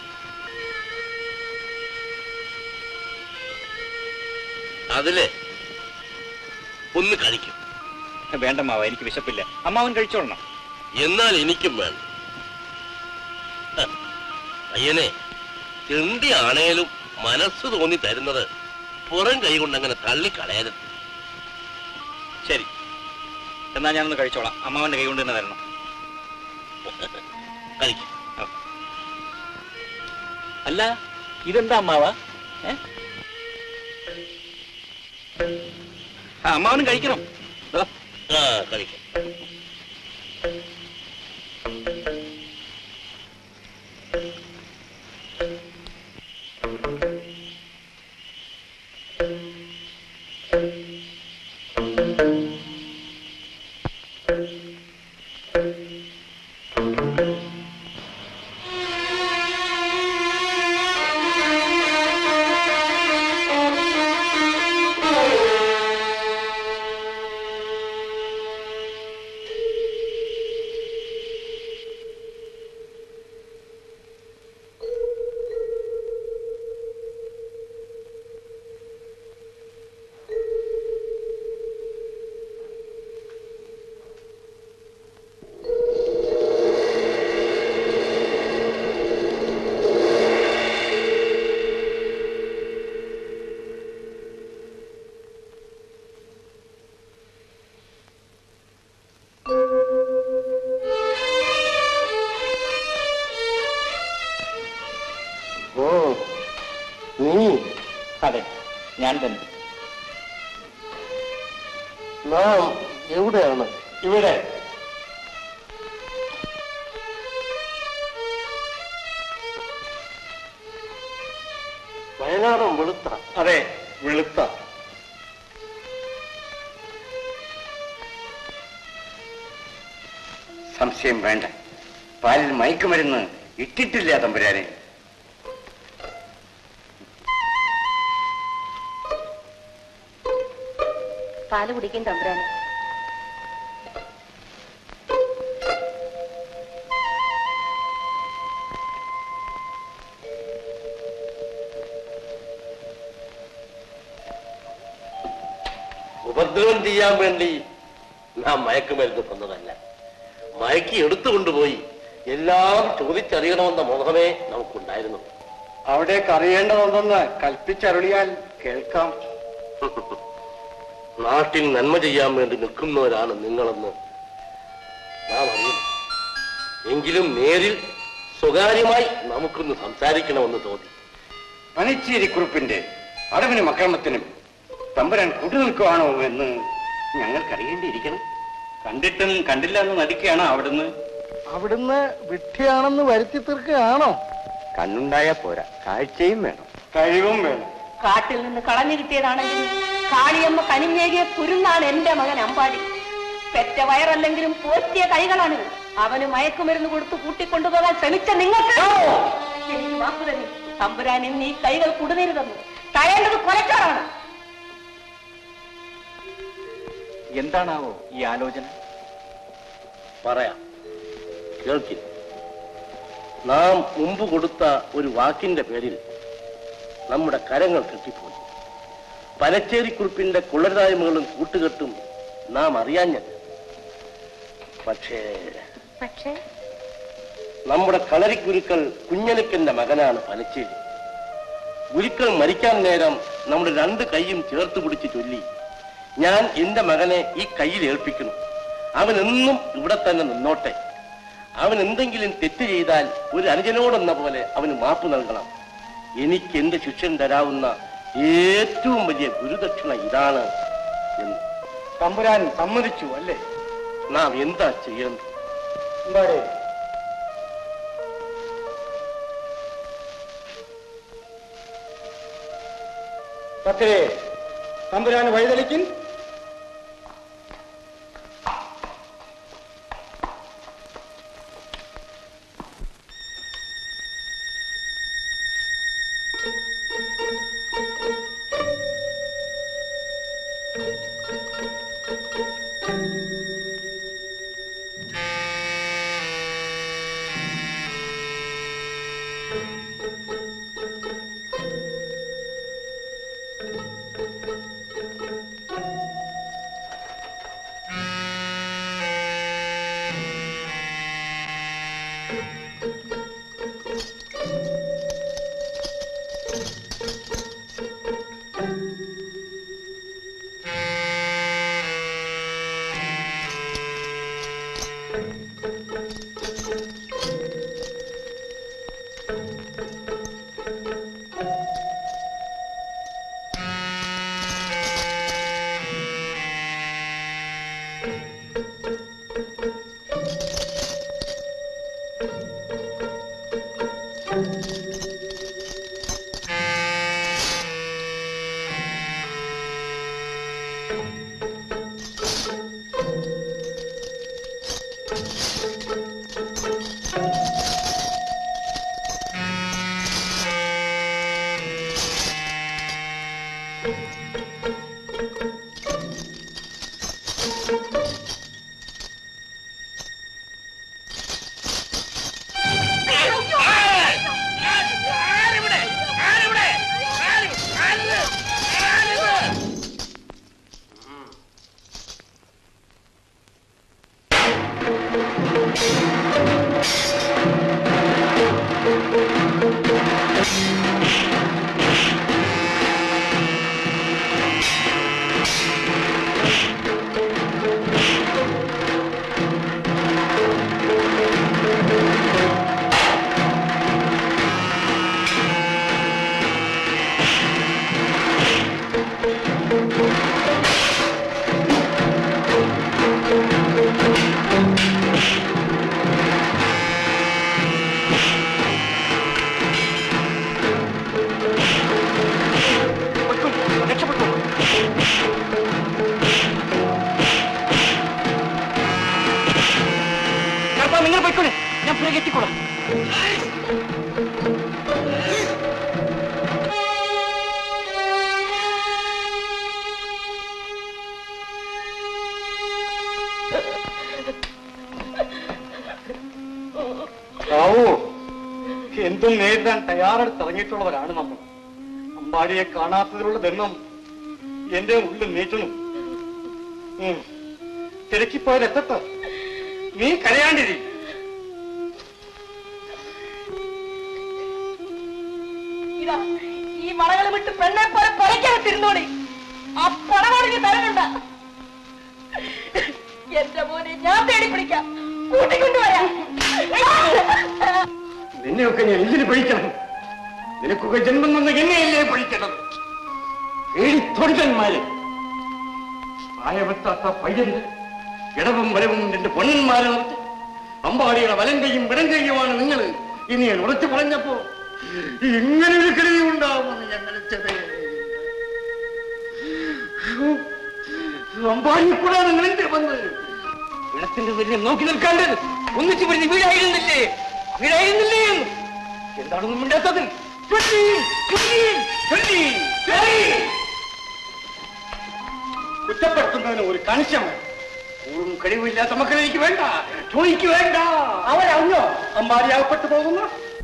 അതില് ഒന്ന് കഴിക്കും വേണ്ട മാവ എനിക്ക് വിശപ്പില്ല അമ്മാവൻ കഴിച്ചോളണം എന്നാൽ എനിക്കും വേണം ഹ, അയ്യനെ ചെണ്ടി ആണേലും മനസ്സ് തോന്നി തരുന്നത് പുറം കൈ കൊണ്ട് അങ്ങനെ തള്ളിക്കളയരുത് ശരി എന്നാ ഞാനൊന്ന് കഴിച്ചോളാം അമ്മാവന്റെ കൈ കൊണ്ട് തന്നെ തരണം കഴിക്കും അല്ല ഇതെന്താ അമ്മാവ ഏ? ആ, അമ്മാവനും കഴിക്കണം ദാ. ആ കഴിക്കും ഓ നീ അതെ ഞാൻ തന്നെ നാം എവിടെയാണ് ഇവിടെ വയനാടും വെളുത്ത അതെ വെളുത്ത സംശയം വേണ്ട പാലിൽ മയക്കുമരുന്ന് ഇട്ടിട്ടില്ല തമ്പുരാനെ പാല് കുടിക്കും തമ്പുരാനെ ഉപദ്രവം ചെയ്യാൻ വേണ്ടി നാം മയക്കുമരുന്ന് തന്നതല്ല മയക്കി എടുത്തുകൊണ്ടുപോയി എല്ലാം ചോദിച്ചറിയണമെന്ന മോഹമേ നമുക്കുണ്ടായിരുന്നു അവിടേക്ക് അറിയേണ്ടതുണ്ടെന്ന് കൽപ്പിച്ചരുളിയാൽ കേൾക്കാം നാട്ടിൽ നന്മ ചെയ്യാൻ വേണ്ടി നിൽക്കുന്നവരാണ് നിങ്ങളെന്ന് നാം അറിയുന്നു എങ്കിലും നേരിൽ സ്വകാര്യമായി നമുക്കൊന്ന് സംസാരിക്കണമെന്ന് തോന്നി പനിച്ചേരിക്കുറിപ്പിന്റെ അടവിനും അക്രമത്തിനും തമ്പുരാൻ കൂട്ടുനിൽക്കുവാണോ എന്ന് ഞങ്ങൾക്കറിയേണ്ടിയിരിക്കണം കണ്ടിട്ടും കണ്ടില്ല എന്ന് നടിക്കുകയാണ് അവിടുന്ന് അവിടുന്ന് വിഡ്ഢിയാണെന്ന് വരുത്തി തീർക്കുകയാണോ കണ്ണുണ്ടായാ പോരാ കാഴ്ചയും വേണം കഴിവും വേണം കാട്ടിൽ നിന്ന് കളഞ്ഞു കിട്ടിയതാണെങ്കിൽ കാളിയമ്മ കനിഞ്ഞേകിയ കുരുന്നാണ് എന്റെ മകൻ അമ്പാടി പെറ്റ വയറല്ലെങ്കിലും പോറ്റിയ കൈകളാണ് അവന് മയക്കുമരുന്ന് കൊടുത്ത് കൂട്ടിക്കൊണ്ടുപോകാൻ ശ്രമിച്ച നിങ്ങൾക്ക് എനിക്ക് വാക്കു തരും തമ്പുരാൻ ഇന്ന് ഈ കൈകൾ കുടുതരുതെന്ന് തഴേണ്ടത് കൊലക്കാറാണ് എന്താണാവോ ഈ ആലോചന പറയാം കേൾക്കി നാം മുമ്പ് കൊടുത്ത ഒരു വാക്കിന്റെ പേരിൽ നമ്മുടെ കരങ്ങൾ കെട്ടിപ്പോയി പനച്ചേരിക്കുറിപ്പിന്റെ കുളരായ്മകളും കൂട്ടുകെട്ടും നാം അറിയാഞ്ഞത് പക്ഷേ പക്ഷേ നമ്മുടെ കളരിക്കുരുക്കൾ കുഞ്ഞനക്കന്റെ മകനാണ് പനച്ചേരി ഗുരുക്കൾ മരിക്കാൻ നേരം നമ്മുടെ രണ്ട് കൈയും ചേർത്ത് പിടിച്ച് ചൊല്ലി ഞാൻ എന്റെ മകനെ ഈ കയ്യിൽ ഏൽപ്പിക്കുന്നു അവൻ എന്നും ഇവിടെ തന്നെ നിന്നോട്ടെ അവൻ എന്തെങ്കിലും തെറ്റ് ചെയ്താൽ ഒരു അനുജനോടെന്ന പോലെ അവന് മാപ്പ് നൽകണം എനിക്ക് എന്റെ ശിഷ്യൻ തരാവുന്ന ഏറ്റവും വലിയ ഗുരുദക്ഷിണ ഇതാണ് എന്ന് തമ്പുരാൻ സമ്മതിച്ചു അല്ലേ നാം എന്താ ചെയ്യേണ്ടത് എന്താടേ പത്തേ തമ്പുരാൻ വഴിതെളിക്കിൻ നിങ്ങൾ പോയിക്കോളെ ഞാൻ പുറകെ എത്തിക്കോളാം റാവു എന്തും നേരിടാൻ തയ്യാറെടുത്ത് ഇറങ്ങിയിട്ടുള്ളവരാണ് നമ്മൾ അമ്പാടിയെ കാണാത്തതിലുള്ള ദണ്ണം എന്റെ ഉള്ളിൽ നീറ്റുന്നു തിരക്കിപ്പോയാൽ എത്തട്ടോ നീ കരയാണ്ടിരി ഇതാ ഈ വളകൾ വിട്ട് പെണ്ണെ പോലെ പൊലക്കകത്തിരുന്നോളി ആ പണമാണെങ്കിൽ തരണ്ട എന്റെ മോനെ ഞാൻ തേടി പിടിക്കാം കൂട്ടിക്കൊണ്ടുവരാം നിന്നെയൊക്കെ ഞാൻ എന്തിനു പഴിക്കണം നിനക്കൊക്കെ ജന്മം വന്ന എന്നെയല്ലേ പഴിക്കണം ഏഴി തൊഴിലന്മാര് പ്രായമെത്താത്ത പയ്യന്റെ ഇടവും വരവും എന്റെ പൊന്നന്മാരെ നിർത്തി അമ്പാടിയുടെ വലം കൈയും വിടം കൈയുമാണ് നിങ്ങൾ ഇനി ഞാൻ ഉറച്ചു പറഞ്ഞപ്പോ ഇങ്ങനെ ഒരു കഴിവ് ഉണ്ടാവുമെന്ന് ഞാൻ നിലച്ചത് അമ്പാടിയെ കൂടാതെ നിങ്ങൾ വന്നത് ഇടത്തിന്റെ വലിയ നോക്കി നിൽക്കാണ്ട് ഒന്നിച്ചു പിടിച്ച് വീടായിരുന്നില്ലേ വീടായിരുന്നില്ലേ എന്താണെന്നും മിണ്ടാത്തത് ചൊല്ലി, ചൊല്ലി, ചൊല്ലി, ചൊല്ലി. കുറ്റപ്പെടുത്തുന്നതിന് ഒരു കണിശം ഊറും കഴിവില്ലാത്ത മക്കളെ എനിക്ക് വേണ്ട ചോദിക്ക് വേണ്ട അവരറിഞ്ഞോ അമ്പാടി അകപ്പെട്ടു പോകുന്നു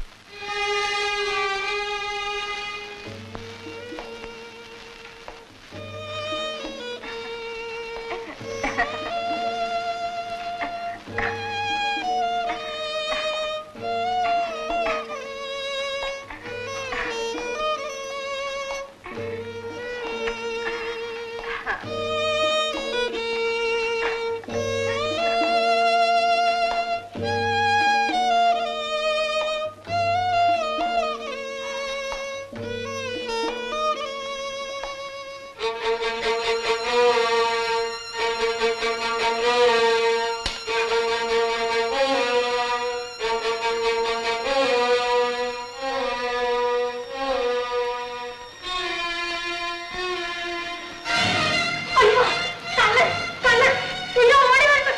അയ്യോ കള്ളൻ കള്ളൻ അയ്യോ ഓടി വരട്ടെ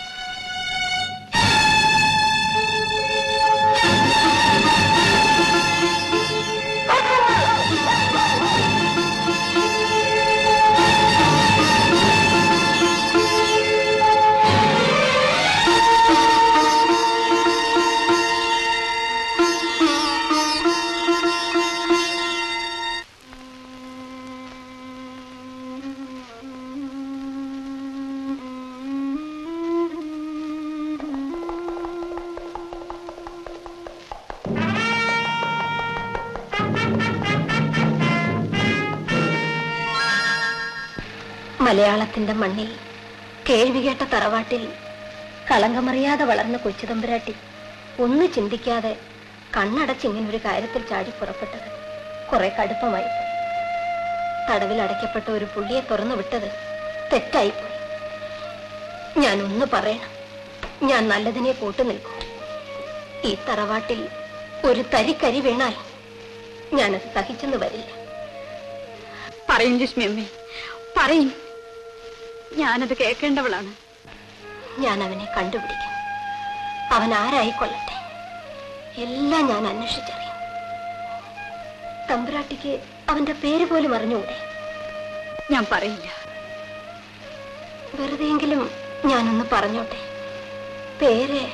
മലയാളത്തിന്റെ മണ്ണിൽ കേൾവി കേട്ട തറവാട്ടിൽ കളങ്കമറിയാതെ വളർന്ന കൊച്ചുതമ്പുരാട്ടി ഒന്ന് ചിന്തിക്കാതെ കണ്ണടച്ചിങ്ങനെ ഒരു കാര്യത്തിൽ ചാടി പുറപ്പെട്ടത് കുറെ കടുപ്പമായി പോയി. തടവിൽ അടയ്ക്കപ്പെട്ട ഒരു പുള്ളിയെ തുറന്നു വിട്ടത് തെറ്റായിപ്പോയി ഞാൻ ഒന്ന് പറയണം ഞാൻ നല്ലതിനെ കൂട്ടു നിൽക്കും ഈ തറവാട്ടിൽ ഒരു തരിക്കരി വീണാൽ ഞാനത് സഹിച്ചെന്ന് വരില്ല പറയും ലക്ഷ്മി അമ്മേ പറയും ഞാനത് കേൾക്കേണ്ടവളാണ് ഞാൻ അവനെ കണ്ടുപിടിക്കും അവൻ ആരായിക്കൊള്ളട്ടെ എല്ലാം ഞാൻ അന്വേഷിച്ചറിയും തമ്പുരാട്ടിക്ക് അവന്റെ പേര് പോലും അറിഞ്ഞുകൂടെ ഞാൻ പറയില്ല വെറുതെയെങ്കിലും ഞാനൊന്ന് പറഞ്ഞോട്ടെ പേര്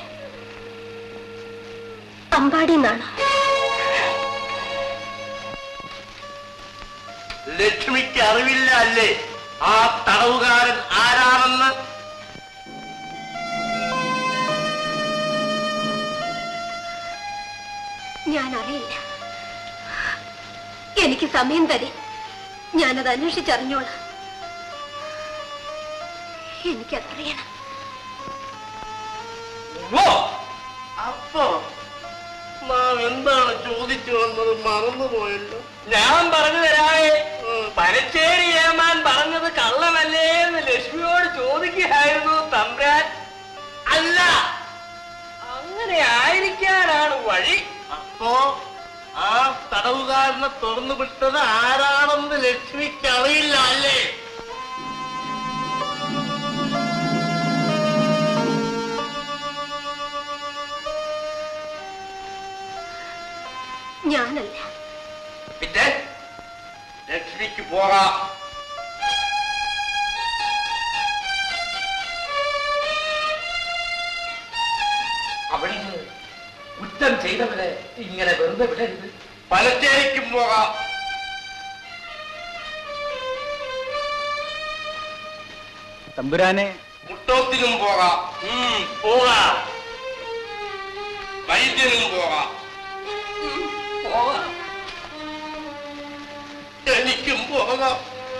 അമ്പാടി എന്നാണ് ലക്ഷ്മിക്ക് അറിവില്ല അല്ലേ ആ തടവുകാരൻ ആരാണെന്ന് ഞാൻ അറിയില്ല എനിക്ക് സമയം തരി ഞാനത് അന്വേഷിച്ചറിഞ്ഞോളാം എനിക്കതറിയണം ഓ അപ്പോ നാം എന്താണ് ചോദിച്ചു വന്നത് മറന്നുപോയല്ലോ ഞാൻ പറഞ്ഞു തരാവേ പനച്ചേരി ഏമാൻ പറഞ്ഞത് കള്ളമല്ലേ എന്ന് ലക്ഷ്മിയോട് ചോദിക്കുകയായിരുന്നു തമ്പ്രാൻ അല്ല അങ്ങനെ ആയിരിക്കാനാണ് വഴി അപ്പോ ആ തടവുകാരനെ തുറന്നു വിട്ടത് ആരാണെന്ന് ലക്ഷ്മിക്ക് അറിയില്ല അല്ലേ ഞാനല്ല പിന്നെ ലക്ഷ്മിക്ക് പോകാം അവിടുന്ന് കുറ്റം ചെയ്തവരെ ഇങ്ങനെ വെറുതെ വിടരുത് പലച്ചേരിക്കും പോകാം തമ്പുരാനെ മുട്ടോത്തിനും പോകാം ഉം, പോകാം വൈദ്യനും പോകാം ഉം, പോകാം എനിക്കും പോകാം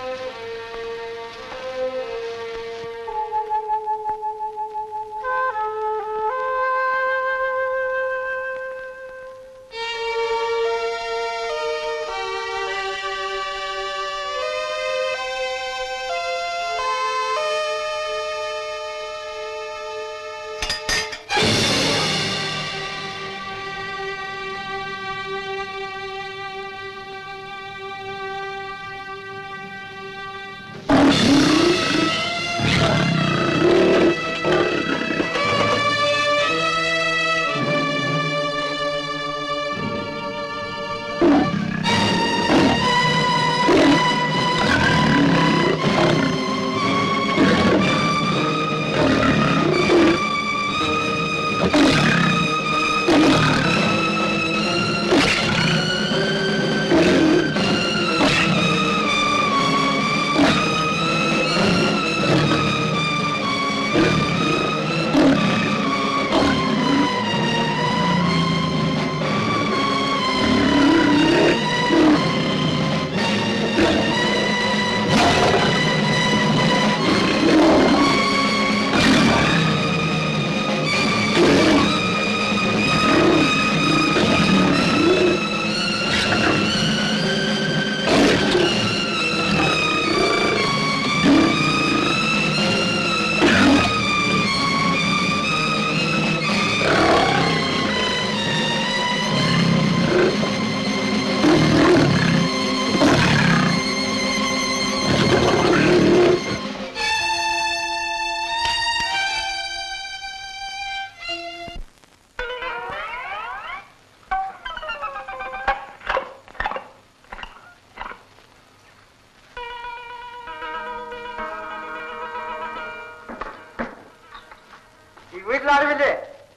ഈ വീട്ടിലാരുമില്ലേ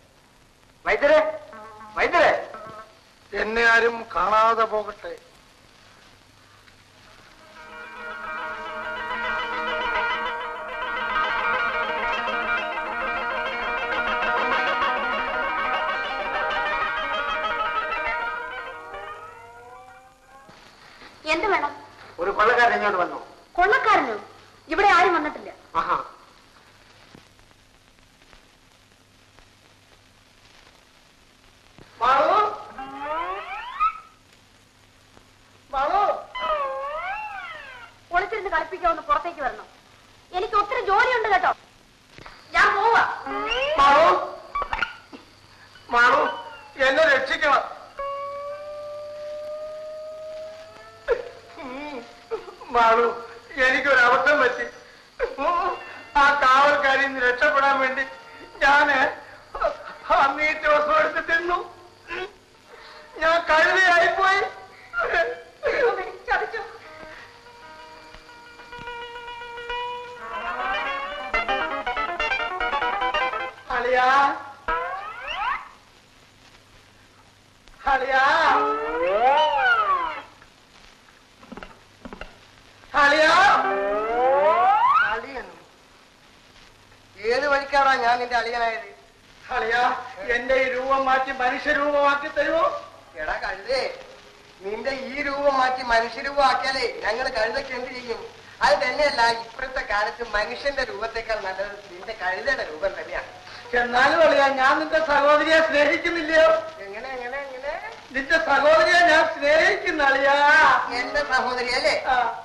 വൈദ്യരെ വൈദ്യരെ എന്നെ ആരും കാണാതെ പോകട്ടെ എന്ത് വേണം ഒരു കൊള്ളക്കാരൻ ഇങ്ങോട്ട് വന്നു കൊള്ളക്കാരനോ ഇവിടെ ആരും വന്നിട്ടില്ല ആഹാ മാളു മാളു ഒളിച്ചിരുന്ന് കളിപ്പിക്കാവുന്ന പുറത്തേക്ക് വരണം എനിക്ക് ഒത്തിരി ജോലിയുണ്ട് കേട്ടോ ഞാൻ പോവാ മാളു മാളു എന്നെ രക്ഷിക്കണം ഉം. മാളു എനിക്കൊരു അബദ്ധം പറ്റി ഉം. ആ കാവൽക്കാരിൽ നിന്ന് രക്ഷപ്പെടാൻ വേണ്ടി ഞാന് ആ മീറ്റ് വസ്തു എടുത്ത് തിന്നു ഉം. ഞാൻ കഴുതയായിപ്പോയി ചതിച്ചു അളിയാ അളിയാ അളിയാ അളിയൻ ഏത് വഴിക്കാണോ ഞാൻ നിന്റെ അളിയനായത് അളിയാ എന്റെ ഈ രൂപം മാറ്റി മനുഷ്യരൂപമാക്കി തരുമോ എടാ കഴുതേ നിന്റെ ഈ രൂപം മാറ്റി മനുഷ്യരൂപം ആക്കിയാലേ ഞങ്ങൾ കഴുതൊക്കെ എന്ത് ചെയ്യും അത് തന്നെയല്ല ഇപ്പോഴത്തെ കാലത്ത് മനുഷ്യന്റെ രൂപത്തെക്കാൾ നല്ലത് നിന്റെ കഴുതയുടെ രൂപം തന്നെയാണ് എന്നാലും അളിയാ ഞാൻ നിന്റെ സഹോദരിയെ സ്നേഹിക്കുന്നില്ലയോ എങ്ങനെ എങ്ങനെ എങ്ങനെ നിന്റെ സഹോദരിയെ ഞാൻ സ്നേഹിക്കുന്ന അളിയാ എന്റെ സഹോദരി അല്ലേ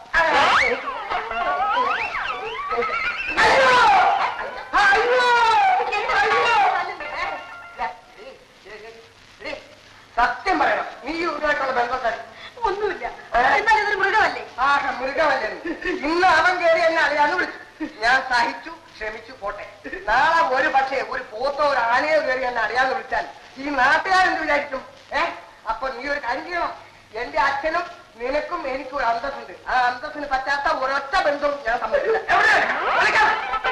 അയ്യോ അയ്യോ അയ്യോ സത്യം പറയണം നീ ഇവരുമായിട്ടുള്ള ബന്ധക്കാരി ഒന്നുമില്ല എന്നാൽ ഇതൊരു മൃഗമല്ലേ ആ മൃഗമല്ലേ ഇന്ന് അവൻ കയറി എന്നെ അറിയാന്ന് വിളിച്ചു ഞാൻ സഹിച്ചു ക്ഷമിച്ചു പോട്ടെ നാളെ ഒരു പക്ഷേ ഒരു പോത്തോ ഒരു ആനയോ കയറി എന്നെ അറിയാന്ന് വിളിച്ചാൽ ഈ നാട്ടുകാരെന്ത് വിചാരിക്കും ഏ അപ്പൊ നീ ഒരു കാര്യം ചെയ്യണം എന്റെ അച്ഛനും നിനക്കും എനിക്കും ഒരു അന്തസ്സുണ്ട് ആ അന്തസ്സിന് പറ്റാത്ത ഒരൊറ്റ ബന്ധവും ഞാൻ സമ്മതിക്കില്ല എവിടെ വിളിക്കാം.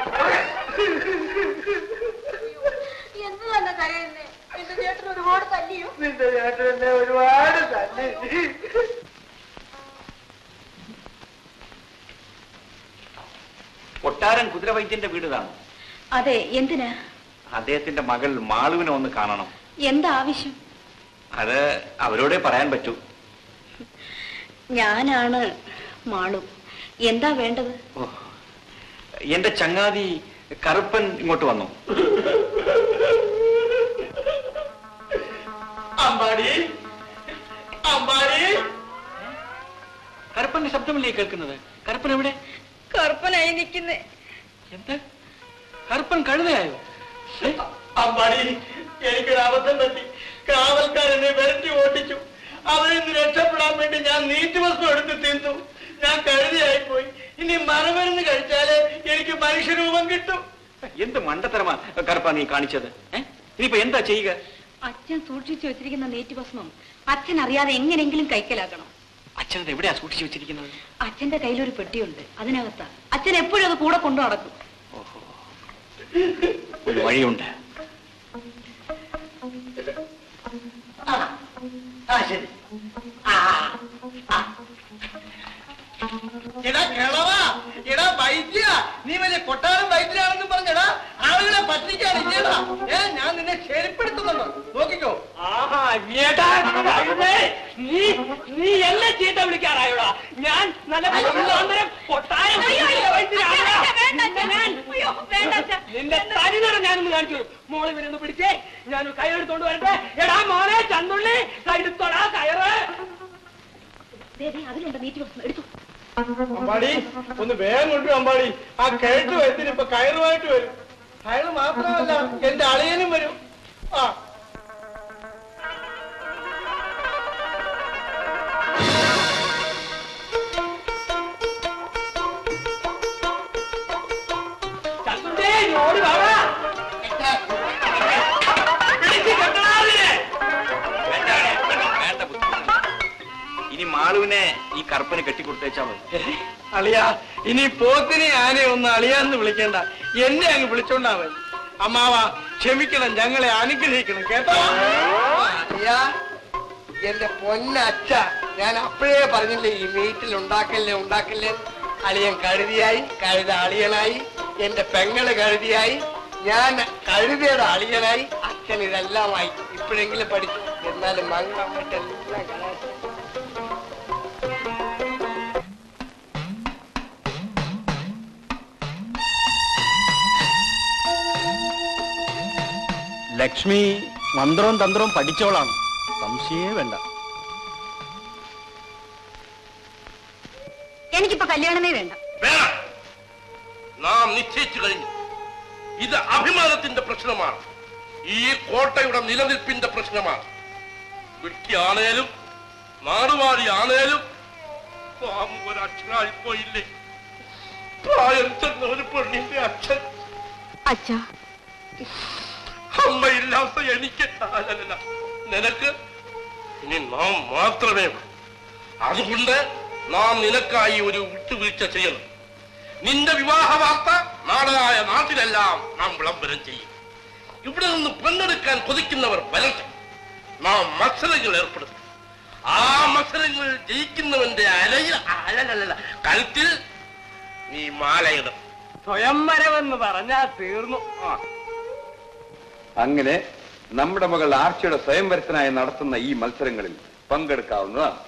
എന്ത് തന്നെ കരയുന്നേ എന്റെ ചേട്ടൻ ഒരുപാട് തല്ലിയോ നിന്റെ ചേട്ടൻ എന്നെ ഒരുപാട് തല്ലി പൊട്ട കൊട്ടാരൻ കുതിരവൈദ്യന്റെ വീട് ഇതാണ് അതെ എന്തിനാ അദ്ദേഹത്തിന്റെ മകൾ മാളുവിനെ ഒന്ന് കാണണം എന്താ ആവശ്യം അത് അവരോടേ പറയാൻ പറ്റൂ ഞാനാണ് മാളു എന്താ വേണ്ടത് എന്റെ ചങ്ങാതി കറുപ്പൻ ഇങ്ങോട്ട് വന്നു അമ്പാടി അമ്പാടി കറുപ്പന്റെ ശബ്ദമല്ലേ കേൾക്കുന്നത് കറുപ്പൻ എവിടെ കറുപ്പനായി നിൽക്കുന്നേ എന്താ കറുപ്പൻ കഴുതയായോ അമ്പാടി എനിക്കൊരു അബദ്ധം പറ്റി കാവൽക്കാരനെ വിരട്ടി ഓട്ടിച്ചു അവരിൽ നിന്ന് രക്ഷപ്പെടാൻ വേണ്ടി ഞാൻ നീറ്റ് വസ്തു എടുത്ത് തിന്നു ഞാൻ കഴുതിയായി പോയി ഇനി മറമരുന്ന് കഴിച്ചാലേ എനിക്ക് മനുഷ്യരൂപം കിട്ടും എന്ത് മണ്ടത്തരമാ കറുപ്പ നീ കാണിച്ചത് ഏ? ഇനിയിപ്പോ എന്താ ചെയ്യുക അച്ഛൻ സൂക്ഷിച്ചു വെച്ചിരിക്കുന്ന നെയ്റ്റുഭസ്മം അച്ഛൻ അറിയാതെ എങ്ങനെങ്കിലും കൈക്കലാക്കണം അച്ഛനത് എവിടെയാ സൂക്ഷിച്ചു വെച്ചിരിക്കുന്നത് അച്ഛന്റെ കയ്യിലൊരു പെട്ടിയുണ്ട് അതിനകത്താ അച്ഛൻ എപ്പോഴും അത് കൂടെ കൊണ്ടു നടക്കും ഒരു വഴിയുണ്ട് ആ ശരി ആ, ആ. എടാ കിളവാ എടാ വൈദ്യ നീ വലിയ കൊട്ടാരം വൈദ്യനാണെന്ന് പറഞ്ഞടാ ആളുകളെ പറ്റിക്കാണ് ഇല്ലേടാ ഏ ഞാൻ നിന്നെ ശരിപ്പെടുത്തുന്നുണ്ടോ നോക്കിക്കോ ആഹാ ഏട്ടാ കഴുതേ, നീ നീ എന്നെ ചീത്ത വിളിക്കാറായോടാ ഞാൻ നല്ല ഒന്നാന്തരം കൊട്ടാരം വൈദ്യനാണെടാ. നിന്റെ തനിനിറം ഞാനൊന്ന് കാണിച്ചു മോളെ ഇവരൊന്ന് പിടിച്ചേ ഞാൻ കൈയെടുത്തോണ്ട് വരട്ടെ എടാ മോനെ ചന്തുള്ളി കൈയെടുത്തോടാ കയറ് അതിലുണ്ട് നെയ്റ്റുഭസ്മം എടുത്തു അമ്പാടി ഒന്ന് വേഗം കൊണ്ടു അമ്പാടി ആ കേട്ട് വയത്തിന് ഇപ്പൊ കയറുമായിട്ട് വരും അയാൾ മാത്രമല്ല എന്റെ അളിയനും വരും ആ ചന്തുള്ളി നീ ഓടി വാടാ പിടിച്ച് കെട്ടടാ അതിനെ. വേണ്ട ബുദ്ധി. ഇനി മാളുവിനെ ഈ കറുപ്പന് കെട്ടിക്കൊടുത്തേച്ചാ മതി അളിയ ഇനി പോത്തിനെ ആനെ ഒന്ന് അളിയാന്ന് വിളിക്കണ്ട എന്നെ അങ്ങ് വിളിച്ചോണ്ടാ മതി അമ്മാവ ക്ഷമിക്കണം ഞങ്ങളെ അനുഗ്രഹിക്കണം കേട്ടോ അളിയ എന്റെ പൊന്നച്ച ഞാൻ അപ്പോഴേ പറഞ്ഞില്ലേ ഈ വീട്ടിൽ ഉണ്ടാക്കല്ലേ ഉണ്ടാക്കല്ലേ അളിയൻ കഴുതിയായി കഴുത അളിയനായി എന്റെ പെങ്ങള് കഴുതിയായി ഞാൻ കഴുതയുടെ അളിയനായി അച്ഛൻ ഇതെല്ലാമായി ഇപ്പോഴെങ്കിലും പഠിച്ചു എന്നാലും മംഗളമായിട്ടെല്ലാം കലാശം ലക്ഷ്മി മന്ത്രവും തന്ത്രവും പഠിച്ചോളാണ് സംശയമേ വേണ്ട എനിക്കിപ്പോ കല്യാണമേ വേണ്ട വേണം നാം നിശ്ചയിച്ചു കഴിഞ്ഞു ഇത് അഭിമാനത്തിന്റെ പ്രശ്നമാണ് ഈ കോട്ടയുടെ നിലനിൽപ്പിന്റെ പ്രശ്നമാണ് കുറ്റിയാണേലും നാടുവാഴിയാണേലും നാം ഒരക്ഷനായി പോയില്ലേ പ്രായം ചെന്ന ഒരു പെണ്ണിന്റെ അച്ഛൻ അച്ഛാ അമ്മയില്ലാത്ത എനിക്ക് അല്ലല്ല നിനക്ക് ഇനി നാം മാത്രമേ ഉള്ളൂ അതുകൊണ്ട് നാം നിനക്കായി ഒരു വിട്ടുവീഴ്ച ചെയ്യണം നിന്റെ വിവാഹ വാർത്ത നാടായ നാട്ടിലെല്ലാം നാം വിളംബരം ചെയ്യും ഇവിടെ നിന്ന് പെണ്ണെടുക്കാൻ കൊതിക്കുന്നവർ വരട്ടെ നാം മത്സരങ്ങൾ ഏർപ്പെടുത്തും ആ മത്സരങ്ങൾ ജയിക്കുന്നവന്റെ അലയിൽ അലലല്ല കഴുത്തിൽ നീ മാലയിടും സ്വയംവരമെന്ന് പറഞ്ഞാ തീർന്നു ആ അങ്ങനെ നമ്മുടെ മകൾ ആർച്ചയുടെ സ്വയംവരത്തിനായി നടത്തുന്ന ഈ മത്സരങ്ങളിൽ പങ്കെടുക്കാവുന്നതാണ്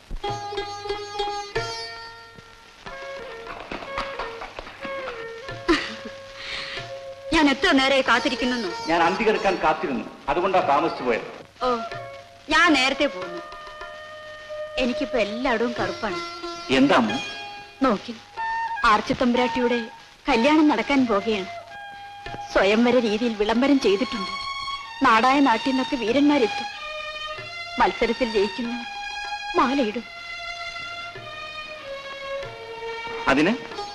ഞാൻ എത്ര നേരെ കാത്തിരിക്കുന്നു ഞാൻ അന്തികെടുക്കാൻ കാത്തിരുന്നു അതുകൊണ്ടാ താമസിച്ചു പോയത് ഓ ഞാൻ നേരത്തെ പോകുന്നു എനിക്കിപ്പോ എല്ലായിടവും കറുപ്പാണ് എന്താ അമ്മ നോക്കി ആർച്ചത്തമ്പുരാട്ടിയുടെ കല്യാണം നടക്കാൻ പോകുകയാണ് സ്വയംവര രീതിയിൽ വിളംബരം ചെയ്തിട്ടുണ്ട് നാടായ നാട്ടിൽ നിന്നൊക്കെ വീരന്മാരെത്തും മത്സരത്തിൽ ജയിക്കുന്നവർ മാലയിടും അതിന്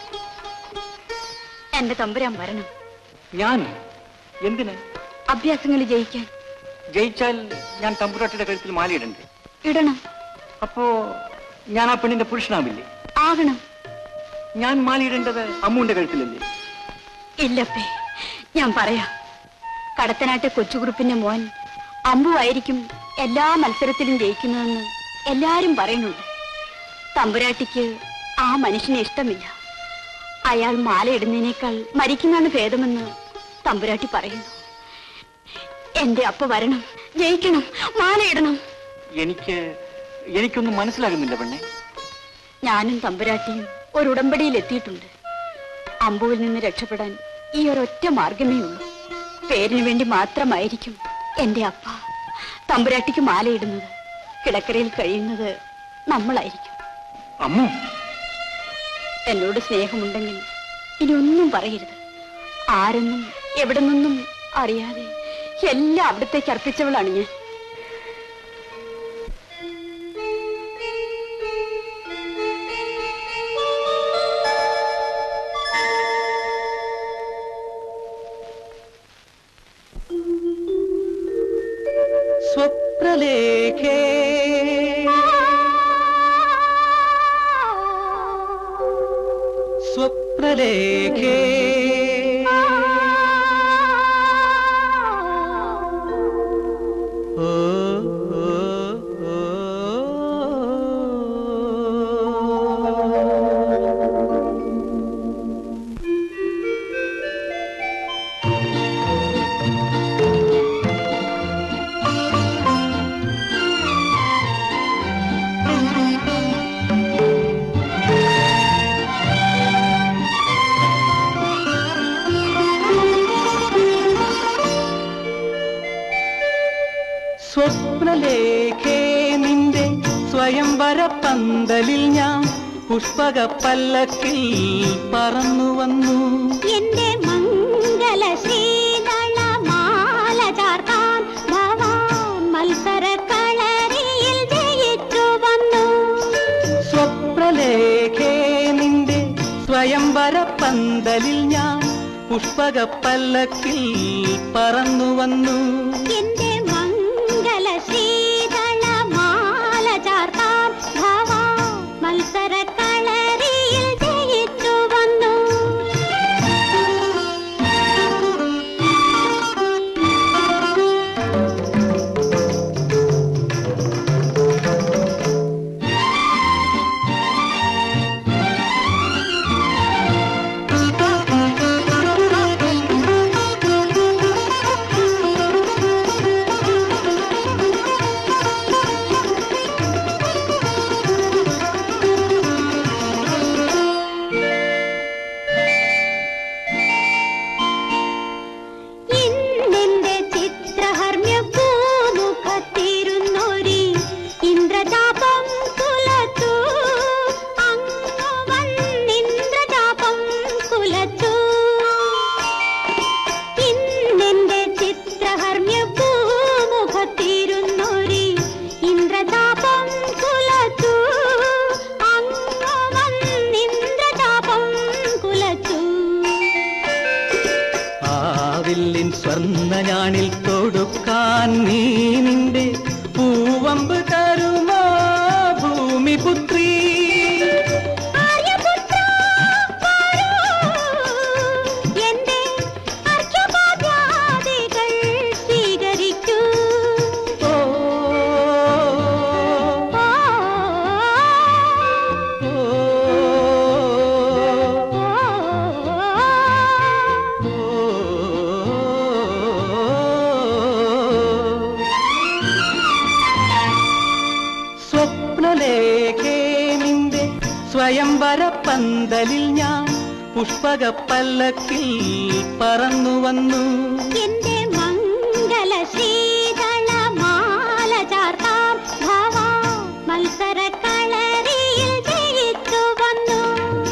എന്റെ തമ്പുരാൻ വരണം ഞാൻ എന്തിന് അഭ്യാസങ്ങൾ ജയിക്കാൻ ജയിച്ചാൽ ഞാൻ തമ്പുരാട്ടിയുടെ കഴുത്തിൽ മാലയിടണ്ടേ ഇടണം അപ്പോ ഞാൻ ആ പെണ്ണിന്റെ പുരുഷനാവില്ലേ ആകണം ഞാൻ മാലയിടേണ്ടത് അമ്മുവിന്റെ കഴുത്തിലല്ലേ ഇല്ലപ്പേ ഞാൻ പറയാം കടത്തനാട്ടെ കൊച്ചുകുറുപ്പിന്റെ മോൻ അമ്പുവായിരിക്കും എല്ലാ മത്സരത്തിലും ജയിക്കുന്നതെന്ന് എല്ലാരും പറയുന്നുണ്ട് തമ്പുരാട്ടിക്ക് ആ മനുഷ്യനെ ഇഷ്ടമില്ല അയാൾ മാലയിടുന്നതിനേക്കാൾ മരിക്കുന്നതാണ് ഭേദമെന്ന് തമ്പുരാട്ടി പറയുന്നു എന്റെ അപ്പ വരണം ജയിക്കണം മാലയിടണം എനിക്ക് എനിക്കൊന്നും മനസ്സിലാകുന്നില്ല പെണ്ണെ ഞാനും തമ്പുരാട്ടിയും ഒരു ഉടമ്പടിയിൽ എത്തിയിട്ടുണ്ട് അമ്പുവിൽ നിന്ന് രക്ഷപ്പെടാൻ ഈ ഒരൊറ്റ മാർഗമേ ഉള്ളൂ പേരിന് വേണ്ടി മാത്രമായിരിക്കും എന്റെ അപ്പ തമ്പുരാട്ടിക്ക് മാലയിടുന്നത് കിടക്കരയിൽ കഴിയുന്നത് നമ്മളായിരിക്കും അമ്മു എന്നോട് സ്നേഹമുണ്ടെങ്കിൽ ഇനി ഒന്നും പറയരുത് ആരെന്നും എവിടെ നിന്നും അറിയാതെ എല്ലാം അവിടത്തേക്ക് അർപ്പിച്ചവളാണ് ഞാൻ സ്വപ്നലേഖേ സ്വപ്നലേഖേ ഓ ഓ, സ്വപ്നലേഖേ നിന്റെ സ്വയംവര പന്തലിൽ ഞാൻ പുഷ്പക പല്ലക്കിൽ പറന്നു വന്നു എന്റെ മംഗല ശ്രീതള മാല ചാർത്താൻ ഭവാൻ മത്സര കളരിയിൽ ജയിച്ചു വന്നു സ്വപ്നലേഖേ നിന്റെ സ്വയംവര പന്തലിൽ ഞാൻ പുഷ്പക പല്ലക്കിൽ പറന്നു വന്നു എന്റെ മംഗല ശ്രീതള മാല ചാർത്താൻ ഭവാൻ മത്സര കളരിയിൽ ജയിച്ചു വന്നു ഇന്നെന്റെ ചിത്രഹർമ്മ്യ പൂമുഖത്തിരുന്നൊരി ഇന്ദ്രജാപം കുലച്ചു അങ്ങു വന്നിന്ദ്രജാപം കുലച്ചു ഇന്നെന്റെ ചിത്രഹർമ്മ്യ പൂമുഖത്തിരുന്നൊരി ഇന്ദ്രജാപം കുലച്ചു അങ്ങു വന്നിന്ദ്രജാപം കുലച്ചു ആവില്ലിൻ സ്വർണ്ണ ഞാണിൽ തൊടുക്കാൻ നീ നിന്റെ പൂവമ്പ് തരുമോ ഭൂമിപുത്രി എന്റെ അർഘ്യപാദ്യാദികൾ സ്വീകരിക്കൂ ഓ ഓ, സ്വപ്നലേഖേ നിന്റെ സ്വയംവര പന്തലിൽ ഞാൻ പുഷ്പക പല്ലക്കിൽ പറന്നു വന്നു എന്റെ മംഗല ശീതള മാല ചാർത്താം ഭവാ മത്സര കളരിയിൽ ജയിച്ചു വന്നു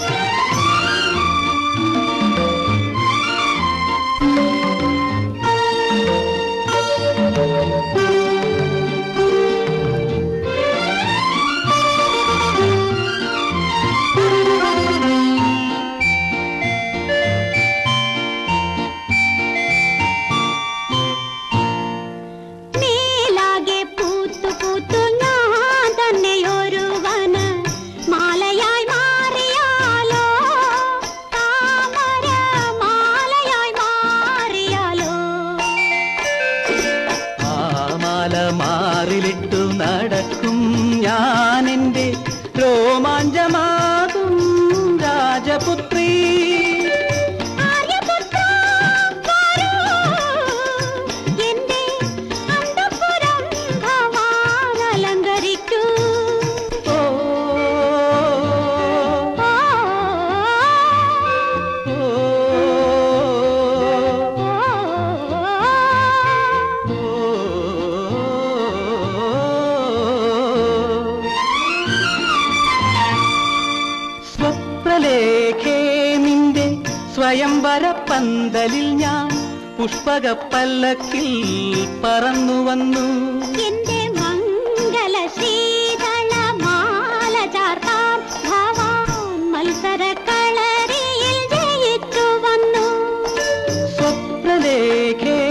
മേലാകെ പൂത്തു പൂത്തു ഞാൻ തന്നെ ഒരുവന് മാലയായി മാറിയാലോ താമര മാലയായി മാറിയാലോ ആ മാല മാറിലിട്ടു നടക്കും ഞാൻ എൻ്റെ രോമാഞ്ചമാകും രാജപുത്രി സ്വയംവര പന്തലിൽ ഞാൻ പുഷ്പക പല്ലക്കിൽ പറന്നു വന്നു എന്റെ മംഗല ശീതള മാല ചാർത്താൻ ഭവാൻ മത്സര കളരിയിൽ ജയിച്ചു വന്നു സ്വപ്നലേഖേ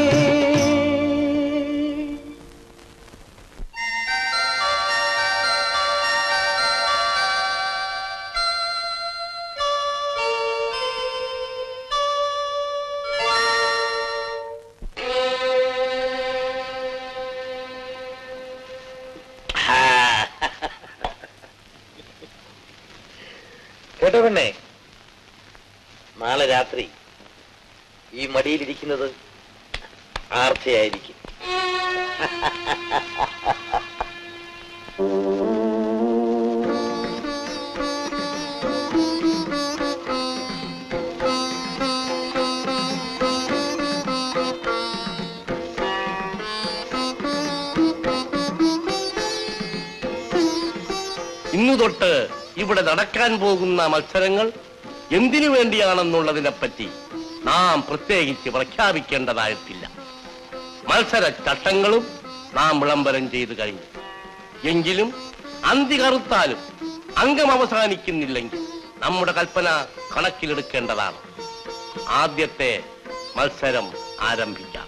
കേട്ടോ പെണ്ണേ നാളെ രാത്രി ഈ മടിയിലിരിക്കുന്നത് ആർച്ചയായിരിക്കും ഇന്നു തൊട്ട് ഇവിടെ നടക്കാൻ പോകുന്ന മത്സരങ്ങൾ എന്തിനു വേണ്ടിയാണെന്നുള്ളതിനെപ്പറ്റി നാം പ്രത്യേകിച്ച് പ്രഖ്യാപിക്കേണ്ടതായിട്ടില്ല മത്സര ചട്ടങ്ങളും നാം വിളംബരം ചെയ്തു കഴിഞ്ഞു എങ്കിലും അന്തി കറുത്താലും അംഗം അവസാനിക്കുന്നില്ലെങ്കിൽ നമ്മുടെ കൽപ്പന കണക്കിലെടുക്കേണ്ടതാണ് ആദ്യത്തെ മത്സരം ആരംഭിക്കാം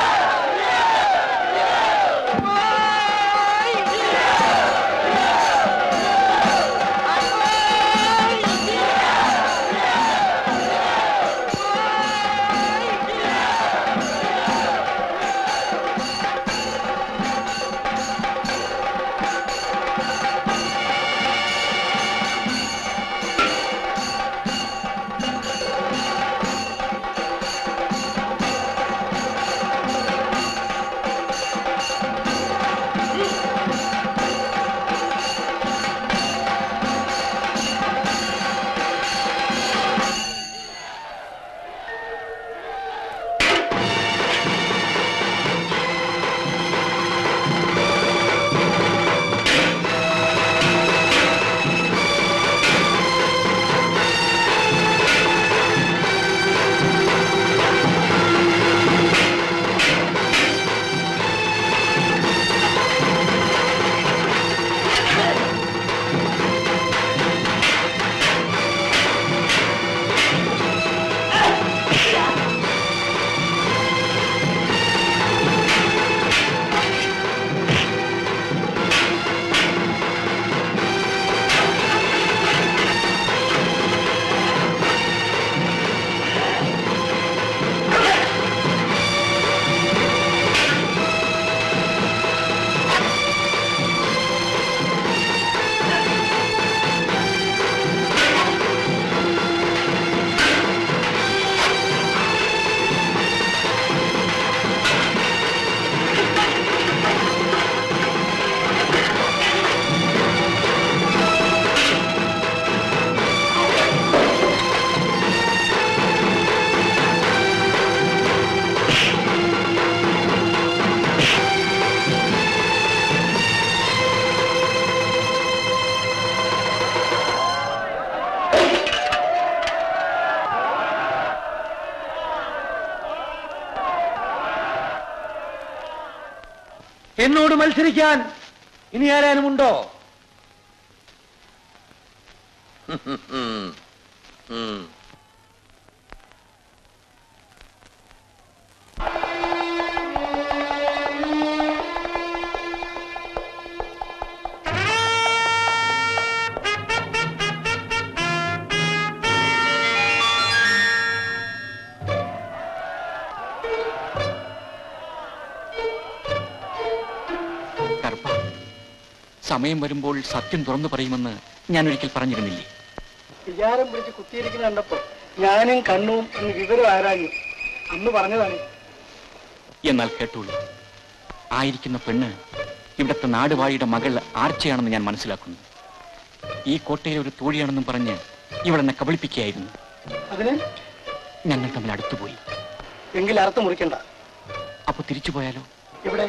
എന്നോട് മത്സരിക്കാൻ ഇനി ആരാനും ഉണ്ടോ കറുപ്പ സമയം വരുമ്പോൾ സത്യം തുറന്നു പറയുമെന്ന് ഞാൻ ഒരിക്കൽ പറഞ്ഞിരുന്നില്ലേ വിചാരം പിടിച്ച് കുത്തിയിരിക്കുന്ന കണ്ടപ്പോ ഞാനും കണ്ണും ഒന്ന് വിവരം ആരാഞ്ഞു അന്ന് പറഞ്ഞതാണ് എന്നാൽ കേട്ടോളൂ ആയിരിക്കുന്ന പെണ്ണ് ഇവിടുത്തെ നാടുവാഴിയുടെ മകൾ ആർച്ചയാണെന്ന് ഞാൻ മനസ്സിലാക്കുന്നു ഈ കോട്ടയിലെ ഒരു തോഴിയാണെന്നും പറഞ്ഞ് ഇവളെന്നെ കബളിപ്പിക്കുകയായിരുന്നു അതിന് ഞങ്ങൾ തമ്മിൽ അടുത്തുപോയി എങ്കിൽ അർത്ഥം മുറിക്കണ്ട അപ്പൊ തിരിച്ചു പോയാലോ ഇവിടെ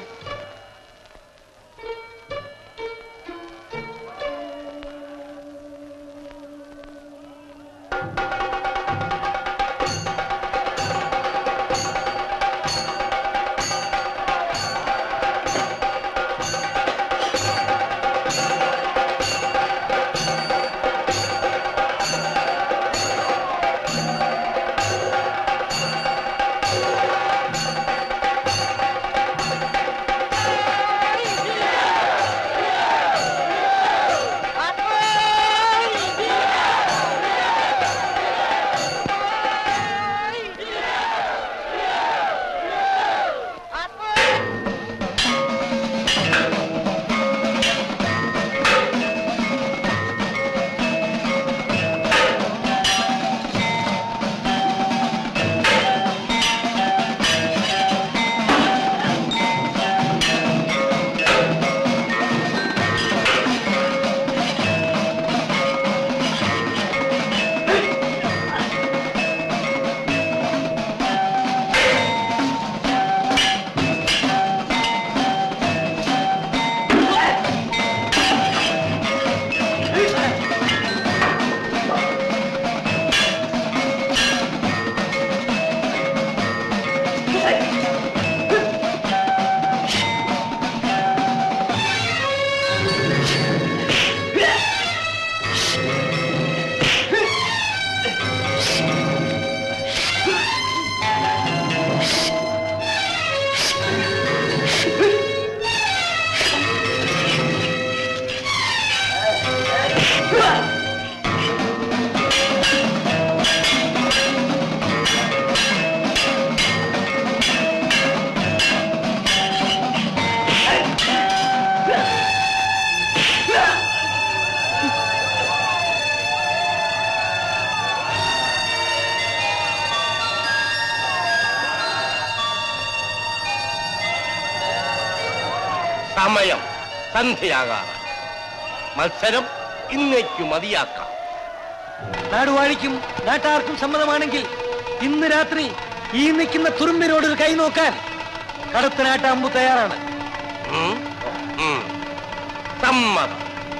സമയം സന്ധ്യയാകാറായി മത്സരം ഇന്നേക്ക് മതിയാക്കാം നാടുവാഴിക്കും നാട്ടാർക്കും സമ്മതമാണെങ്കിൽ ഇന്ന് രാത്രി ഈ നിൽക്കുന്ന തുറുമ്പിനോട് ഒരു കൈ നോക്കാൻ കടത്തനാട്ട അമ്പു തയ്യാറാണ് ഉം, ഉം. സമ്മതം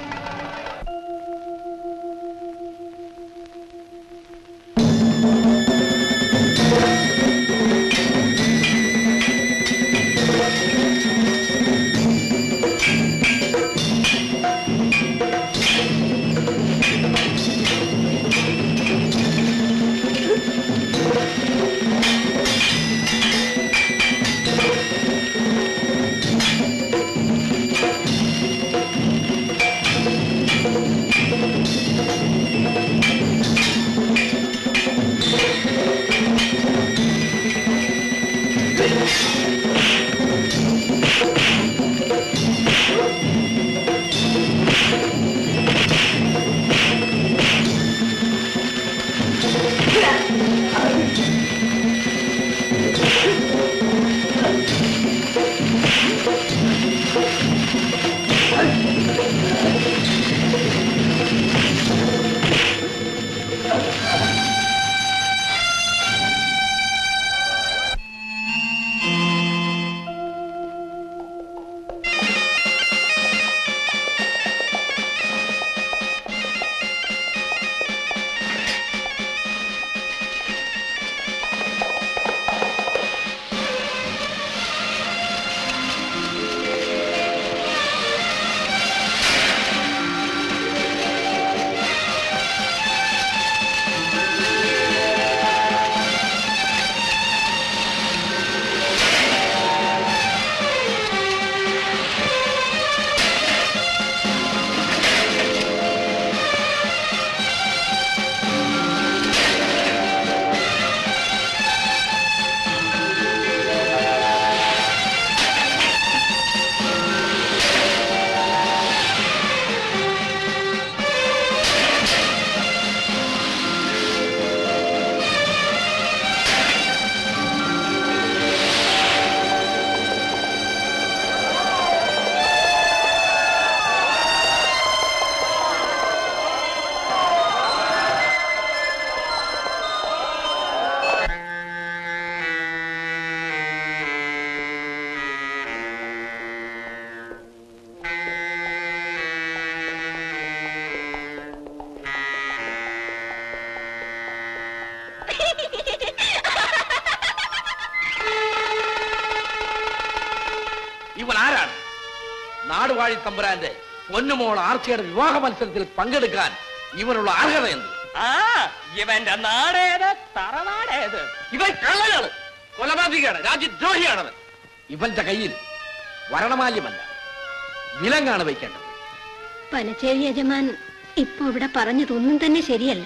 ഇവൻ ആരാണ് നാടുവാഴി തമ്പുരാന്റെ പൊന്നുമോൾ ആർച്ചയുടെ വിവാഹ മത്സരത്തിൽ പങ്കെടുക്കാൻ ഇവനുള്ള അർഹത എന്ത് ആ ഇവന്റെ നാടേത് തറനാടേത് ഇവൻ കള്ളനാണ് കൊലപാതകയാണ് രാജ്യദ്രോഹിയാണവൻ ഇവന്റെ കയ്യിൽ വരണമാല്യമല്ല വിലങ്ങാണ് വയ്ക്കേണ്ടത് പനച്ചേരി യജമാൻ ഇപ്പൊ ഇവിടെ പറഞ്ഞതൊന്നും തന്നെ ശരിയല്ല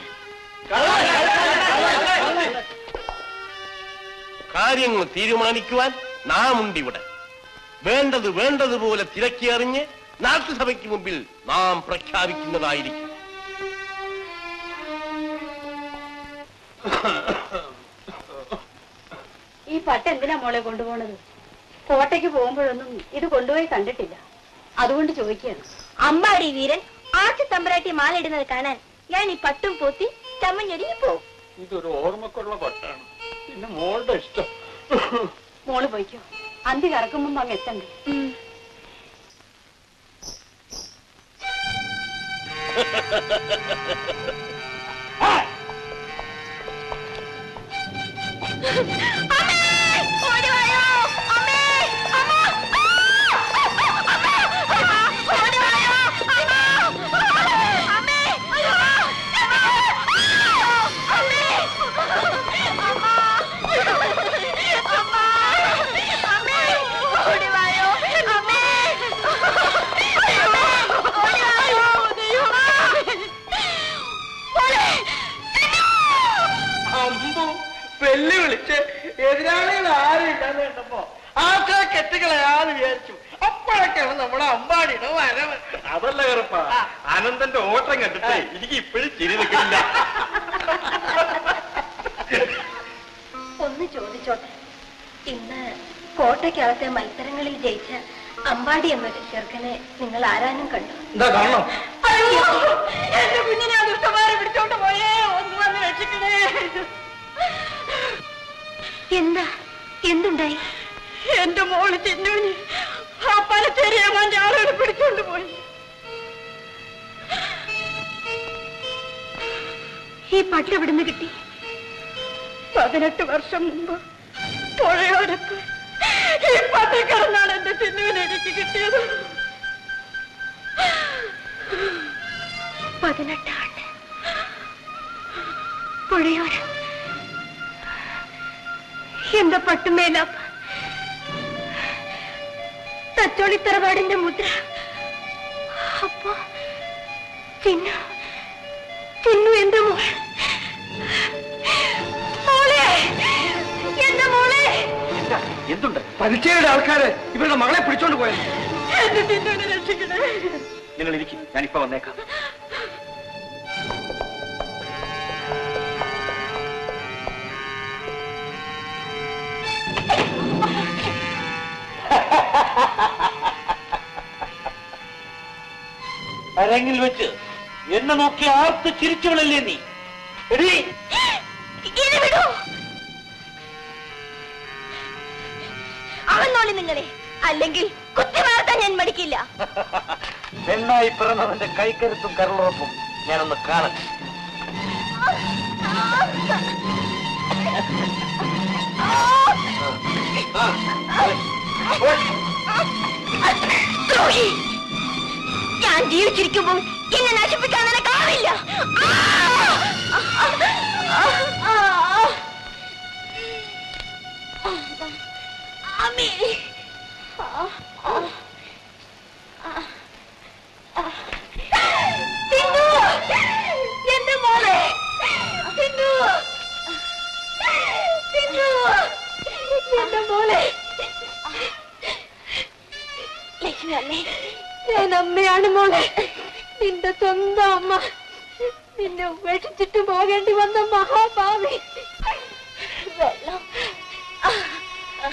കാര്യങ്ങൾ തീരുമാനിക്കുവാൻ നാം ഉണ്ട് ഇവിടെ വേണ്ടത് വേണ്ടതുപോലെ തിരക്കി അറിഞ്ഞ് നാട്ടുസഭയ്ക്ക് മുമ്പിൽ നാം പ്രഖ്യാപിക്കുന്നതായിരിക്കും ഈ പട്ട എന്തിനാ മോളെ കൊണ്ടുപോണത് കോട്ടയ്ക്ക് പോകുമ്പോഴൊന്നും ഇത് കൊണ്ടുപോയി കണ്ടിട്ടില്ല അതുകൊണ്ട് ചോദിക്കുകയാണ് അമ്പാടി വീരൻ ആർച്ച് തമ്പരാട്ടി മാലയിടുന്നത് കാണാൻ ഞാൻ ഈ പട്ടും പോത്തി ചമ്മഞ്ഞൊരുങ്ങി പോവും ഇതൊരു ഓർമ്മക്കുള്ള പട്ടാണ് പിന്നെ മോളുടെ ഇഷ്ടം മോള് പോയിക്കോ അന്തി കറക്കുമ്പോ അങ്ങ് എത്തണ്ടേ അമ്പു വെല്ലു വിളിച്ച് എതിരാളികൾ ആരും ഇല്ലാന്ന് കണ്ടപ്പോ ആൾക്കാരെ കെട്ടുകളയാന്ന് വിചാരിച്ചു അപ്പോഴൊക്കെയാണ് നമ്മുടെ അമ്പാടിയുടെ വരവ് അതല്ല കറുപ്പ അനന്തന്റെ ഓട്ടം കണ്ടിട്ട് എനിക്ക് ഇപ്പോഴും ചിരി നിൽക്കില്ല ഒന്ന് ചോദിച്ചോട്ടെ ഇന്ന് കോട്ടയ്ക്കകത്തെ മത്സരങ്ങളിൽ ജയിച്ച അമ്പാടി എന്നൊരു ചെറുക്കനെ നിങ്ങൾ ആരാനും കണ്ടു എന്താ കാണണം അയ്യോ എന്റെ കുഞ്ഞിനെ ആ ദുഷ്ടന്മാരെ പിടിച്ചോണ്ട് പോയേ ഒന്ന് വന്ന് രക്ഷിക്കണേ എന്താ എന്തുണ്ടായി എന്റെ മോള് ചിന്നുവിന് ആ പലച്ചേരിയമ്മാന്റെ ആളുകൾ പിടിച്ചോണ്ട് പോയി ഈ പട്ട് എവിടുന്ന് കിട്ടി പതിനെട്ട് വർഷം മുമ്പ് പുഴയോരത്ത് ഈ പട്ടി കിടന്നാണ് എന്റെ ചിന്നുവിനെ എനിക്ക് കിട്ടിയത് പതിനെട്ടാണ്ട് പുഴയോരം എന്താ പട്ടുമേലാപ്പ തച്ചോളി തറവാടിന്റെ മുദ്ര അപ്പൊ ചിന്നു ചിന്നു എന്റെ മോൾ മോളെ എന്റെ മോളെ എന്തുണ്ട് പരിചയയുടെ ആൾക്കാര് ഇവരുടെ മകളെ പിടിച്ചോണ്ട് പോയത് എന്റെ ചിന്നുവിനെ രക്ഷിക്കണേ നിങ്ങൾ ഇരിക്കും ഞാനിപ്പോ വന്നേക്കാം അരങ്ങിൽ വെച്ച് എന്നെ നോക്കി ആർത്ത് ചിരിച്ചവളല്ലേ നീ എടീ ഇനി വിടൂ അവന്നോളി നിങ്ങളെ അല്ലെങ്കിൽ കുത്തി വളർത്താൻ ഞാൻ മടിക്കില്ല പെണ്ണായി പിറന്നവന്റെ കൈക്കരുത്തും കരളുറപ്പും ഞാനൊന്ന് കാണട്ടെ ദ്രോഹി ഞാൻ ജീവിച്ചിരിക്കുമ്പോൾ എന്നെ നശിപ്പിക്കാൻ നിനക്കാവില്ല ആ! ആ! ആ! അമ്മേ. ആ! ആ! ആ! സിന്ധു! എന്റെ മോളെ സിന്ധു! സിന്ധു! എന്റെ മോളെ ലക്ഷ്മി അമ്മേ ഞാൻ അമ്മയാണ് മോളെ നിന്റെ സ്വന്തം അമ്മ നിന്നെ ഉപേക്ഷിച്ചിട്ട് പോകേണ്ടി വന്ന മഹാഭാവി വെള്ളം ആ, ആ.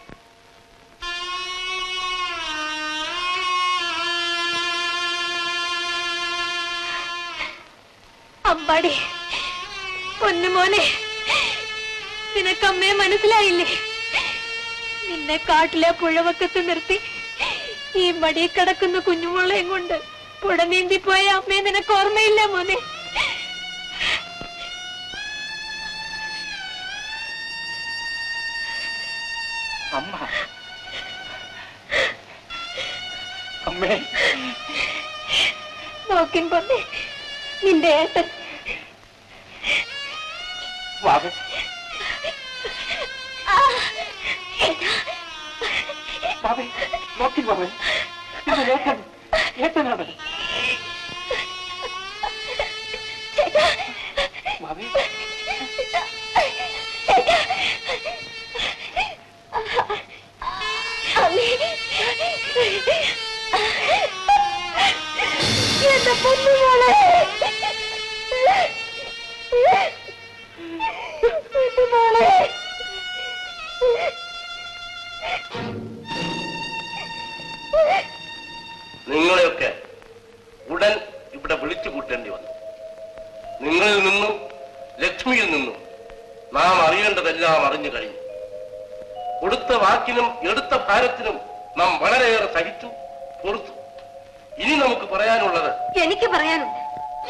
അമ്പാടി പൊന്നുമോനെ നിനക്കമ്മയെ മനസ്സിലായില്ലേ നിന്നെ കാട്ടിലെ പുഴവക്കത്ത് നിർത്തി ഈ മടി കിടക്കുന്ന കുഞ്ഞുമുള്ളയും കൊണ്ട് പുഴ നീന്തിപ്പോയ അമ്മയെ നിനക്ക് ഓർമ്മയില്ല മോനെ അമ്മ അമ്മേ നോക്കിൻ പൊന്നെ നിന്റെ ഏട്ടൻ വാവേ ആ, വാവേ നോക്കി വാവേ ഇത് ഏട്ടൻ ഏട്ടനാണ് വാവേ എന്റെ പൊന്നുമോളെ എന്റെ മോളെ നിങ്ങളെയൊക്കെ ഉടൻ ഇവിടെ വിളിച്ചു കൂട്ടേണ്ടി വന്നു നിങ്ങളിൽ നിന്നും ലക്ഷ്മിയിൽ നിന്നും നാം അറിയേണ്ടതെല്ലാം അറിഞ്ഞു കഴിഞ്ഞു കൊടുത്ത വാക്കിനും എടുത്ത ഭാരത്തിനും നാം വളരെയേറെ സഹിച്ചു പൊറുത്തു ഇനി നമുക്ക് പറയാനുള്ളത് എനിക്ക് പറയാനുണ്ട്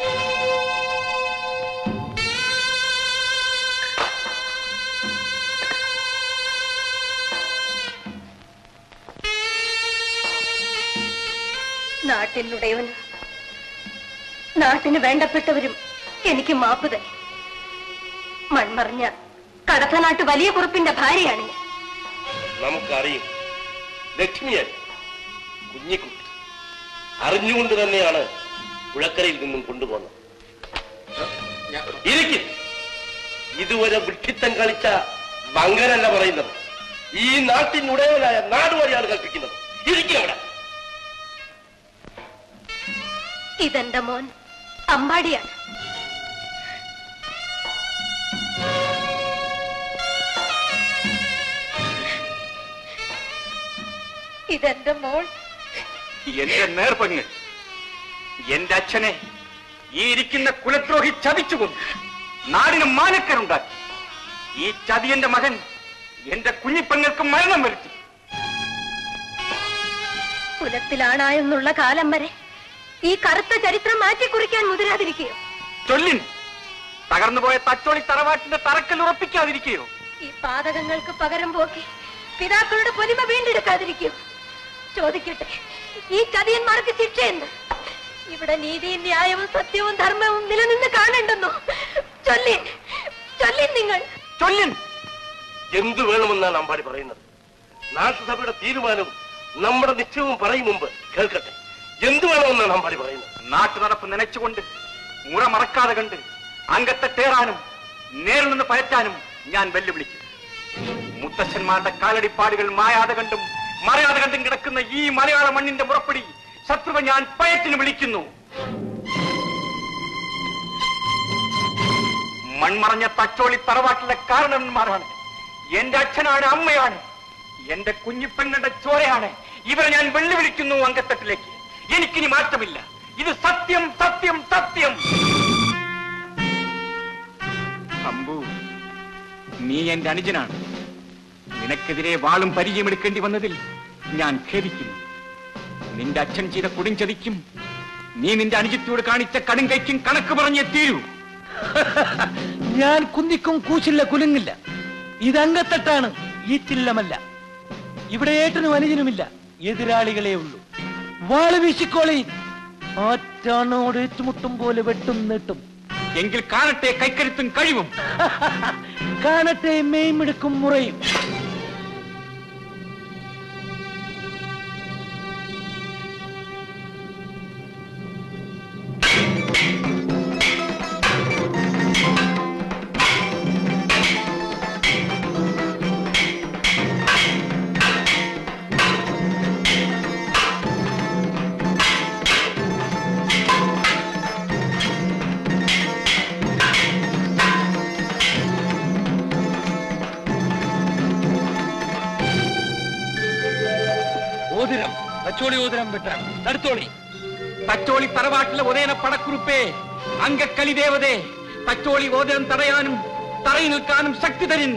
നാട്ടിനുടയവനും നാട്ടിന് വേണ്ടപ്പെട്ടവരും എനിക്ക് മാപ്പ് തന്നെ മൺമറിഞ്ഞ കടത്തനാട്ട് വലിയ കുറുപ്പിന്റെ ഭാര്യയാണ് ഞാൻ നമുക്കറിയും ലക്ഷ്മിയൻ കുഞ്ഞിക്കുട്ടി അറിഞ്ഞുകൊണ്ട് തന്നെയാണ് പുഴക്കരയിൽ നിന്നും കൊണ്ടുപോകുന്നത് ഇരിക്കും ഇതുവരെ വിഡ്ഢിത്തം കളിച്ച മങ്കനല്ല പറയുന്നത് ഈ നാട്ടിനുടയവനായ നാടുവഴിയാണ് കൽപ്പിക്കുന്നത് ഇരിക്കും അവിടെ ഇതെന്റെ മോൻ അമ്പാടിയാണ് ഇതെന്റെ മോൾ എന്റെ നേർപങ്ങ് എന്റെ അച്ഛനെ ഈ ഇരിക്കുന്ന കുലദ്രോഹി ചതിച്ചുകൊന്നു നാടിന് മാനക്കരുണ്ടാക്കി ഈ ചതിയന്റെ മകൻ എന്റെ കുഞ്ഞിപ്പെങ്ങൾക്ക് മരണം വരുത്തി കുലത്തിലാണായെന്നുള്ള കാലം വരെ ഈ കറുത്ത ചരിത്രം മാറ്റിക്കുറിക്കാൻ മുതിരാതിരിക്കുകയോ ചൊല്ലിൻ തകർന്നുപോയ തച്ചോളി തറവാട്ടിന്റെ തറക്കൽ ഉറപ്പിക്കാതിരിക്കുകയോ ഈ പാതകങ്ങൾക്ക് പകരം പോക്കി പിതാക്കളുടെ പൊലിമ വീണ്ടെടുക്കാതിരിക്കും ചോദിക്കട്ടെ ഈ ചതിയന്മാർക്ക് ശിക്ഷ എന്ത് ഇവിടെ നീതിയും ന്യായവും സത്യവും ധർമ്മവും നിലനിന്ന് കാണണ്ടെന്നോ ചൊല്ലിൻ ചൊല്ലിൻ നിങ്ങൾ ചൊല്ലിൻ എന്തു വേണമെന്നാണ് അമ്പാടി പറയുന്നത് നാട്ടുസഭയുടെ തീരുമാനവും നമ്മുടെ നിശ്ചയവും പറയും മുമ്പ് കേൾക്കട്ടെ എന്തു വേണമെന്നാണ് അമ്പാടി പറയുന്നത് നാട്ടു നടപ്പ് നനച്ചുകൊണ്ട് മുറ മറക്കാതെ കണ്ട് അംഗത്തെ തേറാനും നേരിൽ നിന്ന് പയറ്റാനും ഞാൻ വെല്ലുവിളിക്കും മുത്തശ്ശന്മാരുടെ കാലടിപ്പാടുകൾ മായാതെ കണ്ടും മറയാതെ കണ്ടും കിടക്കുന്ന ഈ മലയാള മണ്ണിന്റെ മുറപ്പടി ശത്രുവെ ഞാൻ പയറ്റിന് വിളിക്കുന്നു മൺമറഞ്ഞ തച്ചോളി തറവാട്ടിലെ കാരണന്മാരാണ് എന്റെ അച്ഛനാണ് അമ്മയാണ് എന്റെ കുഞ്ഞിപ്പെങ്ങളുടെ ചോരയാണ് ഇവരെ ഞാൻ വെല്ലുവിളിക്കുന്നു അങ്കത്തട്ടിലേക്ക് എനിക്കിനി മാറ്റമില്ല ഇത് സത്യം സത്യം സത്യം അമ്പു നീ എന്റെ അനുജനാണ് നിനക്കെതിരെ വാളും പരിചയമെടുക്കേണ്ടി വന്നതിൽ ഞാൻ ഖേദിക്കുന്നു നിന്റെ അച്ഛൻ ചെയ്ത കുടിഞ്ചതിക്കും നീ നിന്റെ അനുജത്തോട് കാണിച്ച കടുങ്കൈക്കും കണക്ക് പറഞ്ഞേ തീരൂ ഞാൻ കുന്നിക്കും കൂച്ചില്ല കുലുങ്ങില്ല ഇതങ്കത്തട്ടാണ് ഈ ചില്ലമല്ല ഇവിടെ ഏട്ടനും അനുജനുമില്ല എതിരാളികളെ ഉള്ളൂ വാള് വീശിക്കോളയും ആറ്റാണോട് ഏറ്റുമുട്ടും പോലെ വെട്ടും നീട്ടും എങ്കിൽ കാണട്ടെ കൈക്കരുത്തും കഴിവും കാണട്ടെ മെയ്മെടുക്കും മുറയും ഓതിരം തച്ചോളി ഓതിരം വെട്ടാൻ തടുത്തോളി തച്ചോളി തറവാട്ടിലെ ഉദയന പടക്കുറുപ്പേ അങ്കക്കലി ദേവതേ തച്ചോളി ഓദരം തടയാനും തറയി നിൽക്കാനും ശക്തി തരിൻ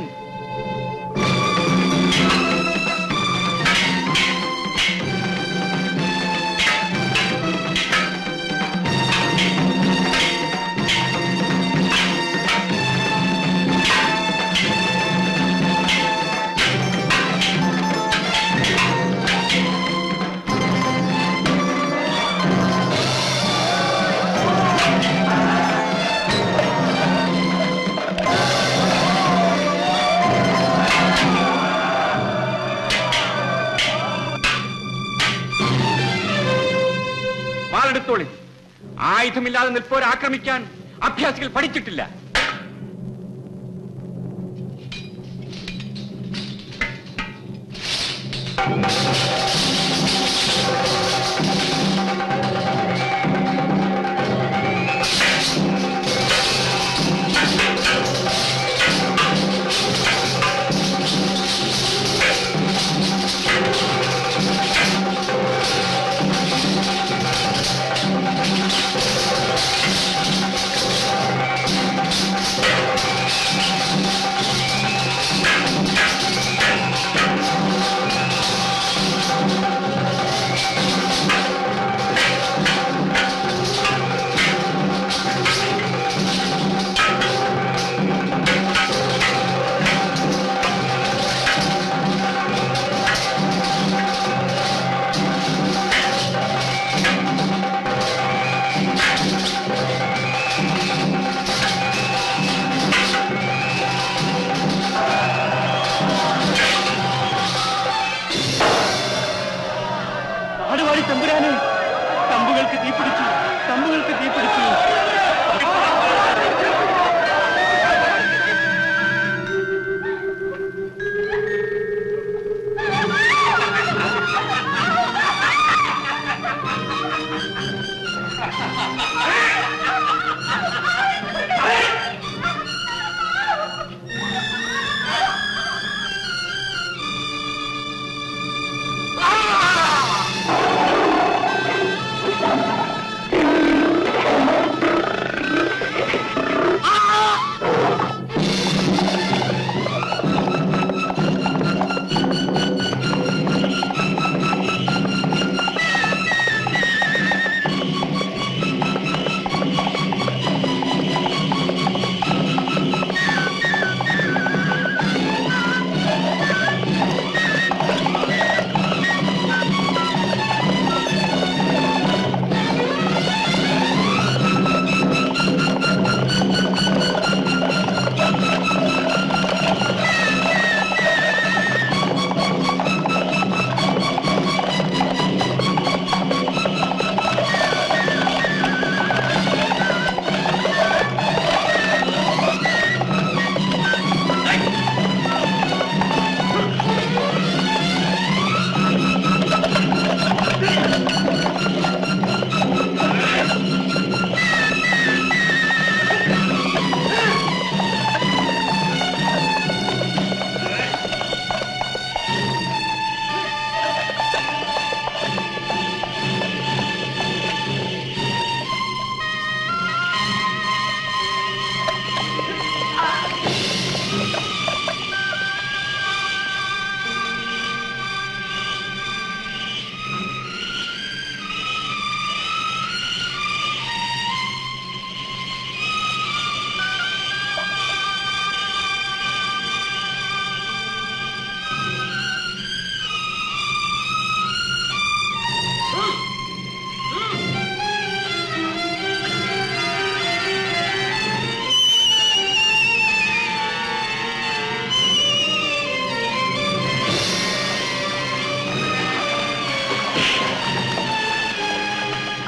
വാളെടുത്തോളി ആയുധമില്ലാതെ നിൽപ്പോരെ ആക്രമിക്കാൻ അഭ്യാസികൾ പഠിച്ചിട്ടില്ല നാടുവാടി തമ്പുരാനെ തമ്പുകൾക്ക് തീപിടിച്ചു തമ്പുകൾക്ക് തീപിടിച്ചു ആ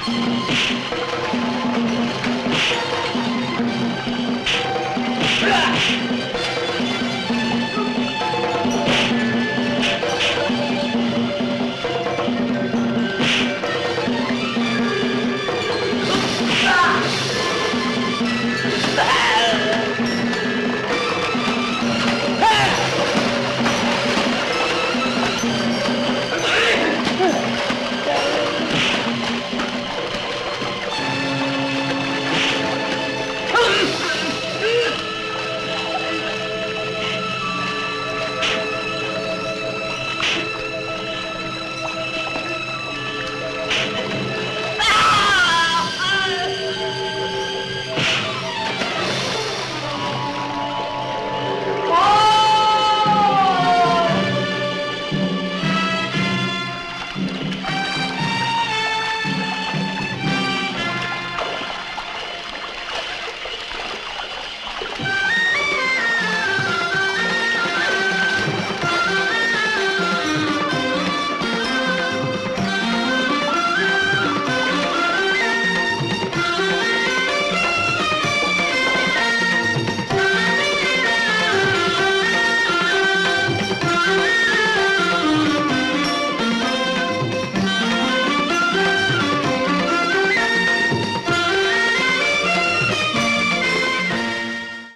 ആ